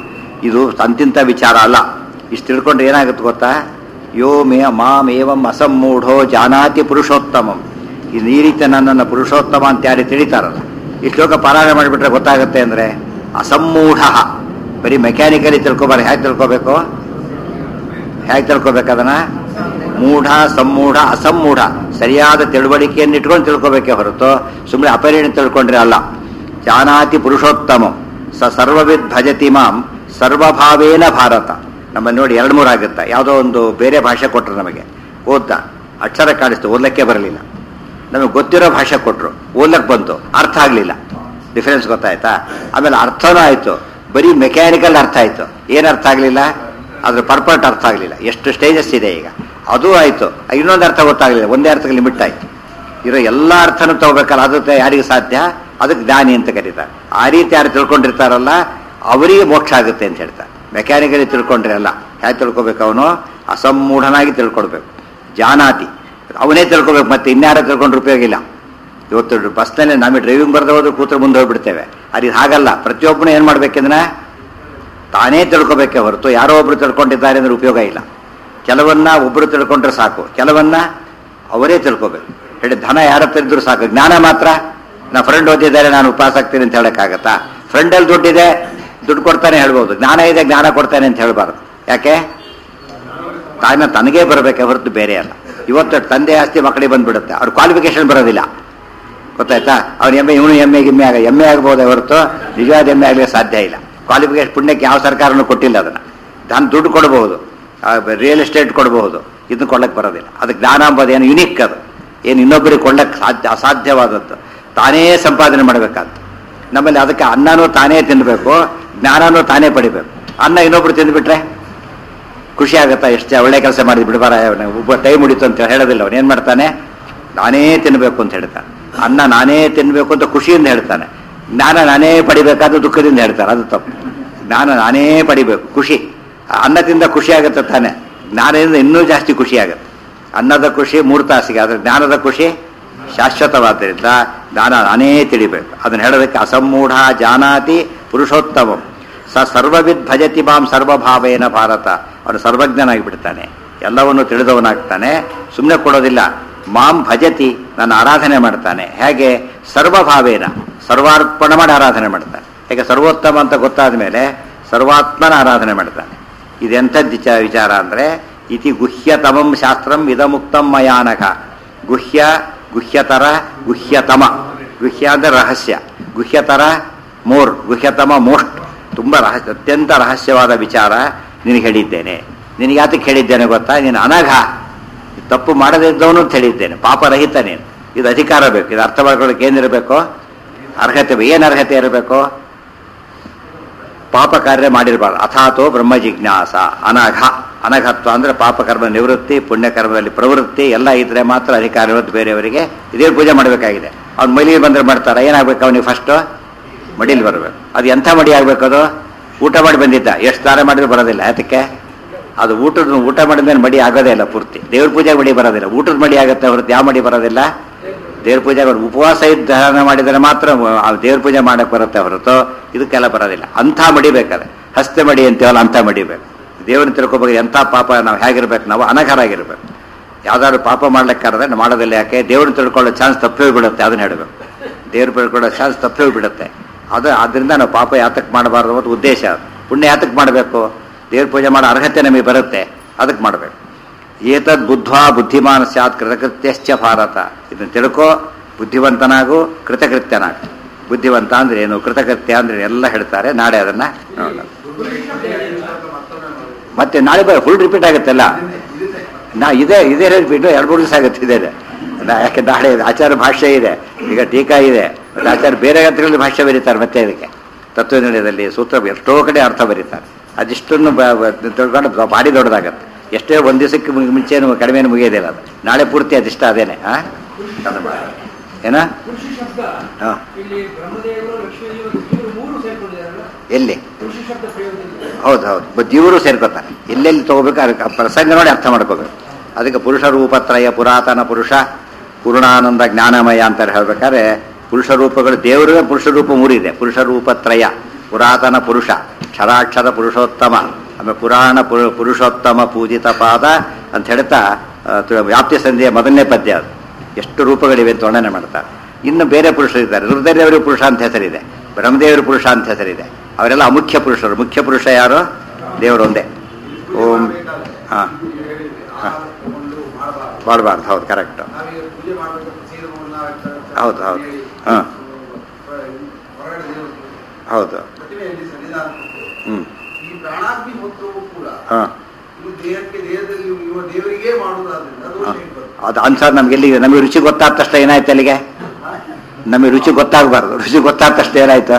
ಇದು ಅಂತಿಂತ ವಿಚಾರ ಅಲ್ಲ ಇಷ್ಟು ತಿಳ್ಕೊಂಡ್ರೆ ಏನಾಗುತ್ತೆ ಗೊತ್ತಾ ಯೋ ಮೇ ಮಾಮೇವಂ ಅಸಮ್ಮೂಢೋ ಜಾನಾತಿ ಪುರುಷೋತ್ತಮಂ ಇದು ಈ ರೀತಿ ನನ್ನನ್ನು ಪುರುಷೋತ್ತಮ ಅಂತ ಯಾರು ತಿಳಿತಾರಲ್ಲ ಈ ಶ್ಲೋಕ ಪಾರಾಯಣ ಮಾಡಿಬಿಟ್ರೆ ಗೊತ್ತಾಗುತ್ತೆ ಅಂದರೆ ಅಸಮ್ಮೂಢ ಬರೀ ಮೆಕ್ಯಾನಿಕಲಿ ತಿಳ್ಕೊಬಾರ ಹೇಗೆ ತಿಳ್ಕೊಬೇಕು ಹೇಗೆ ತಿಳ್ಕೊಬೇಕು ಅದನ್ನ ಮೂಢ ಸಮ್ಮೂಢ ಅಸಮ್ಮೂಢ ಸರಿಯಾದ ತಿಳುವಳಿಕೆಯನ್ನು ಇಟ್ಕೊಂಡು ತಿಳ್ಕೊಬೇಕೇ ಹೊರತು ಸುಮ್ಮನೆ ಅಪರಿಣ ತಿಳ್ಕೊಂಡ್ರೆ ಅಲ್ಲ ಜಾನಾತಿ ಪುರುಷೋತ್ತಮ ಸ ಸರ್ವವಿದ್ ಭಜತಿ ಮಾಂ ಸರ್ವಭಾವೇನ ಭಾರತ ನಮ್ಮ ನೋಡಿ ಎರಡು ಮೂರು ಆಗುತ್ತಾ ಯಾವುದೋ ಒಂದು ಬೇರೆ ಭಾಷೆ ಕೊಟ್ಟರು ನಮಗೆ ಓದ್ದ ಅಕ್ಷರ ಕಾಣಿಸ್ತು ಓದ್ಲಿಕ್ಕೆ ಬರಲಿಲ್ಲ ನಮಗೆ ಗೊತ್ತಿರೋ ಭಾಷೆ ಕೊಟ್ಟರು ಓದ್ಲಕ್ಕೆ ಬಂತು ಅರ್ಥ ಆಗಲಿಲ್ಲ ಡಿಫರೆನ್ಸ್ ಗೊತ್ತಾಯ್ತಾ ಆಮೇಲೆ ಅರ್ಥನೂ ಆಯಿತು ಬರೀ ಮೆಕ್ಯಾನಿಕಲ್ ಅರ್ಥ ಆಯಿತು ಏನು ಅರ್ಥ ಆಗಲಿಲ್ಲ ಅದ್ರ ಪರ್ಪರ್ಟ್ ಅರ್ಥ ಆಗಲಿಲ್ಲ ಎಷ್ಟು ಸ್ಟೇಜಸ್ ಇದೆ ಈಗ ಅದು ಆಯಿತು ಇನ್ನೊಂದು ಅರ್ಥ ಗೊತ್ತಾಗಲಿಲ್ಲ ಒಂದೇ ಅರ್ಥಕ್ಕೆ ಲಿಮಿಟ್ ಆಯಿತು ಇರೋ ಎಲ್ಲ ಅರ್ಥನೂ ತಗೋಬೇಕಲ್ಲ ಅದು ತ- ಯಾರಿಗೆ ಸಾಧ್ಯ ಅದಕ್ಕೆ ಜ್ಞಾನಿ ಅಂತ ಕರೀತಾರೆ ಆ ರೀತಿ ಯಾರು ತಿಳ್ಕೊಂಡಿರ್ತಾರಲ್ಲ ಅವರಿಗೆ ಮೋಕ್ಷ ಆಗುತ್ತೆ ಅಂತ ಹೇಳ್ತಾರೆ ಮೆಕ್ಯಾನಿಕಲಿ ತಿಳ್ಕೊಂಡ್ರೆ ಅಲ್ಲ ಹೇಗೆ ತಿಳ್ಕೊಬೇಕು ಅವನು ಅಸಮ್ಮೂಢನಾಗಿ ತಿಳ್ಕೊಳ್ಬೇಕು ಜಾನಾತಿ ಅವನೇ ತಿಳ್ಕೊಬೇಕು ಮತ್ತೆ ಇನ್ಯಾರ ತಿಳ್ಕೊಂಡ್ರೆ ಉಪಯೋಗ ಇಲ್ಲ ಇವತ್ತು ಬಸ್ನಲ್ಲಿ ನಮಗೆ ಡ್ರೈವಿಂಗ್ ಬರದೆ ಹೋದ್ರೆ ಕೂತ್ರೆ ಮುಂದೆ ಹೋಗ್ಬಿಡ್ತೇವೆ ಅದು ಇದು ಹಾಗಲ್ಲ ಪ್ರತಿಯೊಬ್ಬನು ಏನು ಮಾಡ್ಬೇಕಂದ್ರೆ ತಾನೇ ತಿಳ್ಕೊಬೇಕೇ ಹೊರತು ಯಾರೋ ಒಬ್ರು ತಿಳ್ಕೊಂಡಿದ್ದಾರೆ ಅಂದ್ರೆ ಉಪಯೋಗ ಇಲ್ಲ ಕೆಲವನ್ನ ಒಬ್ರು ತಿಳ್ಕೊಂಡ್ರೆ ಸಾಕು ಕೆಲವನ್ನ ಅವರೇ ತಿಳ್ಕೊಬೇಕು ಹೇಳಿ ಧನ ಯಾರ ಹತ್ರ ಇದ್ರು ಸಾಕು ಜ್ಞಾನ ಮಾತ್ರ ನಾ ಫ್ರೆಂಡ್ ಓದಿದ್ದಾರೆ ನಾನು ಉಪವಾಸ ಆಗ್ತೀನಿ ಅಂತ ಹೇಳಕ್ಕಾಗತ್ತಾ ಫ್ರೆಂಡಲ್ಲಿ ದುಡ್ಡಿದೆ ದುಡ್ಡು ಕೊಡ್ತಾನೆ ಹೇಳ್ಬೋದು ಜ್ಞಾನ ಇದೆ ಜ್ಞಾನ ಕೊಡ್ತಾನೆ ಅಂತ ಹೇಳ್ಬಾರ್ದು ಯಾಕೆ ತಾಯಿನ ತನಗೇ ಬರಬೇಕೆ ಹೊರತು ಬೇರೆ ಅಲ್ಲ ಇವತ್ತು ತಂದೆ ಆಸ್ತಿ ಮಕ್ಕಳಿಗೆ ಬಂದ್ಬಿಡುತ್ತೆ ಅವ್ರ ಕ್ವಾಲಿಫಿಕೇಶನ್ ಬರೋದಿಲ್ಲ ಗೊತ್ತಾಯ್ತಾ ಅವ್ನು ಎಮ್ಮೆ ಇವನು ಎಮ್ಮೆ ಗಿಮ್ಮೆ ಆಗ ಎಮ್ಮೆ ಆಗ್ಬೋದೇ ಹೊರತು ನಿಜವಾದ ಎಮ್ಮೆ ಆಗಲಿಕ್ಕೆ ಸಾಧ್ಯ ಇಲ್ಲ ಕ್ವಾಲಿಫಿಕೇಶನ್ ಪುಣ್ಯಕ್ಕೆ ಯಾವ ಸರ್ಕಾರನೂ ಕೊಟ್ಟಿಲ್ಲ ಅದನ್ನ ದಾನ್ ದುಡ್ಡು ಕೊಡಬಹುದು ರಿಯಲ್ ಎಸ್ಟೇಟ್ ಕೊಡಬಹುದು ಇದನ್ನ ಕೊಡ್ಲಕ್ಕೆ ಬರೋದಿಲ್ಲ ಅದು ಜ್ಞಾನ ಅಂಬೋದು ಏನು ಯುನಿಕ್ ಅದು ಏನು ಇನ್ನೊಬ್ಬರಿಗೆ ಕೊಡ್ಲಕ್ಕೆ ಸಾಧ್ಯ ಅಸಾಧ್ಯವಾದದ್ದು ತಾನೇ ಸಂಪಾದನೆ ಮಾಡಬೇಕಾದ್ದು ನಮ್ಮಲ್ಲಿ ಅದಕ್ಕೆ ಅನ್ನನೂ ತಾನೇ ತಿನ್ನಬೇಕು ಜ್ಞಾನನೂ ತಾನೇ ಪಡಿಬೇಕು ಅನ್ನ ಇನ್ನೊಬ್ರು ತಿಂದ್ಬಿಟ್ರೆ ಖುಷಿ ಆಗುತ್ತಾ ಎಷ್ಟು ಒಳ್ಳೆ ಕೆಲಸ ಮಾಡಿದ್ ಬಿಡಬಾರ ಒಬ್ಬ ಟೈಮ್ ಮುಡಿತು ಅಂತ ಹೇಳೋದಿಲ್ಲ ಅವನು ಏನ್ ಮಾಡ್ತಾನೆ ನಾನೇ ತಿನ್ನಬೇಕು ಅಂತ ಹೇಳ್ತಾನೆ ಅನ್ನ ನಾನೇ ತಿನ್ನಬೇಕು ಅಂತ ಖುಷಿಯಿಂದ ಹೇಳ್ತಾನೆ ಜ್ಞಾನ ನಾನೇ ಪಡಿಬೇಕಾದ ದುಃಖದಿಂದ ಹೇಳ್ತಾರೆ ಅದು ತಪ್ಪು ಜ್ಞಾನ ನಾನೇ ಪಡಿಬೇಕು ಖುಷಿ ಅನ್ನದಿಂದ ಖುಷಿ ಆಗುತ್ತೆ ತಾನೆ ಜ್ಞಾನದಿಂದ ಇನ್ನೂ ಜಾಸ್ತಿ ಖುಷಿ ಆಗುತ್ತೆ ಅನ್ನದ ಖುಷಿ ಮೂರು ತಾಸಿಗೆ ಆದರೆ ಜ್ಞಾನದ ಖುಷಿ ಶಾಶ್ವತವಾದ್ದರಿಂದ ಜ್ಞಾನ ನಾನೇ ತಿಳಿಬೇಕು ಅದನ್ನ ಹೇಳೋದಕ್ಕೆ ಅಸಮ್ಮೂಢ ಜಾನಾತಿ ಪುರುಷೋತ್ತಮಂ ಸ ಸರ್ವವಿದ್ ಭಜತಿ ಮಾಂ ಸರ್ವಭಾವೇನ ಭಾರತ ಅವನು ಸರ್ವಜ್ಞನಾಗಿ ಬಿಡ್ತಾನೆ ಎಲ್ಲವನ್ನು ತಿಳಿದವನಾಗ್ತಾನೆ ಸುಮ್ಮನೆ ಕೊಡೋದಿಲ್ಲ ಮಾಂ ಭಜತಿ ನನ್ನ ಆರಾಧನೆ ಮಾಡ್ತಾನೆ ಹೇಗೆ ಸರ್ವಭಾವೇನ ಸರ್ವಾರ್ಪಣ ಮಾಡಿ ಆರಾಧನೆ ಮಾಡ್ತಾನೆ ಹೇಗೆ ಸರ್ವೋತ್ತಮ ಅಂತ ಗೊತ್ತಾದ ಮೇಲೆ ಸರ್ವಾತ್ಮನ ಆರಾಧನೆ ಮಾಡ್ತಾನೆ ಇದೆಂಥದ್ದು ವಿಚಾರ ವಿಚಾರ ಅಂದರೆ ಇತಿ ಗುಹ್ಯತಮಂ ಶಾಸ್ತ್ರಂ ಇದಮುಕ್ತಂ ಮಯಾನಕ ಗುಹ್ಯ ಗುಹ್ಯತರ ಗುಹ್ಯತಮ ಗುಹ್ಯ ಅಂದರೆ ರಹಸ್ಯ ಗುಹ್ಯತರ ಮೋರ್ ಗುಹ್ಯತಮ ಮೋಸ್ಟ್ ತುಂಬ ರಹಸ್ಯ ಅತ್ಯಂತ ರಹಸ್ಯವಾದ ವಿಚಾರ ನಿನಗೆ ಹೇಳಿದ್ದೇನೆ ನಿನಗೆ ಯಾತಕ್ಕೆ ಹೇಳಿದ್ದೇನೆ ಗೊತ್ತಾ ನೀನು ಅನಘ ತಪ್ಪು ಮಾಡದೇ ಇದ್ದವನು ಅಂತ ಹೇಳಿದ್ದೇನೆ ಪಾಪರಹಿತ ನೀನು ಇದು ಅಧಿಕಾರ ಬೇಕು ಇದು ಅರ್ಥ ಮಾಡ್ಕೊಳ್ಳೋಕೆ ಏನಿರಬೇಕು ಅರ್ಹತೆ ಏನು ಅರ್ಹತೆ ಇರಬೇಕು ಪಾಪ ಕಾರ್ಯ ಮಾಡಿರಬಾರ್ದು ಅಥಾತೋ ಬ್ರಹ್ಮ ಜಿಜ್ಞಾಸ ಅನಘ ಅನಘತ್ವ ಅಂದ್ರೆ ಪಾಪಕರ್ಮ ನಿವೃತ್ತಿ ಪುಣ್ಯಕರ್ಮದಲ್ಲಿ ಪ್ರವೃತ್ತಿ ಎಲ್ಲ ಇದ್ರೆ ಮಾತ್ರ ಅಧಿಕಾರ ಇರೋದು ಬೇರೆಯವರಿಗೆ ಇದೇ ಪೂಜೆ ಮಾಡಬೇಕಾಗಿದೆ ಅವ್ನು ಮೈಲಿಗೆ ಬಂದ್ರೆ ಮಾಡ್ತಾರ ಏನಾಗ್ಬೇಕು ಅವನಿಗೆ ಫಸ್ಟು ಮಡಿಲಿ ಬರಬೇಕು ಅದು ಎಂಥ ಮಡಿ ಆಗ್ಬೇಕು ಅದು ಊಟ ಮಾಡಿ ಬಂದಿದ್ದ ಎಷ್ಟು ದಾರ ಮಾಡಿದ್ರು ಬರೋದಿಲ್ಲ ಯಾತಕ್ಕೆ ಅದು ಊಟದ ಊಟ ಮಾಡಿದ್ಮೇಲೆ ಮಡಿ ಆಗೋದೇ ಇಲ್ಲ ಪೂರ್ತಿ ದೇವ್ರ ಪೂಜೆ ಮಡಿ ಬರೋದಿಲ್ಲ ಊಟದ ಮಡಿ ಆಗುತ್ತೆ ಹೊರತು ಯಾವ ಮಡಿ ಬರೋದಿಲ್ಲ ದೇವ್ರ ಪೂಜೆ ಮಾಡಿ ಉಪವಾಸ ಇದ್ದ ಧಾರಣ ಮಾಡಿದರೆ ಮಾತ್ರ ಆ ದೇವ್ರ ಪೂಜೆ ಮಾಡಕ್ ಬರುತ್ತೆ ಹೊರತು ಇದಕ್ಕೆಲ್ಲ ಬರೋದಿಲ್ಲ ಅಂಥ ಮಡಿ ಬೇಕಾದ್ರೆ ಹಸ್ತೆ ಮಡಿ ಅಂತೀವಲ್ಲ ಅಂಥ ಮಡಿಬೇಕು ದೇವ್ರನ್ನ ತಿಳ್ಕೊಬೇಕು ಎಂಥ ಪಾಪ ನಾವು ಹೇಗಿರ್ಬೇಕು ನಾವು ಅನಘರಾಗಿರ್ಬೇಕು ಯಾವ್ದಾದ್ರು ಪಾಪ ಮಾಡ್ಲಿಕ್ಕಾದ್ರೆ ನಾವು ಮಾಡೋದಿಲ್ಲ ಯಾಕೆ ದೇವ್ರನ್ನ ತಿಳ್ಕೊಳ್ಳೋ ಚಾನ್ಸ್ ತಪ್ಪೇ ಬಿಡುತ್ತೆ ಅದನ್ನ ಹೇಳಬೇಕು ದೇವ್ರ ತಿಳ್ಕೊಳ್ಳೋ ಚಾನ್ಸ್ ತಪ್ಪೇ ಬಿಡುತ್ತೆ ಅದು ಅದರಿಂದ ನಾವು ಪಾಪ ಯಾತಕ್ಕೆ ಮಾಡಬಾರ್ದು ಅನ್ನೋದು ಉದ್ದೇಶ ಅದು. ಪುಣ್ಯ ಯಾತಕ್ಕೆ ಮಾಡಬೇಕು ದೇವ್ರ ಪೂಜೆ ಮಾಡೋ ಅರ್ಹತೆ ನಮಗೆ ಬರುತ್ತೆ ಅದಕ್ಕೆ ಮಾಡಬೇಕು ಏತದ್ ಬುದ್ಧ್ವಾ ಬುದ್ಧಿಮಾನ ಸ್ಯಾತ್ ಕೃತಕೃತ್ಯಶ್ಚ ಭಾರತ ಇದನ್ನ ತಿಳ್ಕೋ ಬುದ್ಧಿವಂತನಾಗು ಕೃತಕೃತ್ಯನಾಗು ಬುದ್ಧಿವಂತ ಅಂದ್ರೆ ಏನು ಕೃತಕೃತ್ಯ ಅಂದ್ರೆ ಏನು ಎಲ್ಲ ಹೇಳ್ತಾರೆ ನಾಳೆ ಅದನ್ನ ನೋಡೋಣ ಮತ್ತೆ ನಾಳೆ ಬರ ಫುಲ್ ರಿಪೀಟ್ ಆಗುತ್ತಲ್ಲ ನಾ ಇದೇ ಇದೇ ರಿಪೀಟ್ ಎರಡು ಮೂರು ದಿವಸ ಆಗುತ್ತೆ ಇದೇ ನಾ ಯಾಕೆ ನಾಳೆ ಆಚಾರ ಭಾಷೆ ಇದೆ ಈಗ ಟೀಕಾ ಇದೆ ಮತ್ತೆ ಆಚಾರ ಬೇರೆ ಗ್ರಂಥಗಳಲ್ಲಿ ಭಾಷೆ ಬರೀತಾರೆ ಮತ್ತೆ ಇದಕ್ಕೆ ತತ್ವನಿರ್ಣಯದಲ್ಲಿ ಸೂತ್ರ ಎಷ್ಟೋ ಕಡೆ ಅರ್ಥ ಬರೀತಾರೆ ಅದಿಷ್ಟನ್ನು ಬ- ಬ- ತಿಳ್ಕೊಂಡು ಬ- ಭಾರಿ ದೊಡ್ಡದಾಗತ್ತೆ ಎಷ್ಟೇ ಒಂದು ದಿವಸಕ್ಕೆ ಮು- ಮುಂಚೆನು ಕಡಿಮೆ ಮುಗಿಯೋದಿಲ್ಲ ಅದು ನಾಳೆ ಪೂರ್ತಿ ಅದಿಷ್ಟ ಅದೇನೆ ಹಾ ಏನ ಪುರುಷ ಶಬ್ದ ಹಾ ಇಲ್ಲಿ ಬ್ರಹ್ಮದೇವರು ಲಕ್ಷ್ಮೀದೇವರು ಇವರು ಮೂರು ಸೇರ್ಕೊಂಡಿದ್ದಾರಲ್ಲ ಎಲ್ಲಿ ಪುರುಷ ಶಬ್ದ ಪ್ರಯೋಗದಲ್ಲಿ ಹೌದು ಹೌದು ಬಟ್ ಇವರು ಸೇರ್ಕೋತಾರೆ ಎಲ್ಲೆಲ್ಲಿ ತಗೋಬೇಕು ಅದಕ್ಕೆ ಆ ಪ್ರಸಂಗ ನೋಡಿ ಅರ್ಥ ಮಾಡ್ಕೋಬೇಕು ಅದಕ್ಕೆ ಪುರುಷ ರೂಪತ್ರಯ ಪುರಾತನ ಪುರುಷ ಪೂರ್ಣಾನಂದ ಜ್ಞಾನಮಯ ಅಂತ ಹೇಳ್ಬೇಕಾದ್ರೆ ಪುರುಷ ರೂಪಗಳು ದೇವರಿಗೆ ಪುರುಷ ರೂಪ ಮೂರಿದೆ ಪುರುಷ ರೂಪತ್ರಯ ಪುರಾತನ ಪುರುಷ ಕ್ಷರಾಕ್ಷರ ಪುರುಷೋತ್ತಮ ಆಮೇಲೆ ಪುರಾಣ ಪುರು- ಪುರುಷೋತ್ತಮ ಪೂಜಿತ ಪಾದ ಅಂತ ಹೇಳ್ತಾ ಆ, ತು- ವ್ಯಾಪ್ತಿ ಸಂಧಿಯ ಮೊದಲನೇ ಪದ್ಯ ಅದು ಎಷ್ಟು ರೂಪಗಳಿವೆ ಅಂತ ವರ್ಣನೆ ಮಾಡ್ತಾರೆ ಇನ್ನು ಬೇರೆ ಪುರುಷರು ಇದ್ದಾರೆ ರುದ್ರದೇವರಿಗೆ ಪುರುಷ ಅಂತ ಹೆಸರಿದೆ ಬ್ರಹ್ಮದೇವರು ಪುರುಷ ಅಂತ ಹೆಸರಿದೆ ಅವರೆಲ್ಲ ಅಮುಖ್ಯ ಪುರುಷರು ಮುಖ್ಯ ಪುರುಷ ಯಾರು ದೇವರು ಒಂದೇ ಓಂ ಹಾ ಹಾ. ಮಾಡಬಾರ್ದು ಹೌದು ಕರೆಕ್ಟ್ ನಾವೀಗ ಪೂಜೆ ಮಾಡಬೇಕು ಸೀರೆಗಳನ್ನ ಹೌದು, ಹೌದು. ಹಾ. ಹೊರಗಡೆ ದೇವರು ಹೌದು ಪ್ರತಿಮೆಯಲ್ಲಿ ಸನ್ನಿಧಾನ ಹ್ಮ್ ಈ ಪ್ರಾಣಾಗ್ನಿ ಹೋತ್ರವೂ ಕೂಡ ಹಾ ಇದು ದೇಹಕ್ಕೆ ದೇಹದಲ್ಲಿ ಇರುವ ದೇವರಿಗೇ ಮಾಡುವುದಾದ್ರಿಂದ ದೋಷ ಹೇಗೆ ಬರುತ್ತೆ? ಅದು ಅನ್ಸರ್ ನಮ್ಗೆ ಎಲ್ಲಿ ನಮಗೆ ರುಚಿ ಗೊತ್ತಾದ ತಕ್ಷಣ ಏನಾಯ್ತು ಅಲ್ಲಿಗೆ ನಮಗೆ ರುಚಿ ಗೊತ್ತಾಗಬಾರ್ದು ರುಚಿ ಗೊತ್ತಾದ ತಕ್ಷಣ ಏನಾಯ್ತು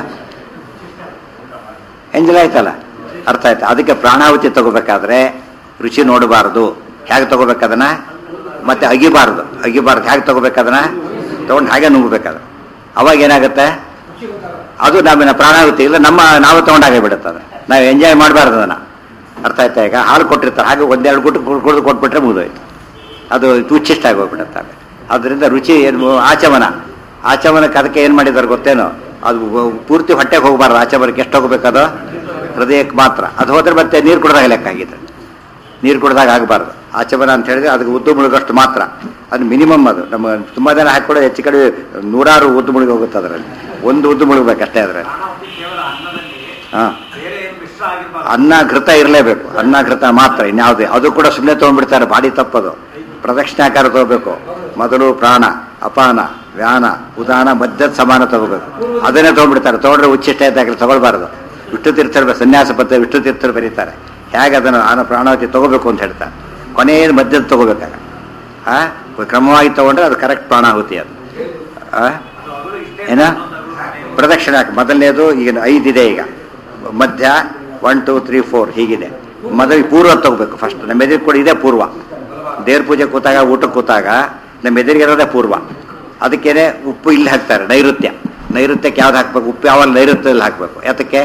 ಎಂಜಲ್ ಆಯ್ತಲ್ಲ ಅರ್ಥ ಆಯ್ತು ಅದಕ್ಕೆ ಪ್ರಾಣಾಹುತಿ ತಗೋಬೇಕಾದ್ರೆ ರುಚಿ ನೋಡಬಾರ್ದು ಹೇಗೆ ತಗೋಬೇಕದನ್ನ ಮತ್ತೆ ಅಗಿಬಾರ್ದು ಅಗಿಬಾರ್ದು ಹೇಗೆ ತಗೋಬೇಕದನ್ನ ತಗೊಂಡು ಹಾಗೆ ನುಂಗ್ಬೇಕಾದ್ರೆ ಅವಾಗ ಏನಾಗುತ್ತೆ ರುಚಿ ಗೊತ್ತಾಗಲ್ಲ ಅದು ನಮ್ಮಿನ ಪ್ರಾಣಾಹುತಿ ಇಲ್ಲ ನಮ್ಮ ನಾವು ತಗೊಂಡಾಗೆ ಬಿಡುತ್ತದೆ ನಾವು ಎಂಜಾಯ್ ಮಾಡಬಾರ್ದು ಅದನ್ನ ಅರ್ಥ ಆಯ್ತಾ ಈಗ ಹಾಲು ಕೊಟ್ಟಿರ್ತಾರೆ ಹಾಗೆ ಒಂದೆರಡು ಗುಟ್ಟು ಕುಡಿದು ಕೊಟ್ಬಿಟ್ರೆ ಮುಗಿದೋಯ್ತು ಅದು ತುಚ್ಚಿಷ್ಟ ಆಗೋಗ್ಬಿಡುತ್ತೆ ಆಮೇಲೆ ಅದರಿಂದ ರುಚಿ ಏನು ಆಚಮನ ಆಚಮನಕ್ಕೆ ಅದಕ್ಕೆ ಏನು ಮಾಡಿದಾರೆ ಗೊತ್ತೇನೋ ಅದು ಪೂರ್ತಿ ಹೊಟ್ಟೆಗೆ ಹೋಗಬಾರ್ದು ಆಚಮನಕ್ಕೆ ಎಷ್ಟು ಹೋಗ್ಬೇಕದು ಹೃದಯಕ್ಕೆ ಮಾತ್ರ ಅದು ಹೋದ್ರೆ ಮತ್ತೆ ನೀರು ಕುಡ್ದಾಗ ಲೆಕ್ಕ ಆಗಿದ್ರೆ ನೀರು ಕುಡ್ದಾಗ ಆಗಬಾರ್ದು ಆಚಮನ ಅಂತ ಹೇಳಿದ್ರೆ ಅದಕ್ಕೆ ಉದ್ದು ಮುಳುಗಷ್ಟು ಮಾತ್ರ ಅದು ಮಿನಿಮಮ್ ಅದು ನಮ್ಮ ತುಂಬ ಜನ ಹಾಕಿಕೊಡೋ ಹೆಚ್ಚು ಕಡೆ ನೂರಾರು ಉದ್ದು ಮುಳುಗಿ ಹೋಗುತ್ತೆ ಅದರಲ್ಲಿ ಒಂದು ಉದ್ದು ಮುಳುಗಬೇಕಷ್ಟೇ ಅದರಲ್ಲಿ ಪ್ರಾಣಾಹುತಿ ಕೇವಲ ಅನ್ನದಲ್ಲಿ ಹಾಂ ಬೇರೆ ಏನು ಮಿಶ್ರ ಆಗಿರ್ಬಾರ್ದು ಅನ್ನ ಘೃತ ಇರಲೇಬೇಕು ಅನ್ನ ಘೃತ ಮಾತ್ರ ಇನ್ಯಾವುದೇ ಅದು ಕೂಡ ಸುಮ್ಮನೆ ತೊಗೊಂಡ್ಬಿಡ್ತಾರೆ ಬಾಡಿ ತಪ್ಪದು ಪ್ರದಕ್ಷಿಣಾಕಾರ ತಗೋಬೇಕು ಮೊದಲು ಪ್ರಾಣ ಅಪಾನ ವ್ಯಾನ ಉದಾನ ಮಧ್ಯದ ಸಮಾನ ತಗೋಬೇಕು ಅದನ್ನೇ ತೊಗೊಂಡ್ಬಿಡ್ತಾರೆ ತಗೊಂಡ್ರೆ ಉಚ್ಚಿಷ್ಟ ಇದ್ದಾಗಲಿ ತಗೊಳ್ಬಾರ್ದು ವಿಷ್ಣು ತೀರ್ಥರು ಸನ್ಯಾಸ ಪತ್ರ ವಿಷ್ಣು ತೀರ್ಥರು ಬರೀತಾರೆ ಹೇಗೆ ಅದನ್ನು ಆನ ಪ್ರಾಣಾವತಿ ತಗೋಬೇಕು ಅಂತ ಹೇಳ್ತಾರೆ ಕೊನೆಯ ಮಧ್ಯದ ತಗೋಬೇಕಾಗ ಆ ಕ್ರಮವಾಗಿ ತಗೊಂಡ್ರೆ ಅದು ಕರೆಕ್ಟ್ ಪ್ರಾಣಾಹುತಿ ಅದು ಆ? ಏನ ಪ್ರದಕ್ಷಿಣೆ ಹಾಕಿ ಮೊದಲನೇದು ಈಗ ಐದಿದೆ ಈಗ ಮಧ್ಯ ಒನ್ ಟೂ ತ್ರೀ ಫೋರ್ ಹೀಗಿದೆ ಮೊದಲು ಪೂರ್ವ ತಗೋಬೇಕು ಫಸ್ಟ್ ನಮ್ಮ ಎದುರು ಕೂಡ ಇದೆ ಪೂರ್ವ ದೇವ್ರ ಪೂಜೆ ಕೂತಾಗ ಊಟಕ್ಕೆ ಕೂತಾಗ ನಮ್ಮ ಎದುರಿಗಿರೋದೇ ಪೂರ್ವ ಅದಕ್ಕೇನೆ ಉಪ್ಪು ಇಲ್ಲಿ ಹಾಕ್ತಾರೆ ನೈಋತ್ಯ ನೈಋತ್ಯಕ್ಕೆ ಯಾವ್ದು ಹಾಕ್ಬೇಕು ಉಪ್ಪು ಯಾವಾಗ ನೈಋತ್ಯದಲ್ಲಿ ಹಾಕ್ಬೇಕು ಯಾತಕ್ಕೆ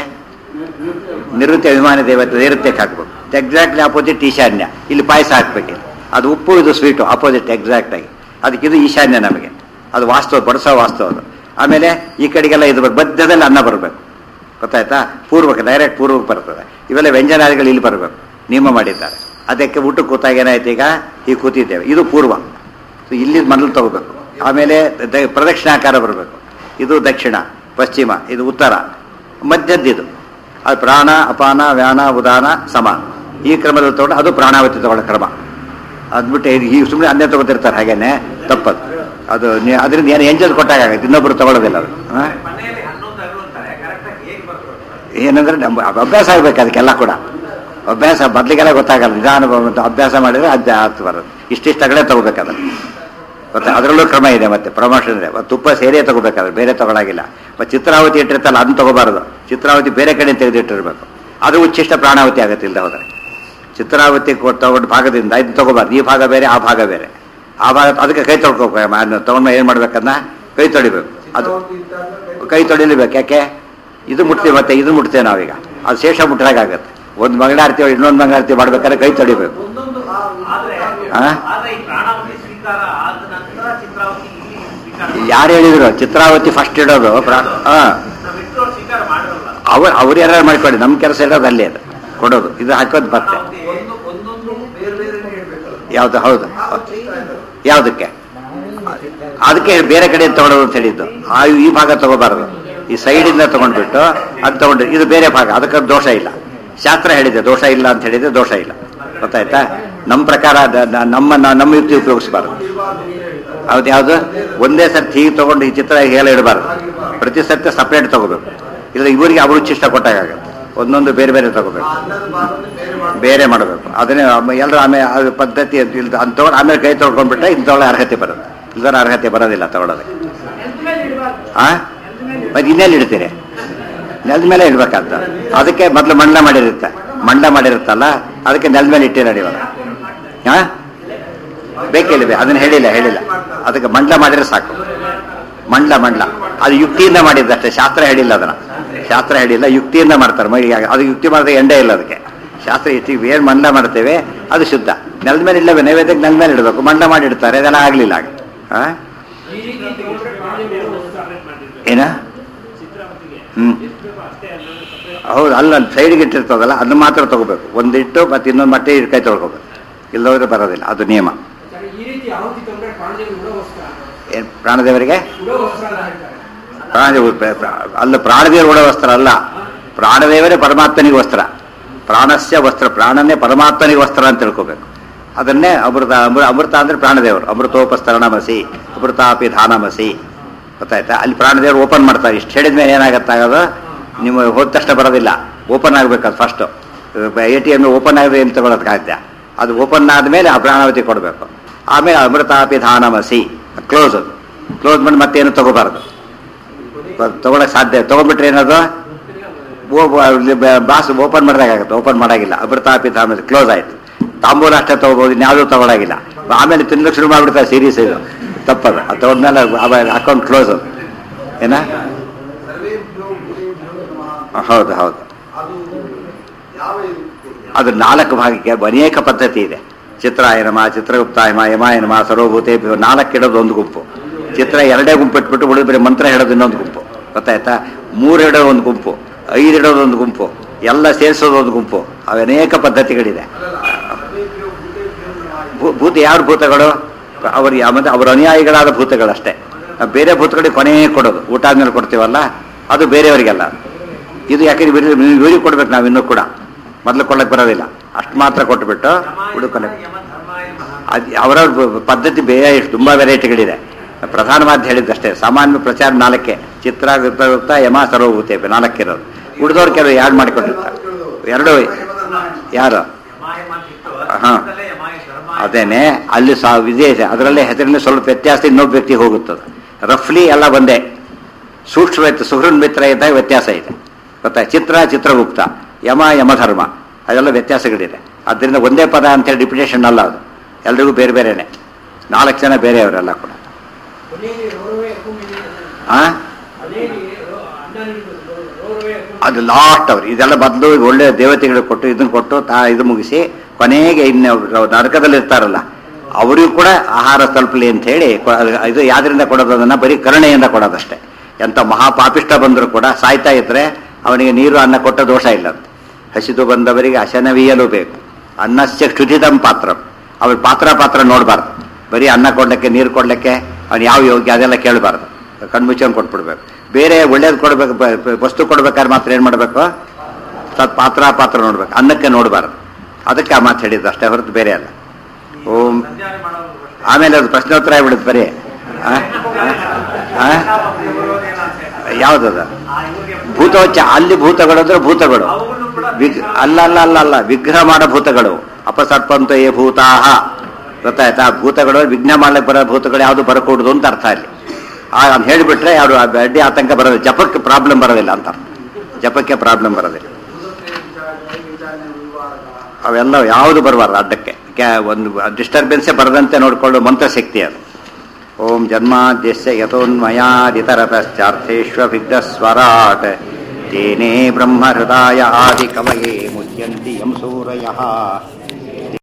ನಿವೃತ್ತಿ ಅಭಿಮಾನಿ ದೇವತೆ ನೈಋತ್ಯಕ್ಕೆ ಹಾಕ್ಬೇಕು ಎಕ್ಸಾಕ್ಟ್ಲಿ ಆಪೋಸಿಟ್ ಈಶಾನ್ಯ ಇಲ್ಲಿ ಪಾಯಸ ಹಾಕ್ಬೇಕು ಅದು ಉಪ್ಪು ಇದು ಸ್ವೀಟು ಆಪೋಸಿಟ್ ಎಕ್ಸಾಕ್ಟ್ ಆಗಿ ಅದಕ್ಕೆ ಇದು ಈಶಾನ್ಯ ನಮಗೆ ಅದು ವಾಸ್ತವ ಬಡಿಸೋ ವಾಸ್ತವ ಅದು ಆಮೇಲೆ ಈ ಕಡೆಗೆಲ್ಲ ಇದು ಬರ್- ಮಧ್ಯದಲ್ಲಿ ಅನ್ನ ಬರಬೇಕು ಗೊತ್ತಾಯ್ತಾ ಪೂರ್ವಕ್ಕೆ ಡೈರೆಕ್ಟ್ ಪೂರ್ವಕ್ಕೆ ಬರ್ತದೆ ಇವೆಲ್ಲ ವ್ಯಂಜನಾದಿಗಳು ಇಲ್ಲಿ ಬರಬೇಕು ನಿಯಮ ಮಾಡಿದ್ದಾರೆ ಅದಕ್ಕೆ ಊಟಕ್ಕೆ ಕೂತಾಗ ಏನಾಯ್ತು ಈಗ ಈ ಕೂತಿದ್ದೇವೆ ಇದು ಪೂರ್ವ ಸೊ ಇಲ್ಲಿ ಮೊದಲು ತಗೋಬೇಕು ಆಮೇಲೆ ದ- ಪ್ರದಕ್ಷಿಣಾಕಾರ ಬರಬೇಕು ಇದು ದಕ್ಷಿಣ ಪಶ್ಚಿಮ ಇದು ಉತ್ತರ ಮಧ್ಯದ್ದಿದು ಅದು ಪ್ರಾಣ ಅಪಾನ ವ್ಯಾನ ಉದಾನ ಸಮ ಈ ಕ್ರಮದಲ್ಲಿ ತಗೊಂಡು ಅದು ಪ್ರಾಣಾವತಿ ತಗೊಳ್ಳೋ ಕ್ರಮ ಅದ್ಬಿಟ್ಟು ಇದು ಈ ಸುಮ್ಮನೆ ಅನ್ಯ ತಗೋತಿರ್ತಾರೆ ಹಾಗೇನೆ ತಪ್ಪದು ಅದು ನೀ- ಅದರಿಂದ ಏನು ಎಂಜಲ್ ಕೊಟ್ಟಾಗ ಆಗುತ್ತೆ ಇನ್ನೊಬ್ರು ತಗೊಳ್ಳೋದಿಲ್ಲ ಅದು ಆ? ಮನೆಯಲ್ಲಿ ಹನ್ನೊಂದು ಅಗಲು ಅಂತಾರೆ ಕರೆಕ್ಟಾಗಿ ಹೇಗೆ ಬರ್ತದೆ ಏನಂದ್ರೆ ನಮ್ಮ ಅಭ್ಯಾಸ ಆಗ್ಬೇಕು ಅದಕ್ಕೆಲ್ಲ ಕೂಡ ಅಭ್ಯಾಸ ಮೊದ್ಲಿಗೆಲ್ಲ ಗೊತ್ತಾಗಲ್ಲ ನಿಧಾನ ಬಂದು ಅಭ್ಯಾಸ ಮಾಡಿದ್ರೆ ಅದು ಆತು ಬರೋದು ಇಷ್ಟಿಷ್ಟಗಳೇ ತಗೋಬೇಕು ಅದನ್ನು ಮತ್ತೆ ಅದರಲ್ಲೂ ಕ್ರಮ ಇದೆ ಮತ್ತೆ ಪ್ರಮೋಷನ್ ಇದೆ ಮತ್ತೆ ತುಪ್ಪ ಸೇರಿಯೇ ತಗೋಬೇಕಾದ್ರೆ ಬೇರೆ ತಗೊಳಾಗಿಲ್ಲ ಮತ್ತೆ ಚಿತ್ರಾವತಿ ಇಟ್ಟಿರ್ತಲ್ಲ ಅದನ್ನ ತಗೋಬಾರದು ಚಿತ್ರಾವತಿ ಬೇರೆ ಕಡೆ ತೆಗೆದಿಟ್ಟಿರ್ಬೇಕು ಅದು ಉಚ್ಚಿಷ್ಟ ಪ್ರಾಣಾವತಿ ಆಗುತ್ತೆ ಇಲ್ಲದೆ ಹೋದ್ರೆ ಚಿತ್ರಾವತಿ ಕೊಟ್ಟು ತಗೊಂಡು ಭಾಗದಿಂದ ಇದು ತಗೋಬಾರ್ದು ಈ ಭಾಗ ಬೇರೆ ಆ ಭಾಗ ಬೇರೆ ಆ ಭಾಗ ಅದಕ್ಕೆ ಕೈ ತೊಳ್ಕೊಬೇಕು ತಗೊಂಡು ಏನು ಮಾಡ್ಬೇಕನ್ನ ಕೈ ತೊಳಿಬೇಕು ಅದು ಕೈ ತೊಳಿಲೇಬೇಕು ಯಾಕೆ ಇದು ಮುಟ್ತೀವಿ ಮತ್ತೆ ಇದು ಮುಟ್ತೇವೆ ನಾವೀಗ ಅದು ಶೇಷ ಮುಟ್ಟಾಗತ್ತೆ ಒಂದು ಮಂಗಳಾರತಿ ಇನ್ನೊಂದು ಮಂಗಳಾರತಿ ಮಾಡ್ಬೇಕಾದ್ರೆ ಕೈ ತೊಳಿಬೇಕು ಒಂದೊಂದು ಆದ್ರೆ ಆ? ಆದ್ರೆ ಈ ಪ್ರಾಣಾವತಿ ಸ್ವೀಕಾರ ಆದ ನಂತರ ಚಿತ್ರಾವತಿ ಇಲ್ಲಿ ಸ್ವೀಕಾರ ಯಾರು ಹೇಳಿದ್ರು ಚಿತ್ರಾವತಿ ಫಸ್ಟ್ ಇಡೋದು ಪ್ರಾ- ಹಾ ನಾವು ಇಟ್ಟು ಸ್ವೀಕಾರ ಮಾಡಿರಲ್ಲ ಅವ್ರು ಅವ್ರು ಯಾರು ಮಾಡ್ಕೊಳ್ಳಿ ನಮ್ಮ ಕೆಲಸ ಇರೋದು ಅಲ್ಲಿ ಅದು ಕೊಡೋದು ಇದು ಹಾಕೋದು ಮತ್ತೆ ಒಂದು ಒಂದೊಂದು ಬೇರೆ ಬೇರೆ ಹೇಳ್ಬೇಕಲ್ಲ ಯಾವ್ದು ಹೌದು ಯಾವುದಕ್ಕೆ ಅದಕ್ಕೆ ಬೇರೆ ಕಡೆ ತಗೊಳ್ಳೋದು ಅಂತ ಹೇಳಿದ್ದು ಆ ಈ ಭಾಗ ತಗೋಬಾರದು ಈ ಸೈಡಿಂದ ತಗೊಂಡ್ಬಿಟ್ಟು ಅದು ತಗೊಂಡು ಇದು ಬೇರೆ ಭಾಗ ಅದಕ್ಕೆ ದೋಷ ಇಲ್ಲ ಶಾಸ್ತ್ರ ಹೇಳಿದೆ ದೋಷ ಇಲ್ಲ ಅಂತ ಹೇಳಿದ್ರೆ ದೋಷ ಇಲ್ಲ ಗೊತ್ತಾಯ್ತಾ ನಮ್ಮ ಪ್ರಕಾರ ಅದ- ನ- ನಮ್ಮ ನ- ನಮ್ಮ ಯುಕ್ತಿ ಉಪಯೋಗಿಸಬಾರದು ಹೌದು ಯಾವುದು ಒಂದೇ ಸರ್ತಿ ಹೀಗೆ ತಗೊಂಡು ಈ ಚಿತ್ರ ಹೇಳ ಇಡಬಾರ್ದು ಪ್ರತಿ ಸರ್ತಿ ಸಪ್ರೇಟ್ ತಗೋಬೇಕು ಇಲ್ಲ ಇವರಿಗೆ ಅಭಿರುಚಿಷ್ಟ ಕೊಟ್ಟಾಗತ್ತೆ ಒಂದೊಂದು ಬೇರೆ ಬೇರೆ ತಗೋಬೇಕು ಅನ್ನದ ಭಾಗವನ್ನು ಬೇರೆ ಮಾಡಿ ಬೇರೆ ಮಾಡಬೇಕು ಅದನ್ನೇ ಎಲ್ಲರೂ ಆಮೇಲೆ ಅದು ಪದ್ಧತಿ ಇಲ್ದ ಅಂತ ತಗೊಂಡು ಆಮೇಲೆ ಕೈ ತೊಳ್ಕೊಂಡ್ಬಿಟ್ರೆ ಇದು ತಗೊಳ್ಳೋ ಅರ್ಹತೆ ಬರುತ್ತೆ ಇಲ್ದರ ಅರ್ಹತೆ ಬರೋದಿಲ್ಲ ತಗೊಳ್ಳೋದಕ್ಕೆ ನೆಲದ ಮೇಲೆ ಇಡಬಾರ್ದು ಆ ಮತ್ತೆ ಇನ್ನೆಲ್ಲಿ ಇಡ್ತೀರಿ ನೆಲದ ಮೇಲೆ ಇಡ್ಬೇಕಂತ ಅದಕ್ಕೆ ಮೊದಲು ಮಂಡ ಮಾಡಿರುತ್ತೆ ಮಂಡ ಮಾಡಿರುತ್ತಲ್ಲ ಅದಕ್ಕೆ ನೆಲದ ಮೇಲೆ ಇಟ್ಟಿರೋಣ ಇವಾಗ ಹಾ ಬೇಕಿಲ್ಲ ಬೇ ಅದನ್ನ ಹೇಳಿಲ್ಲ ಹೇಳಿಲ್ಲ ಅದಕ್ಕೆ ಮಂಡ್ಲ ಮಾಡಿದ್ರೆ ಸಾಕು ಮಂಡ್ಲ ಮಂಡ್ಲ ಅದು ಯುಕ್ತಿಯಿಂದ ಮಾಡಿದ್ದಷ್ಟೇ ಶಾಸ್ತ್ರ ಹೇಳಿಲ್ಲ ಅದನ್ನ ಶಾಸ್ತ್ರ ಹೇಳಿಲ್ಲ ಯುಕ್ತಿಯಿಂದ ಮಾಡ್ತಾರೆ ಮೈ ಅದು ಯುಕ್ತಿ ಮಾಡಿದ್ರೆ ಎಂಡೇ ಇಲ್ಲ ಅದಕ್ಕೆ ಶಾಸ್ತ್ರ ಇಷ್ಟು ಏನು ಮಂಡ ಮಾಡ್ತೇವೆ ಅದು ಶುದ್ಧ ನೆಲದ ಮೇಲೆ ಇಲ್ಲವೇ ನೈವೇದ್ಯಕ್ಕೆ ನೆಲದ ಮೇಲೆ ಇಡಬೇಕು ಮಂಡ ಮಾಡಿ ಇಡ್ತಾರೆ ಅದೆಲ್ಲ ಆಗಲಿಲ್ಲ ಆಗ ಆ? ಈ ರೀತಿ ತಗೊಂಡ್ರೆ ಪ್ರಾಣಿಗಳು ಹೋಗ್ತಾರೆ. ಏನ ಹ್ಮ್ ಹೌದು ಅಲ್ಲ ಸೈಡ್ಗೆ ಇಟ್ಟಿರ್ತದಲ್ಲ ಅದನ್ನ ಮಾತ್ರ ತಗೋಬೇಕು ಒಂದಿಟ್ಟು ಮತ್ತೆ ಇನ್ನೊಂದು ಮಟ್ಟೆ ಇಟ್ಟು ಕೈ ತೊಳ್ಕೊಬೇಕು ಇಲ್ಲದೋದ್ರೆ ಬರೋದಿಲ್ಲ ಅದು ನಿಯಮ ಸರಿ, ಈ ರೀತಿ ಆಹುತಿ ತಗೊಂಡ್ರೆ ಪ್ರಾಣಿಗಳು ಉಡೋ ವಸ್ತ್ರ ಏನ್ ಪ್ರಾಣದೇವರಿಗೆ ಉಡೋ ವಸ್ತ್ರ ಅಂತ ಹೇಳ್ತಾರೆ ಪ್ರಾಣದೇವ ಪ್ರ- ಪ್ರ- ಅಲ್ಲ ಪ್ರಾಣದೇವರು ಉಡೋ ವಸ್ತ್ರ ಅಲ್ಲ ಪ್ರಾಣದೇವರೇ ಪರಮಾತ್ಮನಿಗೆ ವಸ್ತ್ರ ಪ್ರಾಣಸ್ಯ ವಸ್ತ್ರ ಪ್ರಾಣನೇ ಪರಮಾತ್ಮನಿಗೆ ವಸ್ತ್ರ ಅಂತ ತಿಳ್ಕೊಬೇಕು ಅದನ್ನೇ ಅಮೃತ ಅಮೃತ ಅಮೃತ ಅಂದ್ರೆ ಪ್ರಾಣದೇವರು ಅಮೃತೋಪಸ್ತರಣಮಸಿ ಅಮೃತಾಪಿ ಧಾನಮಸಿ ಗೊತ್ತಾಯ್ತಾ ಅಲ್ಲಿ ಪ್ರಾಣದೇವರು ಓಪನ್ ಮಾಡ್ತಾರೆ ಇಷ್ಟು ಹೇಳಿದ ಮೇಲೆ ಏನಾಗತ್ತಾಗದು ನಿಮ್ಮ ಹೋದ ತಕ್ಷಣ ಬರೋದಿಲ್ಲ ಓಪನ್ ಆಗ್ಬೇಕು ಅದು first A T M open ಆಗದೆ ಏನು ತಗೊಳೋದಕ್ಕಾಗತ್ತೆ ಅದು ಓಪನ್ ಆದಮೇಲೆ ಆ ಪ್ರಾಣಾವತಿ ಕೊಡಬೇಕು ಆಮೇಲೆ ಅಮೃತಾಪಿಧಾನಮಸಿ ಕ್ಲೋಸ್ ಕ್ಲೋಸ್ ಮಾಡಿ ಮತ್ತೇನು ತಗೋಬಾರ್ದು ತಗೊಳಕ್ ಸಾಧ್ಯ ತಗೊಂಡ್ಬಿಟ್ರೆ ಏನದು ಬಾಸ್ ಓಪನ್ ಮಾಡಿದಾಗುತ್ತೆ ಓಪನ್ ಮಾಡಾಗಿಲ್ಲ ಅಮೃತಾಪಿಧಾನ ಕ್ಲೋಸ್ ಆಯ್ತು ತಾಂಬೂಲ ಅಷ್ಟೇ ತಗೋಬಹುದು ಇನ್ಯಾವುದೂ ತಗೊಳಾಗಿಲ್ಲ ಆಮೇಲೆ ತಿನ್ನಕ್ಕೆ ಶುರು ಮಾಡ್ಬಿಡ್ತಾರೆ ಸೀರೀಸ್ ಇದು ತಪ್ಪದು ಅದು ತಗೊಂಡ್ಮೇಲೆ ಅಕೌಂಟ್ ಕ್ಲೋಸ್ ಏನ ಹೌದು ಹೌದು ಅದು ನಾಲ್ಕು ಭಾಗಕ್ಕೆ ಅನೇಕ ಪದ್ಧತಿ ಇದೆ ಚಿತ್ರಾಯನಮ ಚಿತ್ರಗುಪ್ತಾಯಮ ಯಮಾಯನಮ ಸರ್ವಭೂತೆ ನಾಲ್ಕು ಇಡೋದು ಒಂದು ಗುಂಪು ಚಿತ್ರ ಎರಡೇ ಗುಂಪು ಇಟ್ಬಿಟ್ಟು ಉಳಿದ ಬರೀ ಮಂತ್ರ ಹೇಳೋದು ಇನ್ನೊಂದು ಗುಂಪು ಗೊತ್ತಾಯ್ತಾ ಮೂರು ಇಡೋದು ಒಂದು ಗುಂಪು ಐದು ಇಡೋದು ಒಂದು ಗುಂಪು ಎಲ್ಲ ಸೇರಿಸೋದು ಒಂದು ಗುಂಪು ಅವು ಅನೇಕ ಪದ್ಧತಿಗಳಿದೆ ಭೂ- ಭೂತ ಯಾರು ಭೂತಗಳು ಅವ್ರಿಗೆ ಮತ್ತೆ ಅವರ ಅನುಯಾಯಿಗಳಾದ ಭೂತಗಳಷ್ಟೇ ಬೇರೆ ಭೂತಗಳಿಗೆ ಕೊನೆ ಕೊಡೋದು ಊಟ ಆದ್ಮೇಲೆ ಕೊಡ್ತೀವಲ್ಲ ಅದು ಬೇರೆಯವರಿಗೆಲ್ಲ ಇದು ಯಾಕಂದ್ರೆ ಇವ್ರಿಗೆ ಇವ್ರಿಗೆ ಕೊಡ್ಬೇಕು ನಾವು ಇನ್ನೂ ಕೂಡ ಮೊದಲು ಕೊಡಕ್ಕೆ ಬರೋದಿಲ್ಲ ಅಷ್ಟು ಮಾತ್ರ ಕೊಟ್ಬಿಟ್ಟು ಹುಡುಕೊಳಕ್ಕೆ ಯಮ ಧರ್ಮಾಯ ನಮಃ. ಅದು ಅವರ ಪದ್ಧತಿ ಬೇರೆ ಎಷ್ಟು ತುಂಬ ವೆರೈಟಿಗಳಿದೆ ಪ್ರಧಾನವಾದ ಹೇಳಿದ್ದಷ್ಟೇ ಸಾಮಾನ್ಯ ಪ್ರಚಾರ ನಾಲ್ಕೆ ಚಿತ್ರ ಗುಪ್ತ ಯಮ ಸರ್ವಭೂತೆ ನಾಲ್ಕಿರೋದು ಉಳಿದವ್ರು ಕೆಲವು ಯಾರು ಮಾಡಿಕೊಂಡಿರ್ತಾರೆ ಎರಡು ಯಾರು ಯಮಾಯ ಅಂತ ಇತ್ತು ಹಾ. ಅದರಲ್ಲೇ ಯಮಾಯ ಧರ್ಮಾಯ ಅದೇನೆ ಅಲ್ಲಿ ಸಹ ವಿದೇಶ ಅದರಲ್ಲೇ ಹೆಸರಿನ ಸ್ವಲ್ಪ ವ್ಯತ್ಯಾಸ ಇನ್ನೊಬ್ಬ ವ್ಯಕ್ತಿಗೆ ಹೋಗುತ್ತದೆ ರಫ್ಲಿ ಎಲ್ಲ ಒಂದೇ ಸೂಕ್ಷ್ಮ ವ್ಯತ್ಯ ಸುಹೃನ್ ಮಿತ್ರ ಇದ್ದಾಗ ವ್ಯತ್ಯಾಸ ಇದೆ ಗೊತ್ತಾ ಚಿತ್ರ ಚಿತ್ರಗುಪ್ತ ಯಮ ಯಮಧರ್ಮ ಅದೆಲ್ಲ ವ್ಯತ್ಯಾಸಗಳಿದೆ ಅದರಿಂದ ಒಂದೇ ಪದ ಅಂತೇಳಿ ಡಿಪ್ಯುಟೇಷನ್ ಅಲ್ಲ ಅದು ಎಲ್ರಿಗೂ ಬೇರೆ ಬೇರೆನೆ ನಾಲ್ಕು ಜನ ಬೇರೆಯವರೆಲ್ಲ ಕೂಡ ಕೊನೆಯಲ್ಲಿ ರೋರವೇ ಕುಂಬಿನಿ ಆ ಕೊನೆಯಲ್ಲಿ ರೋ- ಅಣ್ಣನಿಗೆ ರೋ- ರೋರವೇ ಕುಂಬಿನಿ ಅದು ಲಾಸ್ಟ್ ಅವ್ರು ಇದೆಲ್ಲ ಬದಲು ಒಳ್ಳೆ ದೇವತೆಗಳು ಕೊಟ್ಟು ಇದನ್ನ ಕೊಟ್ಟು ತಾ ಇದು ಮುಗಿಸಿ ಕೊನೆಗೆ ಇನ್ನು ನರಕದಲ್ಲಿ ಇರ್ತಾರಲ್ಲ ಅವರಿಗೂ ಕೂಡ ಆಹಾರ ತಲುಪಲಿ ಅಂತ ಹೇಳಿ ಕೊ- ಅದು- ಇದು ಯಾವ್ದ್ರಿಂದ ಕೊಡೋದು ಅದನ್ನ ಬರೀ ಕರುಣೆಯಿಂದ ಕೊಡೋದಷ್ಟೇ ಎಂತ ಮಹಾಪಾಪಿಷ್ಟ ಬಂದರೂ ಕೂಡ ಸಾಯ್ತಾ ಇದ್ರೆ ಅವನಿಗೆ ನೀರು ಅನ್ನ ಕೊಟ್ಟ ದೋಷ ಇಲ್ಲ ಅಂತ ಹಸಿದು ಬಂದವರಿಗೆ ಅಶನವೀಯಲು ಬೇಕು ಅನ್ನಸ್ಯ ಕ್ಷುಧಿತಂ ಪಾತ್ರ ಅವ್ರ ಪಾತ್ರ ಪಾತ್ರ ನೋಡಬಾರ್ದು ಬರೀ ಅನ್ನ ಕೊಡ್ಲಿಕ್ಕೆ ನೀರು ಕೊಡ್ಲಿಕ್ಕೆ ಅವ್ನು ಯಾವ ಯೋಗ್ಯ ಅದೆಲ್ಲ ಕೇಳಬಾರ್ದು ಕಣ್ಮುಚ್ಚಂಗ್ ಕೊಟ್ಬಿಡ್ಬೇಕು ಬೇರೆ ಒಳ್ಳೇದು ಕೊಡ್ಬೇಕು ಬ- ಬ- ವಸ್ತು ಕೊಡ್ಬೇಕಾದ್ರೆ ಮಾತ್ರ ಏನ್ ಮಾಡ್ಬೇಕು ತತ್ ಪಾತ್ರ ಪಾತ್ರ ನೋಡ್ಬೇಕು ಅನ್ನಕ್ಕೆ ನೋಡಬಾರ್ದು ಅದಕ್ಕೆ ಆ ಮಾತು ಹೇಳಿದ್ದು ಅಷ್ಟೇ ಹೊರತು ಬೇರೆ ಅಲ್ಲ ಓಂ ಸಂಧ್ಯಾನೆ ಮಾಡೋದು ಅಷ್ಟೇ. ಆಮೇಲೆ ಅದು ಪ್ರಶ್ನೋತ್ತರ ಆಗ್ಬಿಡುತ್ತೆ ಬರೀ ಆ? ಆ? ಆ? ಬರೋದೇನ ಅಂತ. ಯಾವ್ದದ ಆ ಇವ್ರಿಗೆ ಭೂತೋಚ್ಚ ಅಲ್ಲಿ ಭೂತಗಳು ಅಂದ್ರೆ ಭೂತಗಳು ಅವುಗಳನ್ನು ಕೂಡ ವಿಗ್ ಅಲ್ಲ ಅಲ್ಲ ಅಲ್ಲ ಅಲ್ಲ ವಿಗ್ರಹ ಮಾಡೋ ಭೂತಗಳು ಅಪಸರ್ಪಂತ ಏ ಭೂತಾಹ ಗೊತ್ತಾಯ್ತಾ ಭೂತಗಳು ವಿಘ್ನ ಮಾಡ್ಲಿಕ್ಕೆ ಬರೋ ಭೂತಗಳು ಯಾವುದು ಬರಕೂಡದು ಅಂತ ಅರ್ಥ ಅಲ್ಲಿ ಆ ಅದ್ ಹೇಳಿಬಿಟ್ರೆ ಯಾರು ಅಡ್ಡಿ ಆತಂಕ ಬರೋದಿಲ್ಲ ಜಪಕ್ಕೆ ಪ್ರಾಬ್ಲಮ್ ಬರೋದಿಲ್ಲ ಅಂತ ಅರ್ಥ. ಜಪಕ್ಕೆ ಪ್ರಾಬ್ಲಮ್ ಬರೋದಿಲ್ಲ ಅವೆಲ್ಲ ಯಾವುದು ಬರಬಾರ್ದು ಅಡ್ಡಕ್ಕೆ ಕ್ಯಾ- ಒಂದು ಡಿಸ್ಟರ್ಬೆನ್ಸೇ ಬರದಂತೆ ನೋಡಿಕೊಳ್ಳೋ ಮಂತ್ರಶಕ್ತಿ ಅದು ಓಂ ಜನ್ಮಾದ್ಯಸ್ಯ ಯಥೋನ್ಮಯಾದಿತರತಶ್ಚಾರ್ಥೇಷ್ವಭಿಗ್ಧಸ್ವರಾಟ್ ತೇನೇ ಬ್ರಹ್ಮಹೃದಾಯ ಆದಿಕವಯೇ ಮುಚ್ಯಂತಿ ಯಂ ಸೂರಯಃ